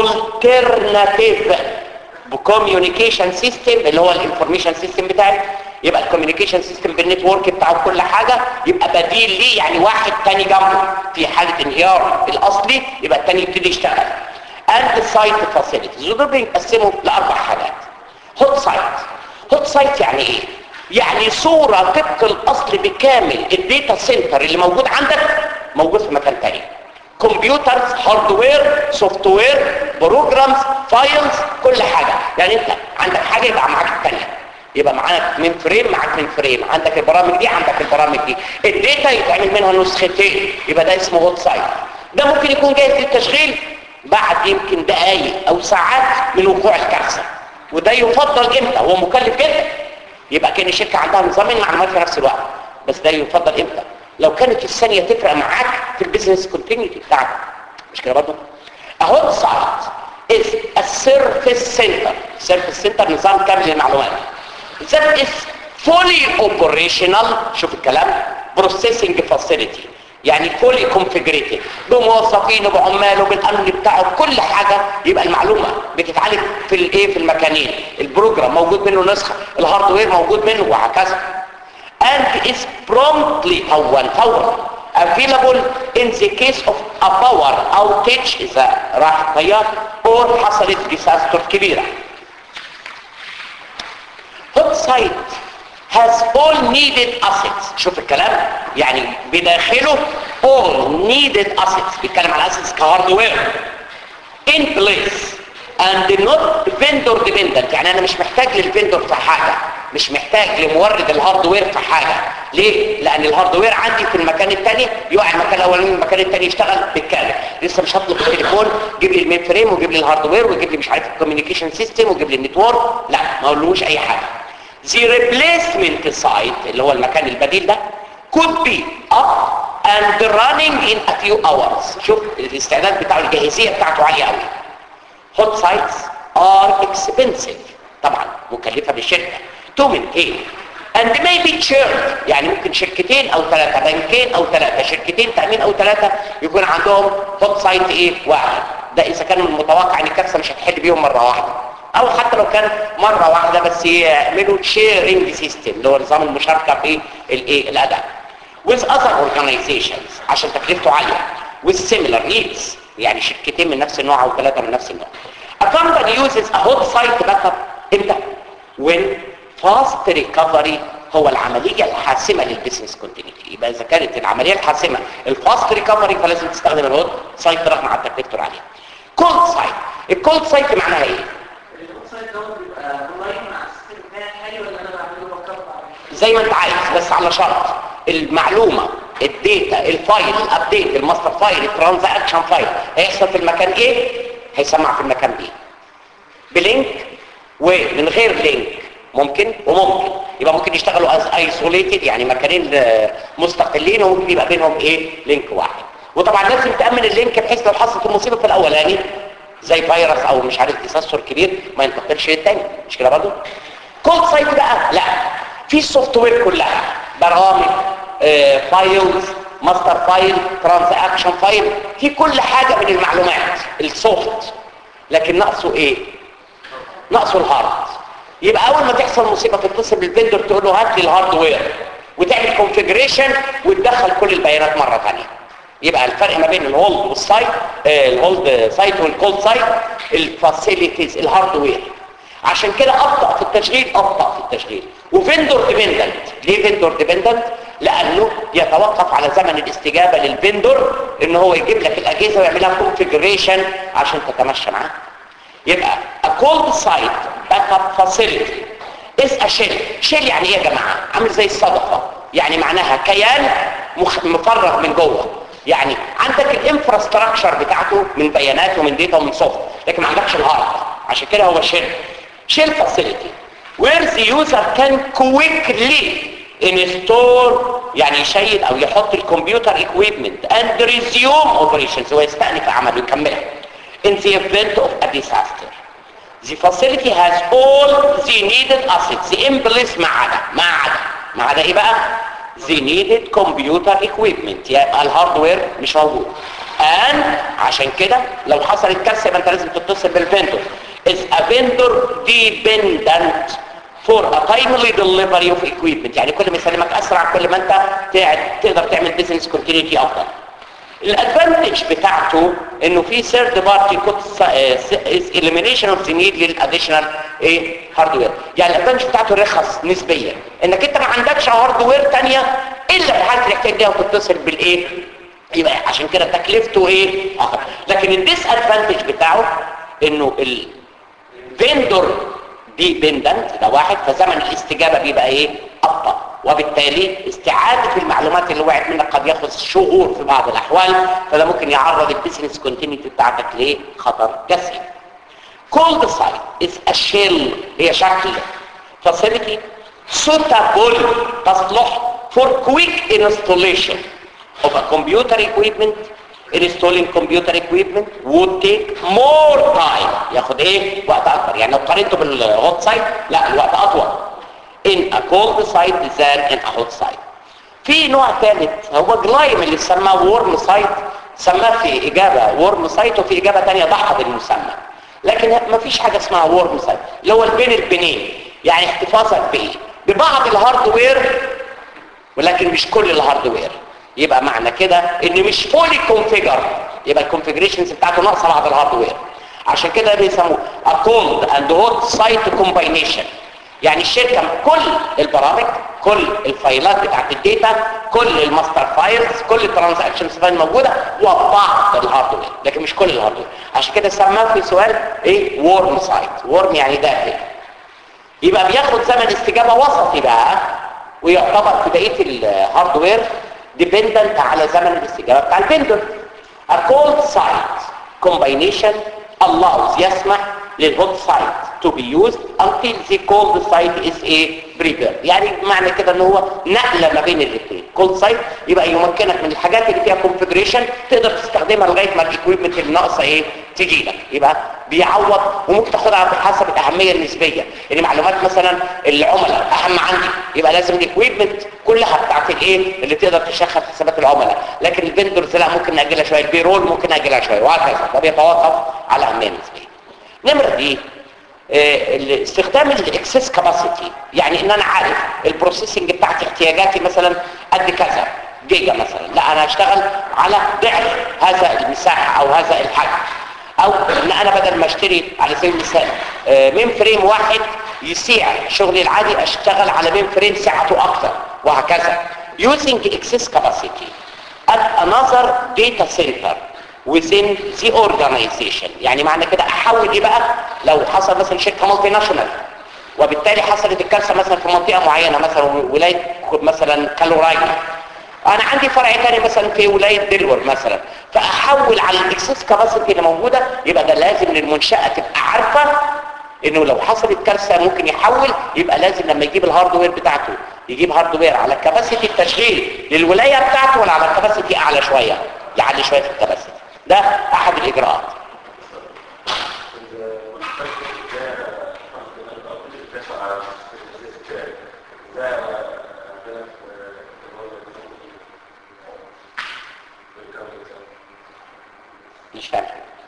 alternative communication system اللي هو الانفورميشن سيستم بتاعي يبقى الكوميونيكيشن سيستم بالنتورك بتاعه كل حاجة يبقى بديل ليه يعني واحد تاني جنبه في حالة انهيار الاصلي يبقى التاني يبتدي يشتغل and the site facilities ودول بنقسموا لاربع حاجات هوت سايت هوت سايت يعني ايه يعني صورة طبق الاصل بكامل الداتا سنتر اللي موجود عندك موجود في مكان تاني كمبيوترز هاردوير سوفت وير بروجرامز فايلز كل حاجة يعني انت عندك حاجة يبقى معاك التانية يبقى معاك من فريم معاك من فريم عندك البرامج دي عندك البرامج دي الداتا يتعمل منها نسختين يبقى ده اسمه هوت سايت ده ممكن يكون جاهز للتشغيل بعد يمكن دقايق او ساعات من وقوع الكارثه وده يفضل امتى هو مكلف جدا يبقى كان الشركه عندها نظامين معلومات في نفس الوقت بس ده يفضل امتى لو كانت الثانيه تفرق معاك في البيزنس كونتينيوتي بتاعك مش كده برضه اهو سايت is a surface center surface center نظام كامل للمعلومات that is fully operational شوف الكلام processing facility يعني فولي كونفيجريتد بموظفينه بعماله بالامن بتاعه بكل حاجه يبقى المعلومه بتتعالج في الايه في المكانين البروجرام موجود منه نسخه الهاردوير موجود منه وهكذا and is promptly فورا فورا available in the case of a power outage اذا راح التيار or حصلت ديساستر كبيره hot site has all needed assets شوف الكلام يعني بداخله all needed assets بيتكلم على assets كهاردوير in place and not vendor dependent يعني انا مش محتاج للفندور في حاجة مش محتاج لمورد الهاردوير في حاجة ليه؟ لان الهاردوير عندي في المكان الثاني يقع المكان الاولاني المكان الثاني يشتغل بالكامل لسه مش هطلب التليفون جيب لي المين فريم وجيب لي الهاردوير ويجيب لي مش عارف الكوميونيكيشن سيستم ويجيب لي النتورك لا ما اقولوش اي حاجه the replacement site اللي هو المكان البديل ده could be up and running in a few hours شوف الاستعداد بتاعه الجاهزية بتاعته عالية قوي hot sites are expensive طبعا مكلفة للشركة to maintain and may be shared يعني ممكن شركتين او ثلاثة بنكين او ثلاثة شركتين تأمين او ثلاثة يكون عندهم هوت سايت ايه واحد ده اذا كان من المتوقع ان الكارثة مش هتحل بيهم مرة واحدة او حتى لو كان مرة واحدة بس يعملوا شيرنج سيستم اللي هو نظام المشاركة في الايه الاداء with other organizations عشان تكلفته عالية with similar needs يعني شركتين من نفس النوع او ثلاثة من نفس النوع a company uses a hot site backup امتى when fast recovery هو العملية الحاسمة للبيزنس كونتينيتي يبقى اذا كانت العملية الحاسمة الفاست ريكفري فلازم تستخدم الهوت سايت رغم على تكلفته العالية كولد سايت الكولد سايت معناها ايه الويب دوت بيبقى اونلاين مع السيستم بتاعي الحالي ولا انا بعمله باك اب بعد زي ما انت عايز بس على شرط المعلومة الداتا الفايل الابديت الماستر فايل الترانزاكشن فايل هيحصل في المكان ايه هيسمع في المكان بي بلينك ومن غير لينك ممكن وممكن يبقى ممكن يشتغلوا از ايسوليتد يعني مكانين آه، مستقلين وممكن يبقى بينهم ايه لينك واحد وطبعا لازم تامن اللينك بحيث لو حصلت المصيبه في الاولاني زي فيروس او مش عارف تسسر كبير ما ينتقلش للتاني مش كده برضه كول سايت بقى لا في السوفت وير كلها برامج آه، فايلز ماستر فايل ترانزاكشن فايل في كل حاجه من المعلومات السوفت لكن ناقصه ايه ناقصه الهارد يبقى اول ما تحصل مصيبه تتصل بالفندور تقول له هات لي الهاردوير وتعمل كونفيجريشن وتدخل كل البيانات مره ثانيه يبقى الفرق ما بين الهولد والسايت آه، الهولد سايت والكولد سايت الفاسيلتيز الهاردوير عشان كده ابطا في التشغيل ابطا في التشغيل وفندور ديبندنت ليه فندور ديبندنت لانه يتوقف على زمن الاستجابه للفندور ان هو يجيب لك الاجهزه ويعملها كونفيجريشن عشان تتمشى معاه يبقى a cold site backup facility is a shell shell يعني ايه يا جماعة عامل زي الصدفة يعني معناها كيان مخ- مفرغ من جوه يعني عندك الانفراستراكشر بتاعته من بيانات ومن داتا ومن سوفت لكن ما عندكش الهارد عشان كده هو شيل شيل facility where the user can quickly install يعني يشيد او يحط الكمبيوتر equipment and resume operations ويستأنف عمله يكملها in the event of a disaster. The facility has all the needed assets. The in place ما عدا ما عدا ما عدا ايه بقى؟ The needed computer equipment يبقى الهاردوير مش موجود. And عشان كده لو حصلت كارثه يبقى انت لازم تتصل بالفندور. Is a vendor dependent for a timely delivery of equipment يعني كل ما يسلمك اسرع كل ما انت تع- تقدر تعمل business continuity افضل. الادفانتج بتاعته انه في ثيرد بارتي elimination of the need للاديشنال ايه هاردوير يعني الادفانتج بتاعته رخص نسبيا انك انت ما عندكش هاردوير تانية الا في حاله الاحتياج ليها وتتصل بالايه يبقى عشان كده تكلفته ايه اخر لكن الديس ادفانتج بتاعه انه الفيندور ديبندنت ده واحد فزمن الاستجابه بيبقى ايه ابطا وبالتالي استعادة المعلومات اللي وقعت منك قد ياخذ شهور في بعض الأحوال فده ممكن يعرض البيزنس كونتينيتي بتاعتك لخطر جسيم. Cold site is a shell هي شكل facility suitable تصلح for quick installation of a computer equipment installing computer equipment would take more time ياخد ايه وقت اكبر يعني لو قارنته بالهوت سايت لا الوقت اطول in a cold site than in a hot site في نوع ثالث هو جلايم اللي سماه وورم سايت سماه في اجابه وورم سايت وفي اجابه ثانيه ضحى بالمسمى لكن ما فيش حاجه اسمها وورم سايت اللي هو البين البنين يعني احتفاظك بايه ببعض الهاردوير ولكن مش كل الهاردوير يبقى معنى كده ان مش فولي كونفيجر يبقى الكونفيجريشنز بتاعته ناقصه بعض الهاردوير عشان كده بيسموه a cold and hot site combination يعني الشركة كل البرامج كل الفايلات بتاعت الداتا كل الماستر فايلز كل الترانزاكشنز فايل موجودة وبعض الهاردوير لكن مش كل الهاردوير عشان كده سماه في سؤال ايه وورم سايت وورم يعني داخل يبقى بياخد زمن استجابة وسطي بقى ويعتبر في بقية الهاردوير ديبندنت على زمن الاستجابة بتاع الفندور A cold site combination allows يسمح للهوت سايت to be used until the cold site is a prepared يعني معنى كده ان هو نقلة ما بين الاثنين cold site يبقى يمكنك من الحاجات اللي فيها configuration تقدر تستخدمها لغاية ما الاكويبمنت اللي ناقصة ايه تجي لك يبقى بيعوض وممكن تاخدها بحسب الاهميه النسبيه يعني معلومات مثلا العملاء اهم عندي يبقى لازم الاكويبمنت كلها بتاعت الايه اللي تقدر تشغل حسابات العملاء لكن الفندرز لا ممكن ناجلها شويه البيرول ممكن ناجلها شويه وهكذا ده بيتوقف على الاهميه النسبيه نمره دي آه، استخدام الاكسس كاباسيتي يعني ان انا عارف البروسيسنج بتاعت احتياجاتي مثلا قد كذا جيجا مثلا لا انا هشتغل على ضعف هذا المساحه او هذا الحجم او ان انا بدل ما اشتري على سبيل المثال آه، مين فريم واحد يسيع شغلي العادي اشتغل على مين فريم سعته اكتر وهكذا using excess capacity at another data center within the organization يعني معنى كده احول ايه بقى لو حصل مثلا شركه مالتي ناشونال وبالتالي حصلت الكارثه مثلا في منطقه معينه مثلا ولايه مثلا كالوراينا انا عندي فرع تاني مثلا في ولايه دلور مثلا فاحول على الاكسس كاباسيتي اللي موجوده يبقى ده لازم للمنشاه تبقى عارفه انه لو حصلت كارثه ممكن يحول يبقى لازم لما يجيب الهاردوير بتاعته يجيب هاردوير على كاباسيتي التشغيل للولايه بتاعته ولا على كاباسيتي اعلى شويه يعلي شويه في الكاباسيتي ده احد الاجراءات مش فاهم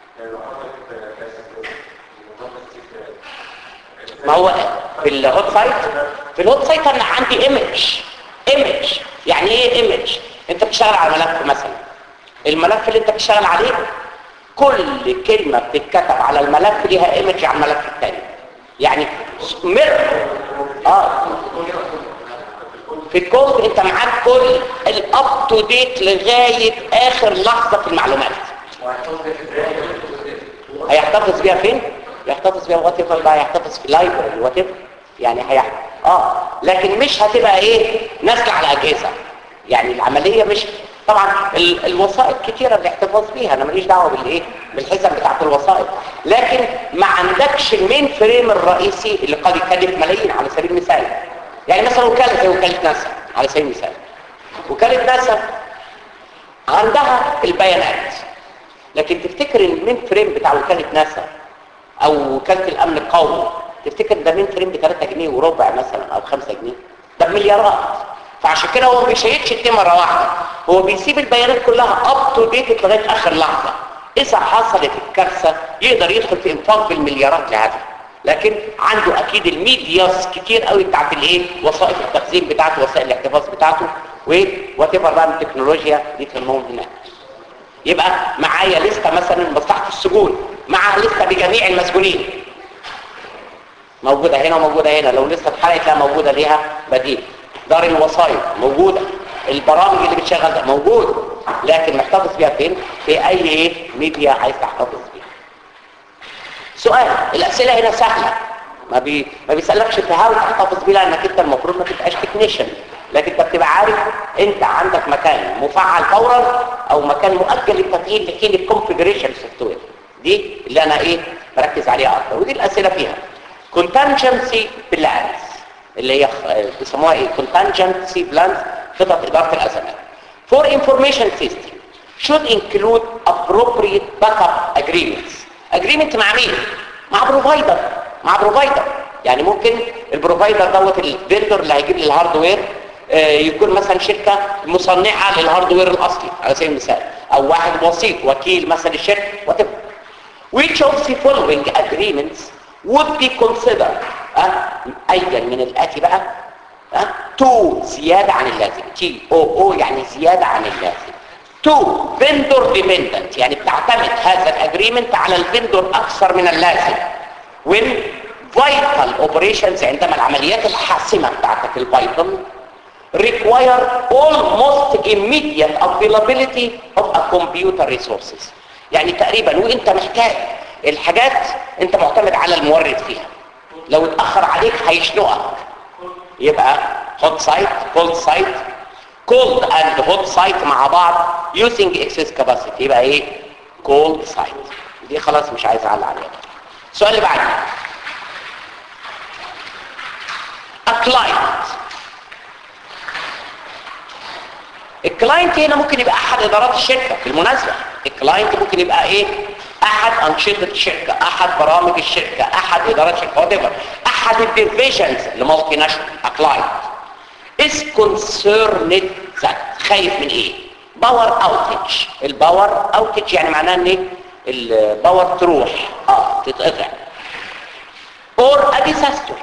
ما هو في الهوت سايت في الهوت سايت انا عندي ايمج ايمج يعني ايه ايمج انت بتشتغل على ملف مثلا الملف اللي انت بتشتغل عليه كل كلمة بتتكتب على الملف ليها ايمج على الملف الثاني يعني مر اه في الكود انت معاك كل الاب تو ديت لغايه اخر لحظه في المعلومات هيحتفظ بيها فين يحتفظ بيها وات ايفر بقى يحتفظ في لايبرري وات ايفر يعني هيحتفظ اه لكن مش هتبقى ايه نازله على اجهزه يعني العمليه مش طبعا ال- الوسائط كتيره الاحتفاظ بيها انا ماليش دعوه بالايه بالحزم بتاعت الوسائط لكن ما عندكش المين فريم الرئيسي اللي قد يكلف ملايين على سبيل المثال يعني مثلا وكاله زي وكاله ناسا على سبيل المثال وكاله ناسا عندها البيانات لكن تفتكر ان المين فريم بتاع وكاله ناسا او وكاله الامن القومي تفتكر ده مين فريم ب 3 جنيه وربع مثلا او 5 جنيه ده بمليارات فعشان كده هو ما بيشيكش التيم مره واحده هو بيسيب البيانات كلها اب تو ديت لغايه اخر لحظه اذا حصلت الكارثه يقدر يدخل في انفاق بالمليارات لهذا لكن عنده اكيد الميدياس كتير قوي بتاعت الايه وسائط التخزين بتاعته وسائل الاحتفاظ بتاعته وات ايفر بقى من التكنولوجيا دي تهمهم هناك يبقى معايا لسته مثلا مصلحه السجون معاها لسته بجميع المسجونين موجوده هنا وموجوده هنا لو لسه اتحرقت لا موجوده ليها بديل دار الوسائط موجوده البرامج اللي بتشغل ده موجود لكن محتفظ بيها فين في اي ايه ميديا عايز تحتفظ بيها سؤال الاسئله هنا سهله ما بي ما بيسالكش انت هاو تحتفظ بيها لانك انت المفروض ما تبقاش تكنيشن لكن انت بتبقى عارف انت عندك مكان مفعل فورا او مكان مؤجل للتفعيل لحين الكونفيجريشن سوفت وير دي اللي انا ايه بركز عليها اكتر ودي الاسئله فيها contingency plans اللي هي خ- بيسموها ايه contingency plans خطط اداره الازمات for information system should include appropriate backup agreements agreement مع مين مع بروفايدر مع بروفايدر يعني ممكن البروفايدر دوت الفيندور اللي هيجيب لي الهاردوير آه، يكون مثلا شركه مصنعه للهاردوير الاصلي على سبيل المثال او واحد وسيط وكيل مثلا الشركه whatever. which of the following agreements would be considered أه؟ ايا من الاتي بقى أه؟ تو زيادة عن اللازم تي او او يعني زيادة عن اللازم تو vendor dependent يعني بتعتمد هذا الاجريمنت على الفندور اكثر من اللازم when vital operations عندما العمليات الحاسمة بتاعتك الفيتال require almost immediate availability of a computer resources يعني تقريبا وانت محتاج الحاجات انت معتمد على المورد فيها لو اتأخر عليك هيشنقك يبقى hot site cold site cold and hot site مع بعض using excess capacity يبقى ايه cold site دي خلاص مش عايز اعلق عليها السؤال اللي بعده a client الكلاينت هنا ممكن يبقى احد ادارات الشركه بالمناسبه الكلاينت ممكن يبقى ايه احد انشطه الشركه احد برامج الشركه احد ادارات الشركه whatever احد الديفيجنز لمالتي ناشونال ابلايد is concerned that خايف من ايه باور اوتج الباور اوتج يعني معناه ان ايه الباور تروح اه تتقطع or a disaster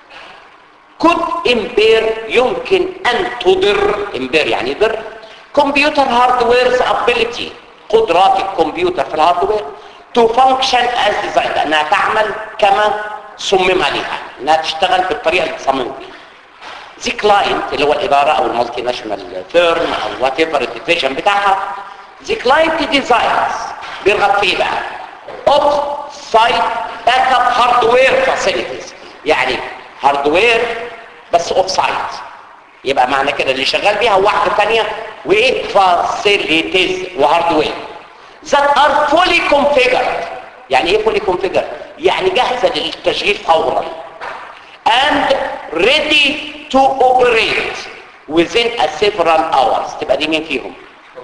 could impair يمكن ان تضر impair يعني يضر computer hardware's ability قدرات الكمبيوتر في الهاردوير to function as designed انها تعمل كما صمم عليها انها تشتغل بالطريقه اللي تصمم بيها the client اللي هو الاداره او المالتي ناشونال فيرم او وات ايفر الديفيجن بتاعها the client designs بيرغب في ايه بقى اوف سايت باك اب هاردوير فاسيلتيز يعني هاردوير بس اوف سايت يبقى معنى كده اللي شغال بيها واحده ثانيه وايه فاسيلتيز وهاردوير that are fully configured يعني ايه fully configured يعني جاهزه للتشغيل فورا and ready to operate within a several hours تبقى دي مين فيهم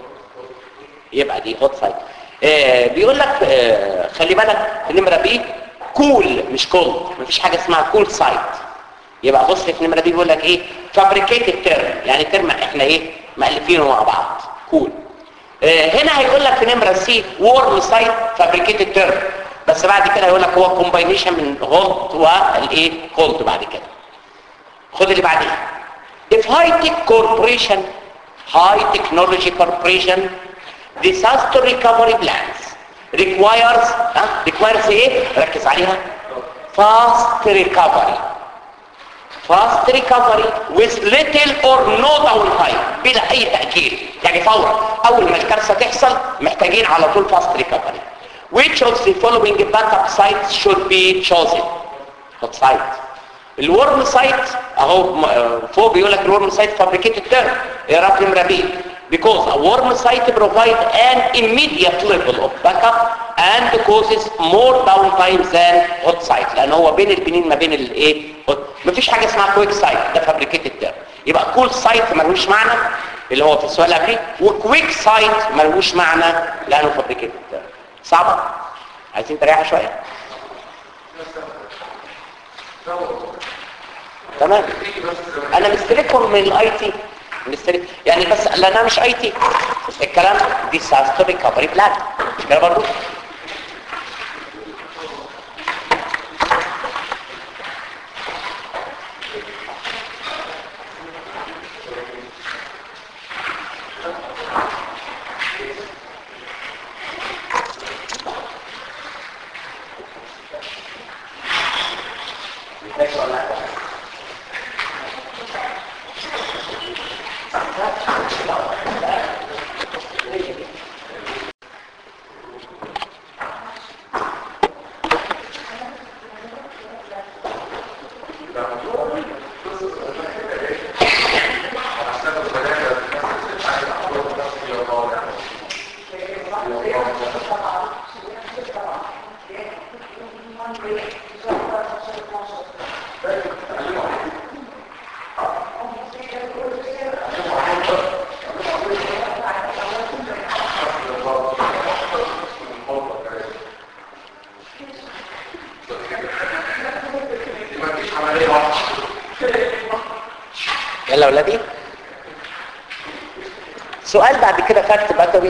يبقى دي هوت سايت آه بيقول لك آه خلي بالك في نمره بي كول مش كولد مفيش حاجه اسمها كول سايت يبقى بص في نمره بي بيقول لك ايه فابريكيتد تيرم يعني ترم احنا ايه مؤلفينه مع بعض كول آه هنا هيقول لك في نمره سي وورم سايت فابريكيتد تيرم بس بعد كده هيقول لك هو كومباينيشن من هوت والايه كولد بعد كده خد اللي بعديه if high tech corporation high technology corporation disaster recovery plans requires ها requires ايه ركز عليها fast recovery fast recovery with little or no downtime بلا اي تأجيل يعني فورا اول ما الكارثه تحصل محتاجين على طول fast recovery which of the following backup sites should be chosen hot site الورم سايت اهو فوق بيقول لك الورم سايت فابريكيتد تيرم اقرا نمره بي because a warm site provide an immediate level of backup and causes more downtime than hot site لان هو بين البنين ما بين الايه مفيش حاجه اسمها كويك سايت ده فابريكيتد تيرم يبقى كول سايت ملوش معنى اللي هو في السؤال اللي قبليه وكويك سايت ملوش معنى لانه فابريكيتد تيرم صعبه عايزين تريحوا شويه تمام انا مستلكهم من الاي تي مستلك يعني بس لان انا مش اي تي الكلام ديساستر ريكفري بلان مش كده برضه يلا يا ولادي سؤال بعد كده فاكت بدوي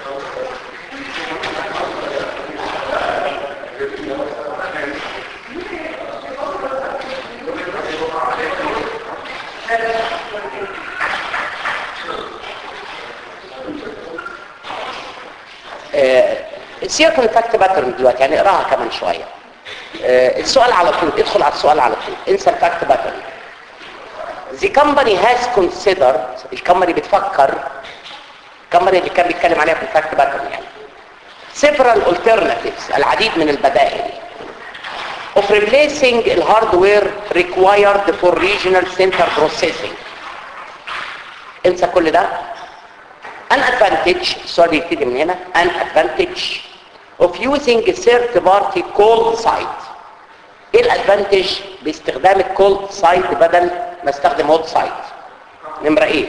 سيبك من الفاكت باترن دلوقتي يعني اقراها كمان شويه آه، السؤال على طول ادخل على السؤال على طول انسى الفاكت باترن The company has considered الكمباني بتفكر الكمباني اللي كان بيتكلم عليها في الفاكت باترن يعني several alternatives العديد من البدائل of replacing الهاردوير required for regional center processing انسى كل ده an advantage السؤال بيبتدي من هنا an advantage of using a third party cold site ايه الادفانتج باستخدام الكولد سايت بدل ما استخدم هوت سايت نمرة ايه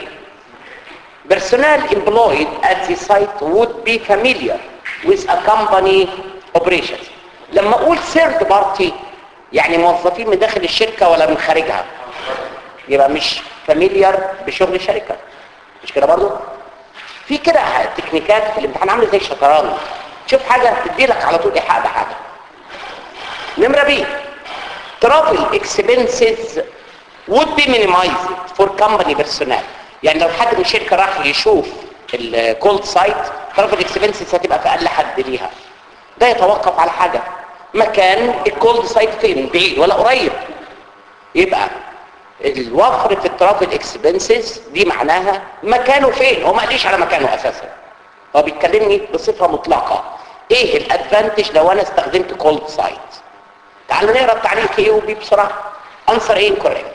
personnel employed at the site would be familiar with a company اوبريشنز لما اقول ثيرد بارتي يعني موظفين من داخل الشركه ولا من خارجها يبقى مش فاميليار بشغل الشركه مش كده برضو في كده تكنيكات في الامتحان عامله زي الشطرنج تشوف حاجه تدي لك على طول ايحاء بحاجه نمره بي travel expenses would be minimized for company personnel يعني لو حد من الشركه راح يشوف الكولد سايت travel expenses هتبقى في اقل حد ليها ده يتوقف على حاجه مكان الكولد سايت فين بعيد ولا قريب يبقى الوفر في الترافل اكسبنسز دي معناها مكانه فين هو ما قاليش على مكانه اساسا هو بيتكلمني بصفه مطلقه ايه الادفانتج لو انا استخدمت كولد سايت تعالوا نقرا التعليق ايه وبي بسرعه انسر ايه incorrect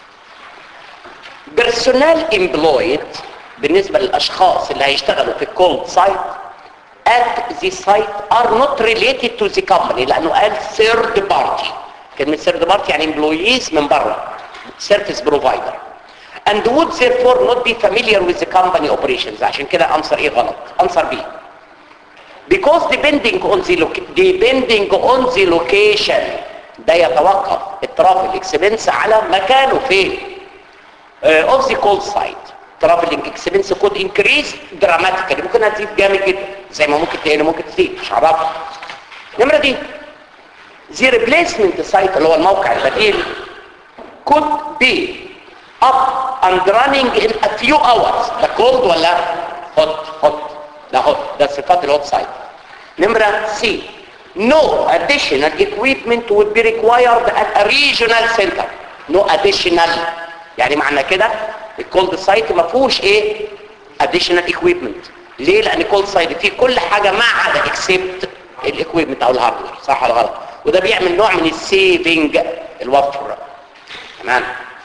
بيرسونال امبلويد بالنسبه للاشخاص اللي هيشتغلوا في الكولد سايت at the site are not related to the company لانه قال third party كلمه third party يعني employees من بره service provider and would therefore not be familiar with the company operations عشان كده انصر ايه غلط انصر بي because depending on the loca- depending on the location ده يتوقف الترافل اكسبنس على مكانه فين uh, of the cold site traveling expense could increase dramatically ممكن هتزيد جامد جدا زي ما ممكن تقل ممكن تزيد مش عرفها النمره دي the replacement site اللي هو الموقع البديل could be up and running in a few hours ده cold ولا hot hot ده hot ده صفات الهوت سايت نمرة C no additional equipment would be required at a regional center no additional يعني معنى كده الكولد سايت ما فيهوش ايه additional equipment ليه لان الكولد سايت فيه كل حاجة ما عدا except الاكويبمنت او الهاردوير صح ولا غلط وده بيعمل نوع من السيفنج الوفر تمام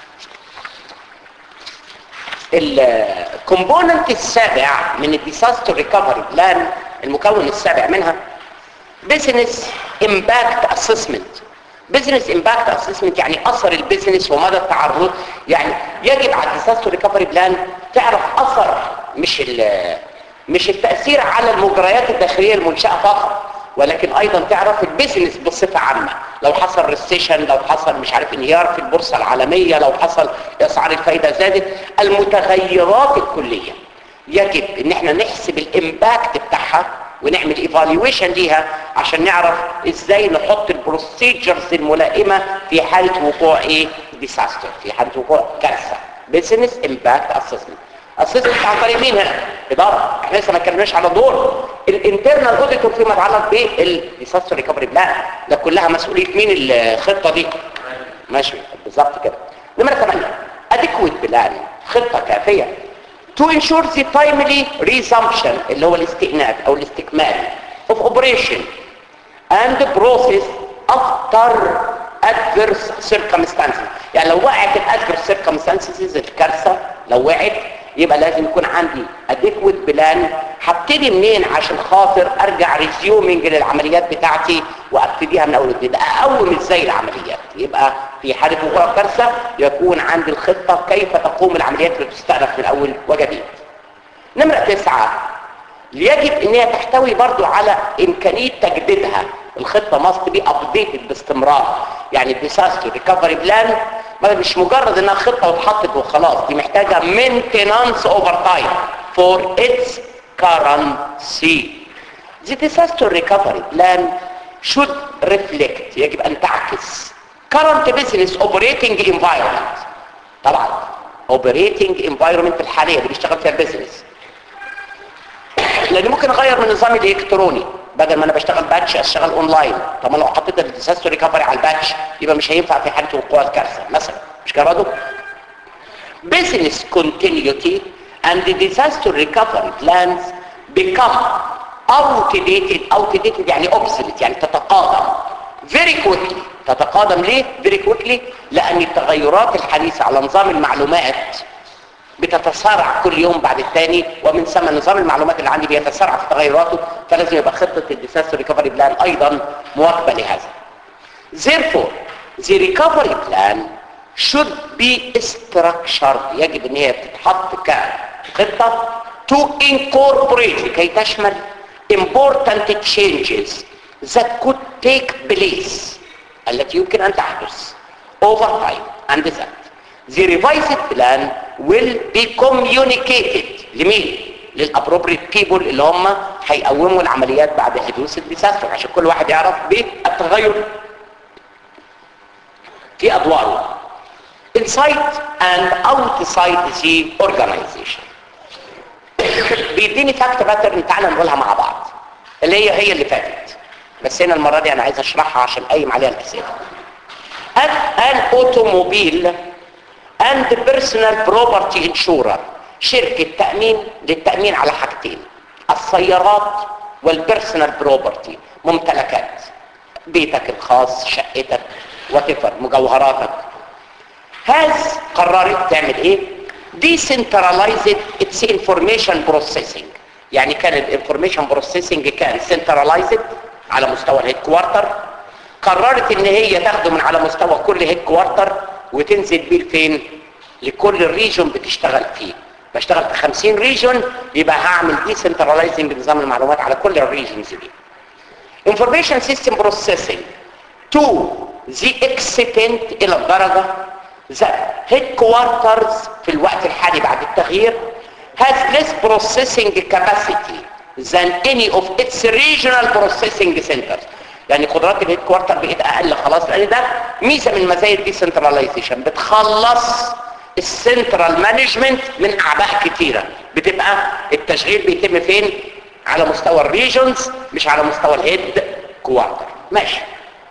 الكومبوننت السابع من الديساستر ريكفري بلان المكون السابع منها بزنس امباكت اسسمنت بزنس امباكت اسسمنت يعني اثر البزنس ومدى التعرض يعني يجب على الديساستر ريكفري بلان تعرف اثر مش مش التاثير على المجريات الداخليه المنشاه فقط ولكن ايضا تعرف البيزنس بصفة عامة لو حصل ريسيشن لو حصل مش عارف انهيار في البورصة العالمية لو حصل اسعار الفايدة زادت المتغيرات الكلية يجب ان احنا نحسب الامباكت بتاعها ونعمل ايفالويشن ليها عشان نعرف ازاي نحط البروسيجرز الملائمة في حالة وقوع ايه ديساستر في حالة وقوع كارثة بيزنس امباكت اسسمنت اسسمنت عن طريق مين هنا اداره احنا لسه ما اتكلمناش على دور الانترنال اوديتور فيما يتعلق بالديساستر ريكفري بلان ده كلها مسؤوليه مين الخطه دي ماشي بالظبط كده نمره 8 اديكويت بلان خطه كافيه to ensure the timely resumption اللي هو الاستئناف او الاستكمال of operation and process after adverse circumstances يعني لو وقعت الادفيرس circumstances الكارثه لو وقعت يبقى لازم يكون عندي adequate بلان هبتدي منين عشان خاطر ارجع ريزيومنج للعمليات بتاعتي وابتديها من اول وجديد اقوم ازاي العمليات يبقى في حاله وقوع كارثه يكون عندي الخطه كيف تقوم العمليات اللي تستأنف من اول وجديد نمره تسعة يجب ان هي تحتوي برضو على امكانيه تجديدها الخطه must be updated باستمرار يعني الديساستر ريكفري بلان ما مش مجرد انها خطه واتحطت وخلاص دي محتاجه maintenance over time for its currency the disaster recovery plan should reflect يجب ان تعكس current business operating environment طبعا operating environment الحاليه اللي بيشتغل فيها البيزنس لان ممكن اغير من النظام الالكتروني بدل ما انا بشتغل باتش اشتغل اونلاين طب ما لو حطيت الديساستر ريكفري على الباتش يبقى مش هينفع في حاله وقوع الكارثه مثلا مش كده برضه business continuity and the disaster recovery plans become outdated outdated يعني obsolete يعني تتقادم very quickly تتقادم ليه very quickly لان التغيرات الحديثه على نظام المعلومات بتتسارع كل يوم بعد الثاني ومن ثم نظام المعلومات اللي عندي بيتسارع في تغيراته فلازم يبقى خطه الديساستر ريكفري بلان ايضا مواكبه لهذا. Therefore, the recovery plan should be structured يجب ان هي تتحط كخطه to incorporate لكي تشمل important changes that could take place التي يمكن أن تحدث over time and that the revised plan will be communicated لمين؟ للappropriate people اللي هم هيقوموا العمليات بعد حدوث الديساستر عشان كل واحد يعرف بالتغير في أدواره inside and outside the organization بيديني فاكت باترن تعالى نقولها مع بعض اللي هي هي اللي فاتت بس هنا المرة دي أنا عايز أشرحها عشان أقيم عليها الأسئلة an automobile and personal property insurer شركة تأمين للتأمين على حاجتين السيارات والبيرسونال بروبرتي ممتلكات بيتك الخاص شقتك وتفر مجوهراتك هاز قررت تعمل ايه decentralized its information processing يعني كان الانفورميشن بروسيسنج كان centralized على مستوى الهيد كوارتر قررت ان هي تاخده من على مستوى كل هيد كوارتر وتنزل بيه فين لكل ريجون بتشتغل فيه بشتغل في 50 ريجون يبقى هعمل ديسنترلايزنج نظام المعلومات على كل الريجونز دي information system processing to the extent الى الدرجة that headquarters في الوقت الحالي بعد التغيير has less processing capacity than any of its regional processing centers يعني قدرات الهيد كوارتر بقت اقل خلاص لان ده ميزه من مزايا الديسنتراليزيشن بتخلص السنترال مانجمنت من اعباء كتيره بتبقى التشغيل بيتم فين على مستوى الريجونز مش على مستوى الهيد كوارتر ماشي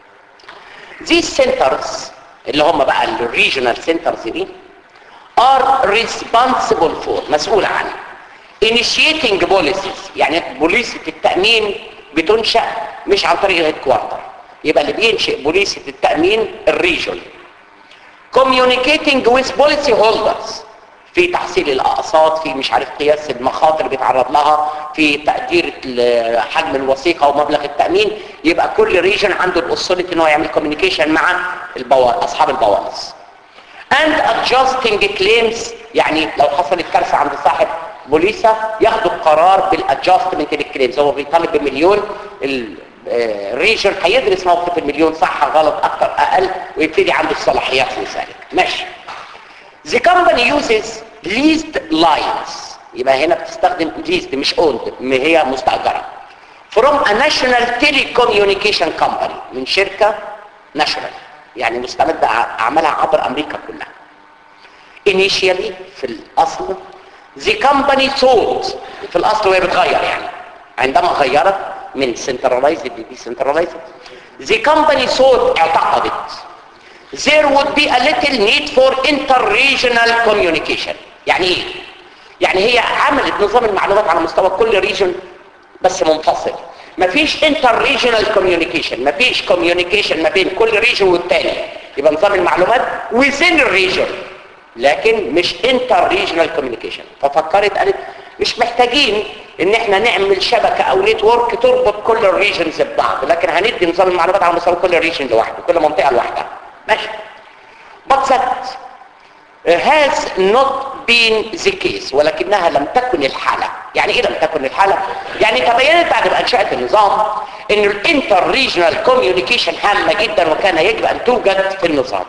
these centers اللي هم بقى الريجونال سنترز دي are responsible for مسؤول عن initiating policies يعني بوليسة التأمين بتنشأ مش عن طريق الهيد كوارتر يبقى اللي بينشئ بوليسة التأمين الريجون communicating with policy holders في تحصيل الاقساط في مش عارف قياس المخاطر اللي بيتعرض لها في تقدير حجم الوثيقه ومبلغ التامين يبقى كل ريجن عنده الاصوليتي ان هو يعمل كوميونيكيشن مع البوا... اصحاب البوالص and adjusting claims يعني لو حصلت كارثه عند صاحب بوليسا ياخدوا القرار بالادجستمنت للكليمز هو بيطالب بمليون الريجن هيدرس موقف المليون صح غلط اكتر اقل ويبتدي عنده الصلاحيات في ذلك ماشي The company uses leased lines يبقى هنا بتستخدم leased مش owned هي مستأجرة from a national telecommunication company من شركة national يعني مستمدة أعمالها عبر أمريكا كلها initially في الأصل the company sold في الأصل وهي بتغير يعني عندما غيرت من centralized ل decentralized the company sold اعتقدت there would be a little need for inter-regional communication يعني ايه؟ يعني هي عملت نظام المعلومات على مستوى كل ريجن بس منفصل مفيش inter-regional communication مفيش communication ما بين كل ريجن والتاني يبقى نظام المعلومات within الريجن لكن مش inter-regional communication ففكرت قالت مش محتاجين ان احنا نعمل شبكة او نتورك تربط كل الريجنز ببعض لكن هندي نظام المعلومات على مستوى كل ريجن لوحده كل منطقة لوحدها ماشي but that has not been the case ولكنها لم تكن الحالة يعني ايه لم تكن الحالة يعني تبينت بعد ما انشأت النظام ان الانتر ريجنال كوميونيكيشن هامة جدا وكان يجب ان توجد في النظام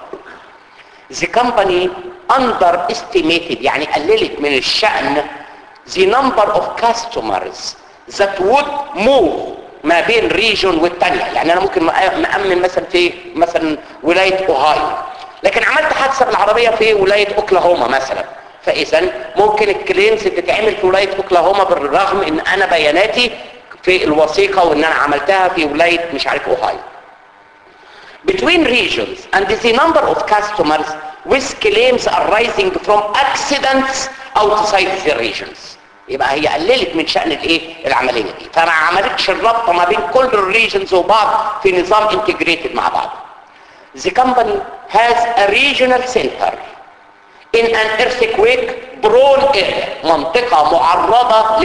the company underestimated يعني قللت من الشأن the number of customers that would move ما بين ريجون والتانية يعني انا ممكن مأمن مثلا في مثلا ولاية اوهايو لكن عملت حادثة بالعربية في ولاية اوكلاهوما مثلا فاذا ممكن الكليمز تتعمل في ولاية اوكلاهوما بالرغم ان انا بياناتي في الوثيقة وان انا عملتها في ولاية مش عارف اوهايو between regions and the number of customers with claims arising from accidents outside the regions يبقى هي قللت من شأن الايه العملية دي فما عملتش الربط ما بين كل الريجنز وبعض في نظام انتجريتد مع بعض The company has a regional center in an earthquake prone area منطقة معرضة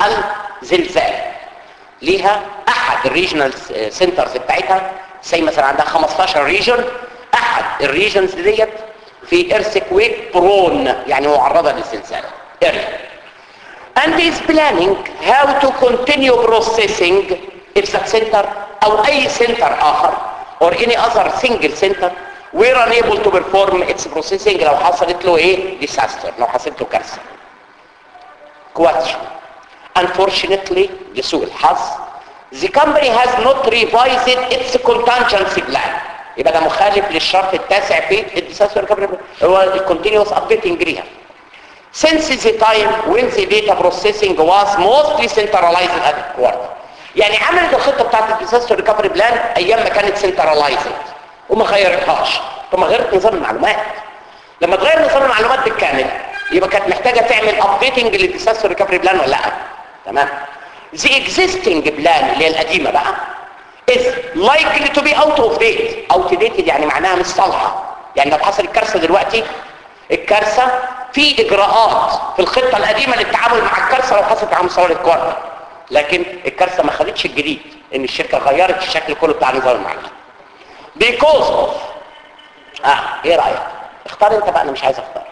للزلزال ليها احد الريجنال سنترز بتاعتها زي مثلا عندها 15 ريجن احد الريجنز ديت في earthquake prone يعني معرضة للزلزال area and is planning how to continue processing if that center او اي سنتر اخر or any other single center were unable to perform its processing لو حصلت له ايه disaster لو حصلت له كارثه question unfortunately لسوء الحظ the company has not revised its contingency plan يبقى ده مخالف للشرط التاسع في الديساستر ريكفري هو الكونتينوس ابديتنج ليها since the time when the data processing was mostly centralized at headquarters يعني عملت الخطه بتاعت الديساستر ريكفري بلان ايام ما كانت سنترلايزد وما غيرتهاش فما غيرت نظام المعلومات لما تغير نظام المعلومات بالكامل يبقى كانت محتاجه تعمل ابديتنج للديساستر ريكفري بلان ولا لا تمام the existing plan اللي هي القديمه بقى is likely to be out of date outdated يعني معناها مش صالحه يعني لو حصل الكارثه دلوقتي الكارثه في اجراءات في الخطه القديمه للتعامل مع الكارثه لو حصلت على مستوى الكوارتر لكن الكارثه ما خدتش الجديد ان الشركه غيرت الشكل كله بتاع نظام المعلومات because of اه ايه رايك اختار انت بقى انا مش عايز اختار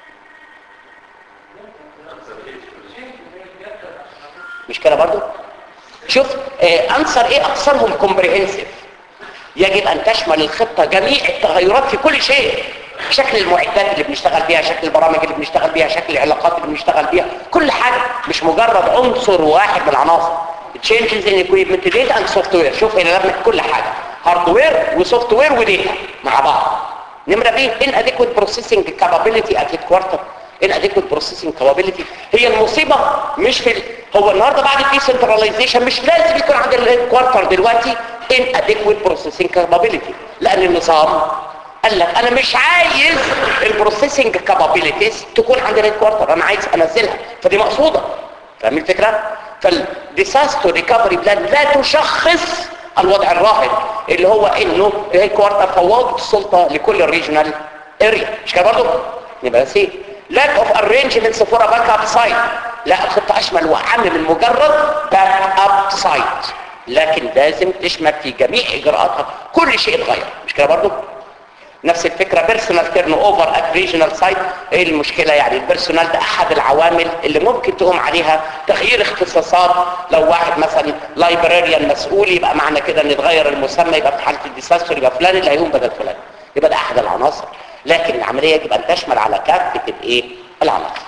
مش كده برضو شوف آه انصر ايه اقصرهم كومبريهنسيف يجب ان تشمل الخطه جميع التغيرات في كل شيء شكل المعدات اللي بنشتغل بيها شكل البرامج اللي بنشتغل بيها شكل العلاقات اللي بنشتغل بيها كل حاجه مش مجرد عنصر واحد من العناصر changes in equipment data and software شوف هنا لمت كل حاجه هاردوير وسوفت وير وديتا مع بعض نمره بي inadequate processing capability at headquarter inadequate processing capability هي المصيبه مش في ال... هو النهارده بعد الديسنتراليزيشن مش لازم يكون عند الهيدكوارتر دلوقتي inadequate processing capability لان النظام قال لك انا مش عايز البروسيسنج كابابيلتيز تكون عند الهيدكوارتر انا عايز انزلها فدي مقصوده فاهم الفكره فالديساستر ريكفري بلان لا تشخص الوضع الراهن اللي هو انه الهيدكوارتر فوض السلطه لكل الريجونال اريا مش كده برضه يبقى سي lack of arrangements for a backup site لا الخطه اشمل واعم من مجرد باك اب سايت لكن لازم تشمل في جميع اجراءاتها كل شيء اتغير مش كده برضه نفس الفكرة بيرسونال تيرن اوفر ات ريجنال سايت ايه المشكلة يعني البيرسونال ده احد العوامل اللي ممكن تقوم عليها تغيير اختصاصات لو واحد مثلا لايبراريان مسؤول يبقى معنى كده ان يتغير المسمى يبقى في حالة الديساستر يبقى فلان اللي هيقوم بدل فلان يبقى ده احد العناصر لكن العملية يجب ان تشمل على كافة الايه العناصر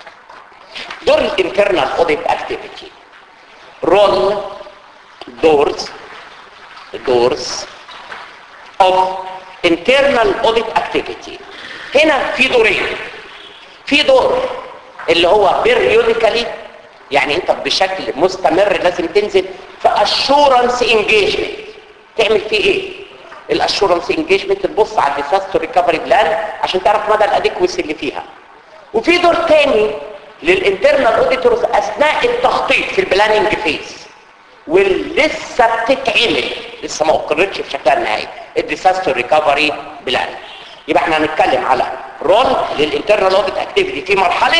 دور الانترنال اوديت اكتيفيتي رول دورز دورز of internal audit activity هنا في دورين في دور اللي هو periodically يعني انت بشكل مستمر لازم تنزل في assurance engagement تعمل فيه ايه الاشورنس انجيجمنت تبص على الديساستر ريكفري بلان عشان تعرف مدى الادكوسي اللي فيها وفي دور تاني للانترنال اوديتورز اثناء التخطيط في البلاننج فيز ولسه بتتعمل لسه ما اقرتش في شكلها النهائي الديساستر ريكفري بلان يبقى احنا هنتكلم على رول للانترنال اوديت اكتيفيتي في مرحله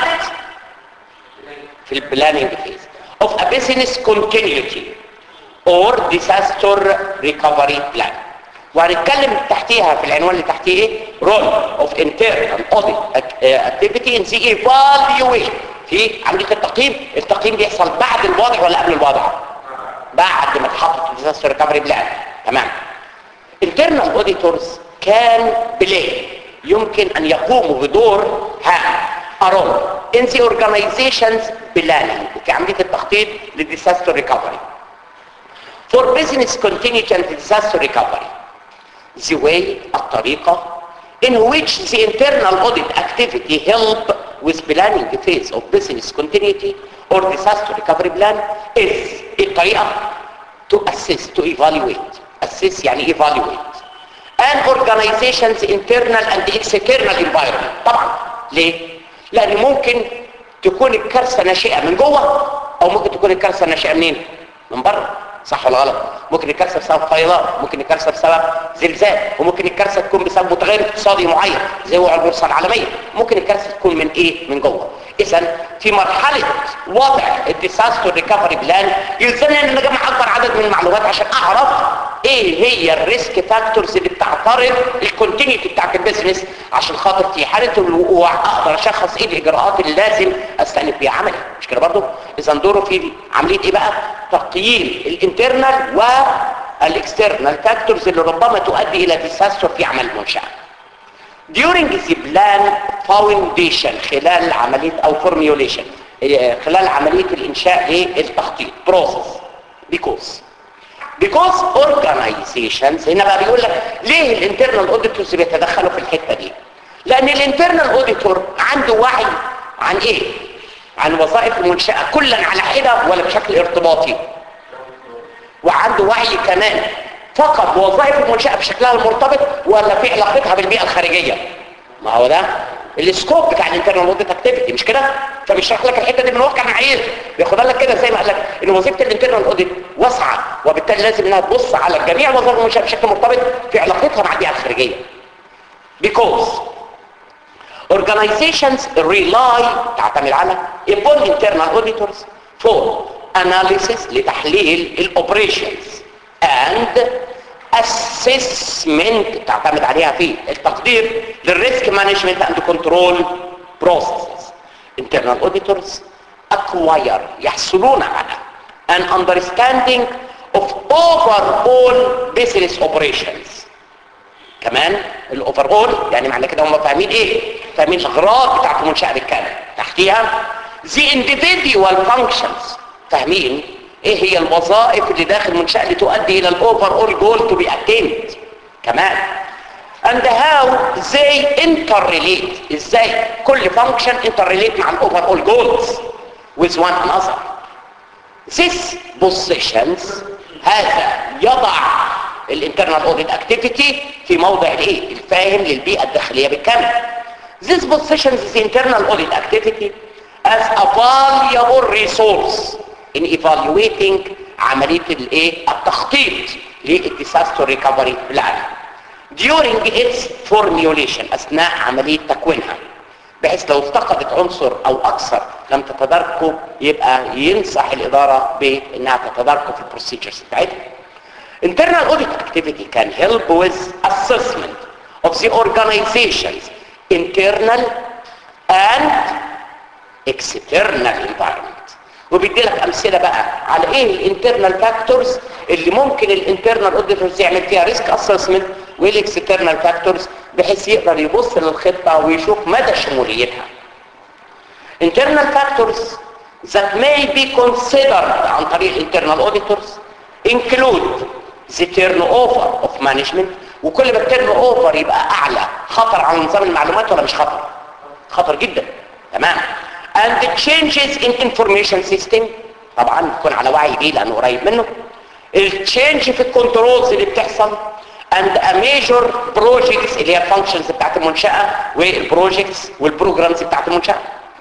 في البلاننج فيز of a business continuity or disaster recovery plan وهنتكلم تحتيها في العنوان اللي تحتيه ايه role of internal audit activity in the evaluation في عمليه التقييم التقييم بيحصل بعد الوضع ولا قبل الوضع بعد ما تحط الديزاستر ريكفري بلان تمام internal auditors كان بلاي يمكن ان يقوموا بدور هام ارون in the organization's planning في عمليه التخطيط للديزاستر ريكفري for business continuity and disaster recovery the way الطريقه in which the internal audit activity help with planning phase of business continuity or disaster recovery plan is الطريقة to assess, to evaluate assess يعني evaluate an organization's internal and external environment طبعا ليه؟ لأن ممكن تكون الكارثة ناشئة من جوه أو ممكن تكون الكارثة ناشئة منين؟ من بره صح ولا غلط ممكن الكارثه بسبب فيضان ممكن الكارثه بسبب زلزال وممكن الكارثه تكون بسبب متغير اقتصادي معين زي وقع البورصه العالميه ممكن الكارثه تكون من ايه من جوه اذا في مرحله وضع الديساستر ريكفري بلان يلزمني ان اجمع اكبر عدد من المعلومات عشان اعرف ايه هي الريسك فاكتورز اللي بتعترض الكونتينيتي بتاعت البيزنس عشان خاطر في حاله الوقوع اقدر اشخص ايه الاجراءات اللي لازم استأنف بيها عملي مش كده برضه اذا دوره في عمليه ايه بقى تقييم الانترنال و الاكسترنال فاكتورز اللي ربما تؤدي الى ديساستر في عمل المنشاه during the plan foundation خلال عمليه او formulation إيه، خلال عمليه الانشاء للتخطيط process because because organizations هنا بقى بيقول لك ليه الانترنال اوديتورز بيتدخلوا في الحته دي لان الانترنال اوديتور عنده وعي عن ايه عن وظائف المنشاه كلا على حده ولا بشكل ارتباطي وعنده وعي كمان فقط بوظائف المنشاه بشكلها المرتبط ولا في علاقتها بالبيئه الخارجيه ما هو ده السكوب بتاع الانترنال اوديت اكتيفيتي مش كده فبيشرح لك الحته دي من واقع معايير بياخدها لك كده زي ما قال لك ان وظيفه الانترنال اوديت واسعه وبالتالي لازم انها تبص على جميع وظائف المنشاه بشكل مرتبط في علاقتها مع البيئه الخارجيه because organizations rely تعتمد على upon internal auditors for analysis لتحليل الاوبريشنز and assessment تعتمد عليها في التقدير للريسك مانجمنت اند كنترول processes internal auditors acquire يحصلون على an understanding of overall business operations كمان الاوفرول يعني معنى كده هم فاهمين ايه فاهمين الاغراض بتاعت المنشاه بالكامل تحتيها the individual functions فاهمين ايه هي الوظائف اللي داخل المنشاه اللي تؤدي الى الاوفر اول جول تو بي اتيند كمان and how they interrelate ازاي كل function interrelate مع الاوفر اول جولز with one another this positions هذا يضع الانترنال اوديت اكتيفيتي في موضع الايه الفاهم للبيئه الداخليه بالكامل this positions the internal audit activity as a valuable resource in evaluating عمليه الايه التخطيط للديساستر ريكفري بلان during its formulation اثناء عمليه تكوينها بحيث لو افتقدت عنصر او اكثر لم تتداركه يبقى ينصح الاداره بانها تتداركه في البروسيجرز بتاعتها Internal audit activity can help with assessment of the organization's internal and external environment. وبيدي لك امثله بقى على ايه الانترنال فاكتورز اللي ممكن الانترنال اوديتورز يعمل فيها ريسك اسسمنت وايه الاكسترنال فاكتورز بحيث يقدر يبص للخطه ويشوف مدى شموليتها. Internal factors that may be considered عن طريق internal auditors include the turnover of management وكل ما التيرن اوفر يبقى اعلى خطر على نظام المعلومات ولا مش خطر خطر جدا تمام and the changes in information system طبعا يكون على وعي بيه لانه قريب منه التشينج في الكنترولز اللي بتحصل and a major projects اللي هي الفانكشنز بتاعت المنشاه والبروجكتس والبروجرامز بتاعت المنشاه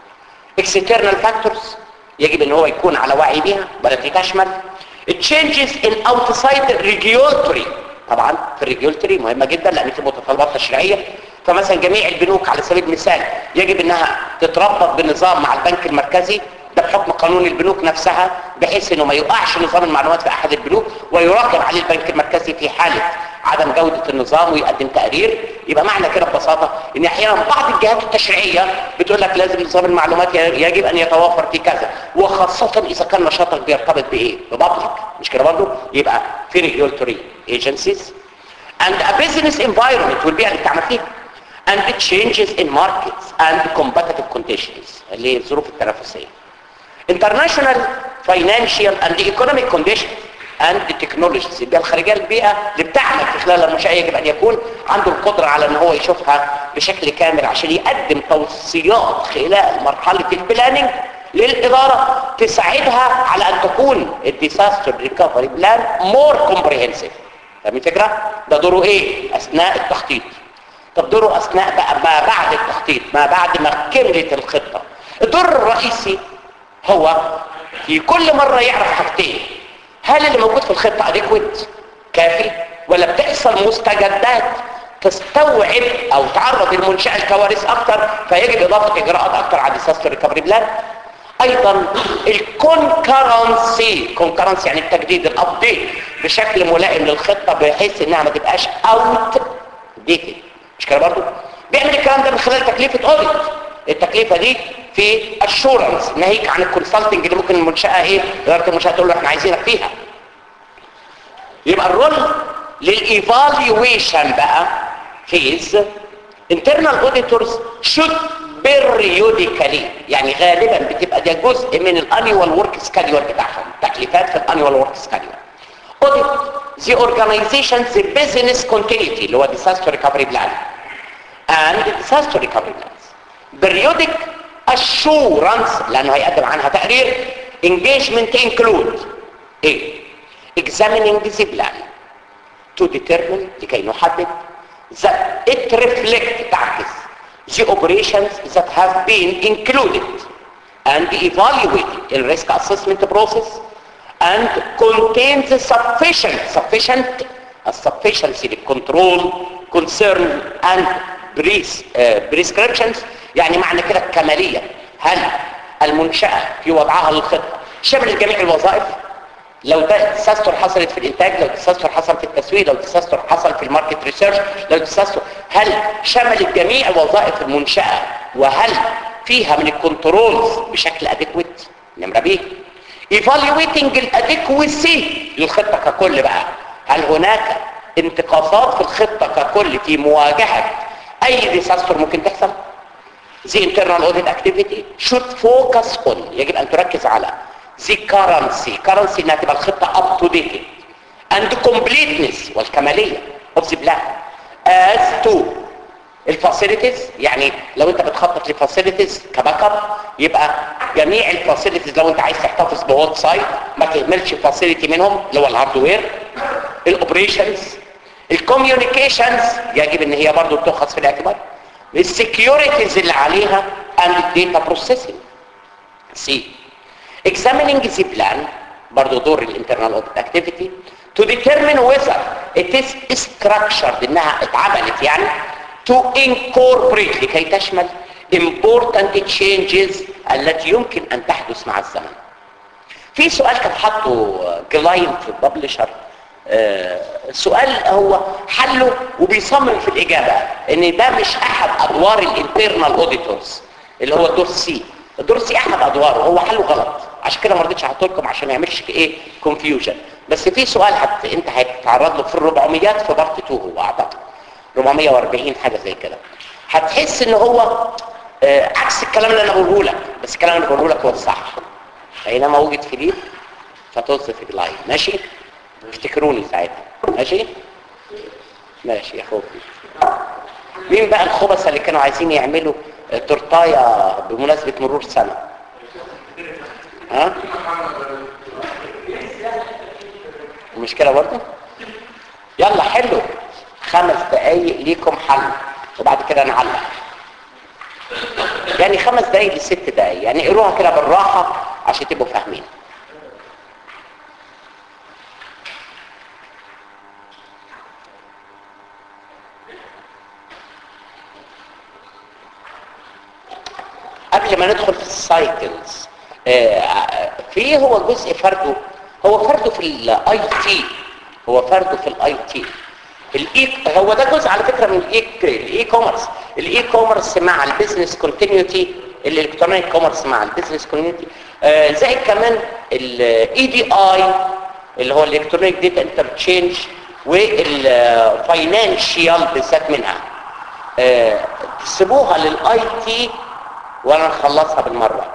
external factors يجب ان هو يكون على وعي بيها والتي تشمل changes in outside regulatory طبعا في الريجولتري مهمة جدا لان في متطلبات تشريعية فمثلا جميع البنوك على سبيل المثال يجب انها تتربط بالنظام مع البنك المركزي ده بحكم قانون البنوك نفسها بحيث انه ما يقعش نظام المعلومات في احد البنوك ويراقب عليه البنك المركزي في حالة عدم جودة النظام ويقدم تقرير يبقى معنى كده ببساطة ان احيانا بعض الجهات التشريعية بتقول لك لازم نظام المعلومات يجب ان يتوافر في كذا وخاصة اذا كان نشاطك بيرتبط بايه ببابليك مش كده برضه يبقى في regulatory agencies and a business environment والبيئة اللي بتعمل فيها and the changes in markets and competitive conditions اللي هي الظروف التنافسية international financial and economic conditions and the technologies البيئة الخارجية البيئة اللي بتعمل في خلال المنشأة يجب أن يكون عنده القدرة على أن هو يشوفها بشكل كامل عشان يقدم توصيات خلال مرحلة البلاننج للإدارة تساعدها على أن تكون الديساستر ريكفري بلان مور كومبريهنسيف فاهم الفكرة؟ ده دوره إيه؟ أثناء التخطيط طب دوره أثناء بقى ما بعد التخطيط ما بعد ما كملت الخطة الدور الرئيسي هو في كل مرة يعرف حاجتين هل اللي موجود في الخطة اديكويت كافي ولا بتحصل مستجدات تستوعب او تعرض المنشأة الكوارث اكتر فيجب اضافة اجراءات اكتر على ديساستر ريكفري بلان ايضا الكونكرنسي كونكرنسي يعني التجديد الابديت بشكل ملائم للخطة بحيث انها ما تبقاش اوت ديتد مش كده برضه بيعمل الكلام ده من خلال تكلفة اوديت التكلفة دي في اشورنس ناهيك عن الكونسلتنج اللي ممكن المنشأة ايه ادارة المنشأة تقول له احنا عايزينك فيها يبقى الرول للايفالويشن بقى فيز internal auditors should periodically يعني غالبا بتبقى ده جزء من الانيوال ورك سكادول بتاعهم تكليفات في الانيوال ورك سكادول audit the organization's business continuity اللي هو disaster recovery plan and disaster recovery plans periodic assurance لانه هيقدم عنها تقرير engagement include ايه examining the plan to determine لكي نحدد that it reflect تعكس the operations that have been included and evaluated in risk assessment process and contains sufficient sufficient sufficiency control concern and pres, uh, prescriptions يعني معنى كده الكمالية هل المنشأة في وضعها للخطة شمل جميع الوظائف لو ده ديساستر حصلت في الانتاج لو ديساستر حصل في التسويق لو ديساستر حصل في الماركت ريسيرش لو ديساستر هل شملت جميع وظائف المنشأة وهل فيها من الكنترولز بشكل اديكويت نمرة بيه evaluating الاديكويسي للخطة ككل بقى هل هناك انتقاصات في الخطة ككل في مواجهة اي ديساستر ممكن تحصل the internal audit activity should focus on يجب ان تركز على the currency currency انها تبقى الخطة up to date and completeness والكمالية of the plan as to الفاسيلتيز يعني لو انت بتخطط لفاسيلتيز كباك اب يبقى جميع الفاسيلتيز لو انت عايز تحتفظ بهوت سايت ما تهملش فاسيلتي منهم اللي هو الهاردوير الاوبريشنز الكوميونيكيشنز يجب ان هي برضو تؤخذ في الاعتبار السكيورتيز اللي عليها and data processing سي examining the plan برضو دور الانترنال audit activity to determine whether it is structured انها اتعملت يعني to incorporate لكي تشمل important changes التي يمكن ان تحدث مع الزمن في سؤال كان حاطه جلاين في الببلشر آه سؤال هو حله وبيصمم في الاجابه ان ده مش احد ادوار الانترنال اوديتورز اللي هو الدور سي الدور سي احد ادواره هو حله غلط عشان كده ما رضيتش احطه لكم عشان ما يعملش ايه كونفيوجن بس في سؤال حت انت هتتعرض له في الربعميات في بارت 2 هو اعتقد 440 حاجه زي كده هتحس ان هو آه عكس الكلام اللي انا بقوله لك بس الكلام اللي بقوله لك هو الصح بينما وجد في دي فطز في اللاين ماشي افتكروني ساعتها ماشي ماشي يا اخوكي مين بقى الخبث اللي كانوا عايزين يعملوا تورتايه بمناسبه مرور سنه ها المشكله برضه يلا حلو خمس دقايق ليكم حل وبعد كده نعلق يعني خمس دقايق لست دقايق يعني اقروها كده بالراحه عشان تبقوا فاهمين قبل ما ندخل في السايكلز في هو جزء فرده هو فرده في الاي تي هو فرده في الاي تي الاي هو ده جزء على فكره من الاي الاي كوميرس الاي كوميرس مع البيزنس كونتينيوتي الالكترونيك كوميرس مع البيزنس كونتينيوتي زائد كمان الاي دي اي اللي هو الالكترونيك داتا انترتشينج والفاينانشيال بالذات منها آه، تسيبوها للاي تي وانا نخلصها بالمره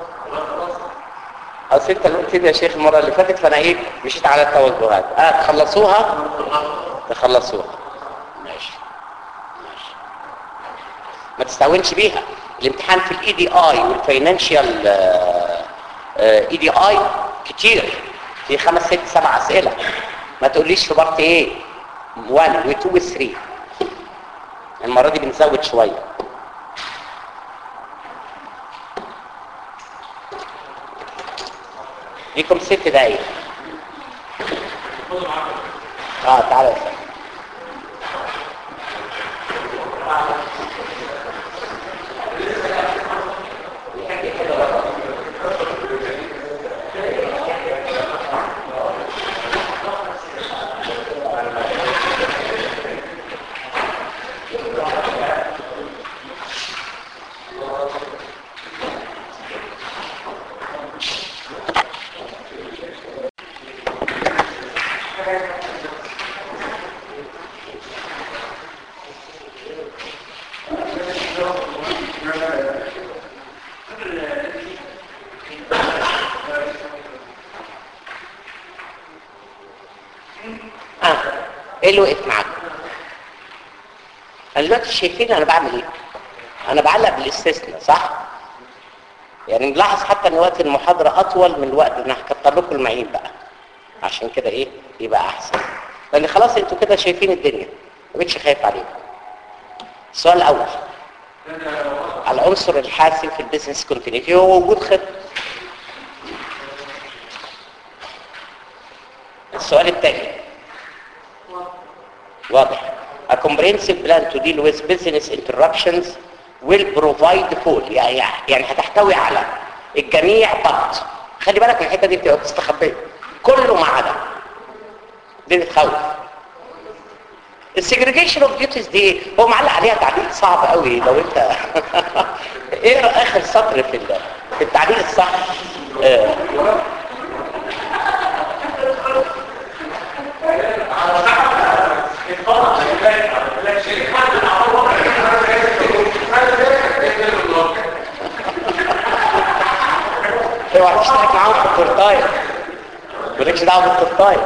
اصل انت اللي قلت لي يا شيخ المره اللي فاتت فانا ايه مشيت على التوجهات اه تخلصوها تخلصوها ماشي ماشي ما تستهونش بيها الامتحان في الاي دي اي والفاينانشال اي دي اي كتير في خمس ست سبع اسئله ما تقوليش في بارت ايه 1 و2 و3 المره دي بنزود شويه ليكم ست دقايق اه تعالى يا سيدي. اه ايه اللي وقف معاك انا دلوقتي شايفين انا بعمل ايه انا بعلق بالاستثناء صح يعني نلاحظ حتى ان وقت المحاضرة اطول من الوقت انا هكتر لكم المعين بقى عشان كده ايه يبقى احسن لان خلاص انتوا كده شايفين الدنيا ما بقتش خايف عليكم السؤال الاول العنصر الحاسم في البيزنس كونتينيتي هو وجود خطه السؤال الثاني واضح A comprehensive plan to deal with business interruptions will provide for يعني يعني هتحتوي على الجميع بط خلي بالك من الحته دي بتبقى بتستخبيه كله ما عدا دي بتخوف السيجريجيشن اوف ديوتيز دي هو معلق عليها تعليق صعب قوي لو انت ايه اخر سطر في ال- في التعليق الصح آه. اوعى تشترك معاهم في التورتايه مالكش دعوه بالتورتايه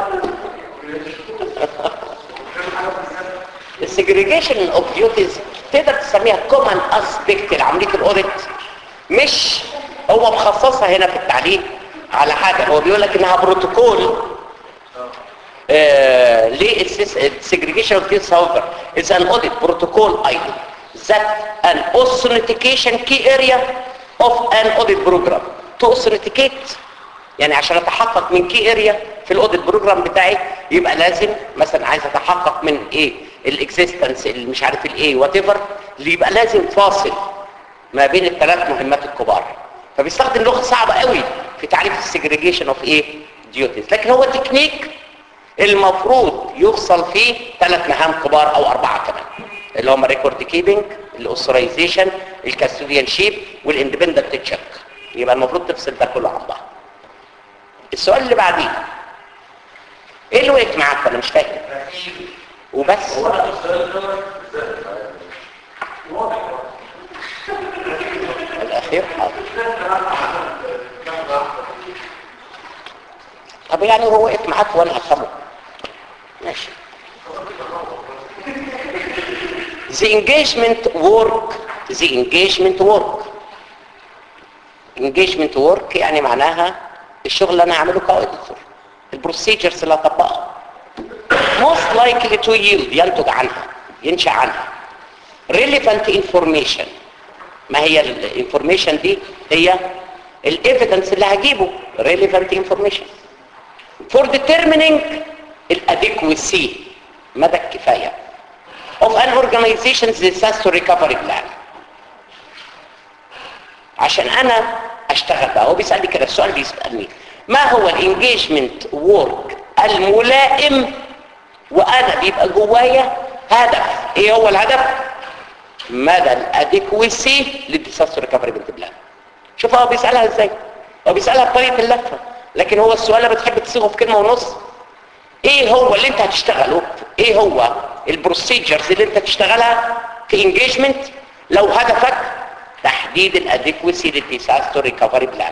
السيجريجيشن اوف ديوتيز تقدر تسميها كومن اسبكت لعمليه الاوديت مش هو مخصصها هنا في التعليق على حاجه هو بيقول لك انها بروتوكول آه ليه السيجريجيشن اوف ديوتيز however is an audit protocol item that an authentication key area of an audit program to authenticate يعني عشان اتحقق من كي اريا في الاوديت بروجرام بتاعي يبقى لازم مثلا عايز اتحقق من ايه الاكزيستنس اللي مش عارف الايه وات ايفر اللي يبقى لازم فاصل ما بين الثلاث مهمات الكبار فبيستخدم لغه صعبه قوي في تعريف السيجريجيشن اوف ايه ديوتيز لكن هو تكنيك المفروض يفصل فيه ثلاث مهام كبار او اربعه كمان اللي هم الريكورد كيبنج الاوثرايزيشن الكاستوديان شيب والاندبندنت تشيك يبقى المفروض تفصل ده كله عن بعض السؤال اللي بعديه ايه اللي وقف معاك انا مش فاهم وبس الاخير حاضر طب يعني هو وقف معاك وانا هفهمه ماشي the engagement work the engagement work engagement work يعني معناها الشغل اللي انا هعمله كاوديتور البروسيجرز اللي هطبقها most likely to yield ينتج عنها ينشأ عنها relevant information ما هي الانفورميشن دي هي الايفيدنس اللي هجيبه relevant information for determining الاديكوسي مدى الكفايه of an organization's disaster recovery plan عشان انا اشتغل بقى هو بيسألني كده السؤال بيسألني ما هو الانجيجمنت وورك الملائم وانا بيبقى جوايا هدف ايه هو الهدف مدى الاديكويسي للديساستر ريكفري بلان شوف هو بيسألها ازاي هو بيسألها بطريقة اللفة لكن هو السؤال اللي بتحب تصيغه في كلمة ونص ايه هو اللي انت هتشتغله ايه هو البروسيجرز اللي انت تشتغلها في انجيجمنت لو هدفك تحديد الاديكوسي للديساستر ريكفري بلان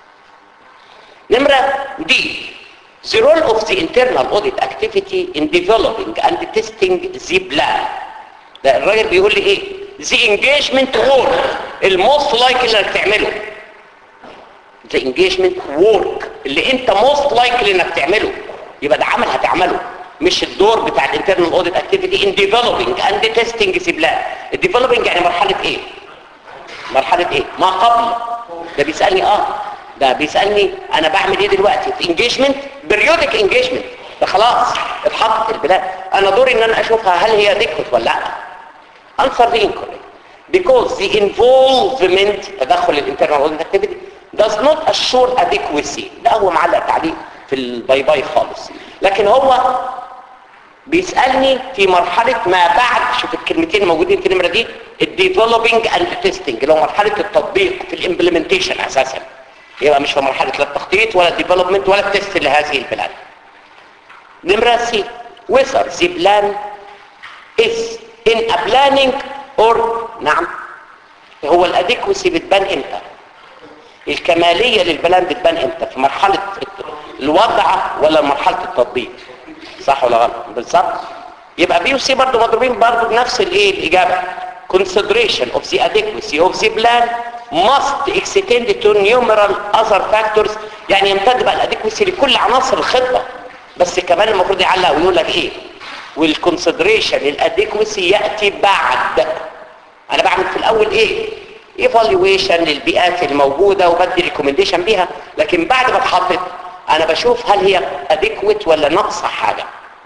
نمرة دي the role of the internal audit activity in developing and testing the plan ده الراجل بيقول لي ايه the engagement work الموست لايك اللي انك تعمله the engagement work اللي انت most likely انك تعمله يبقى ده عمل هتعمله مش الدور بتاع الانترنال اوديت اكتيفيتي ان ديفلوبينج اند تيستنج سي بلان الديفلوبينج يعني مرحله ايه مرحله ايه ما قبل ده بيسالني اه ده بيسالني انا بعمل ايه دلوقتي في انجيجمنت بريودك انجيجمنت ده خلاص اتحط في البلان انا دوري ان انا اشوفها هل هي اديكوت ولا لا answer the inquiry because the involvement تدخل الانترنال اوديت اكتيفيتي does not assure adequacy ده هو معلق تعليق في الباي باي خالص لكن هو بيسألني في مرحلة ما بعد شوف الكلمتين الموجودين في النمرة دي الديفلوبينج اند تيستنج اللي هو مرحلة التطبيق في الامبلمنتيشن اساسا يبقى مش في مرحلة لا التخطيط ولا الديفلوبمنت ولا التست لهذه البلان نمرة سي whether the plan is in a planning or نعم الاديكوسي بتبان امتى الكماليه للبلان بتبان امتى في مرحله الوضع ولا مرحله التطبيق صح ولا غلط بالظبط يبقى بي وسي برضه مضروبين برضه بنفس الايه الاجابه consideration of the adequacy of the plan must extend to numerous other factors يعني يمتد بقى الاديكوسي لكل عناصر الخطه بس كمان المفروض يعلق ويقول لك ايه والكونسيدريشن الاديكوسي ياتي بعد انا بعمل في الاول ايه ايفالويشن للبيئات الموجوده وبدي ريكومنديشن بيها لكن بعد ما اتحطت انا بشوف هل هي اديكويت ولا ناقصه حاجه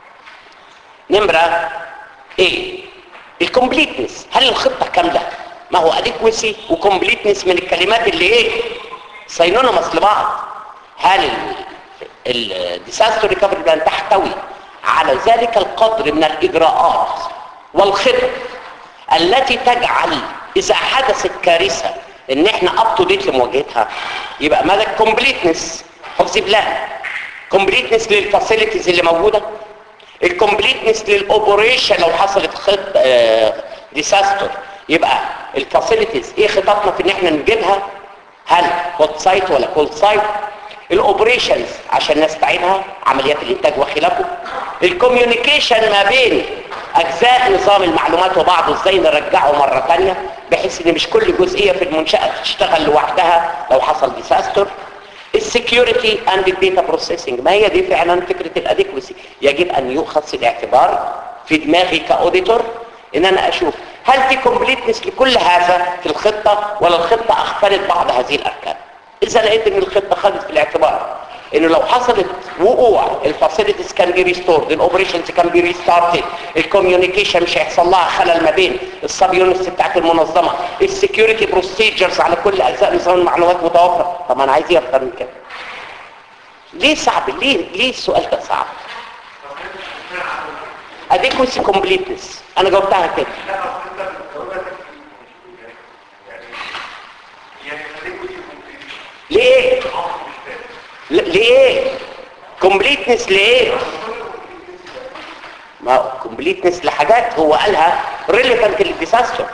نمره ايه الكومبليتنس هل الخطه كامله ما هو اديكويسي وكومبليتنس من الكلمات اللي ايه سينونيمس لبعض هل الديساستر ريكفري بلان تحتوي على ذلك القدر من الاجراءات والخطط التي تجعل اذا حدثت كارثه ان احنا اب تو ديت لمواجهتها يبقى ماذا الكومبليتنس اوف ذا بلان كومبليتنس للفاسيلتيز اللي موجوده الكومبليتنس للاوبريشن لو حصلت خط ديساستر يبقى الفاسيلتيز ايه خططنا في ان احنا نجيبها هل هوت سايت ولا كولد سايت الاوبريشنز عشان نستعينها عمليات الانتاج وخلافه الكوميونيكيشن ما بين اجزاء نظام المعلومات وبعضه ازاي نرجعه مره ثانيه بحيث ان مش كل جزئيه في المنشاه تشتغل لوحدها لو حصل ديساستر السكيورتي اند الداتا بروسيسنج ما هي دي فعلا فكره الاديكوسي يجب ان يؤخذ في الاعتبار في دماغي كاوديتور ان انا اشوف هل في كومبليتنس لكل هذا في الخطه ولا الخطه اغفلت بعض هذه الاركان اذا لقيت ان الخطه خدت في الاعتبار انه لو حصلت وقوع الفاسيلتيز كان بي ريستورد الاوبريشنز كان بي ريستارتد الكوميونيكيشن مش هيحصل لها خلل ما بين السب يونتس بتاعت المنظمه السكيورتي بروسيجرز على كل اجزاء نظام المعلومات متوفره طب انا عايز ايه اكتر من كده ليه صعب ليه ليه السؤال ده صعب اديكوسي كومبليتنس انا جاوبتها كده ليه ليه كومبليتنس ليه ما كومبليتنس لحاجات هو قالها ريليفنت للديساستر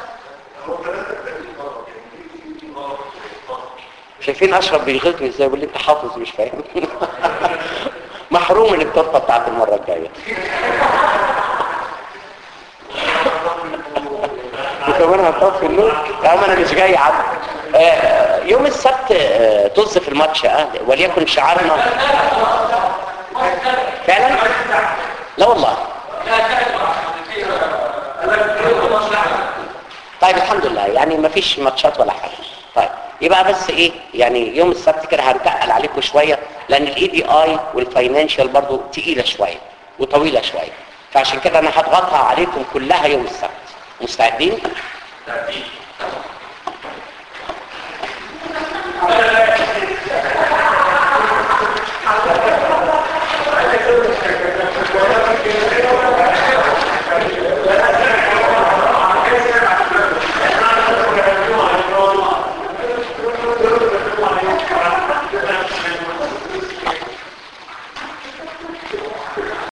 شايفين اشرف بيغيظني ازاي بيقول لي انت حافظ مش فاهم محروم من التورته بتاعت المره الجايه وكمان هتطفي النور يا عم انا مش جاي عبد آه يوم السبت آه طز في الماتش آه وليكن شعارنا فعلا لا والله طيب الحمد لله يعني ما فيش ماتشات ولا حاجه طيب يبقى بس ايه يعني يوم السبت كده هنتقل عليكم شويه لان الاي دي اي والفاينانشال برضو تقيله شويه وطويله شويه فعشان كده انا هضغطها عليكم كلها يوم السبت مستعدين؟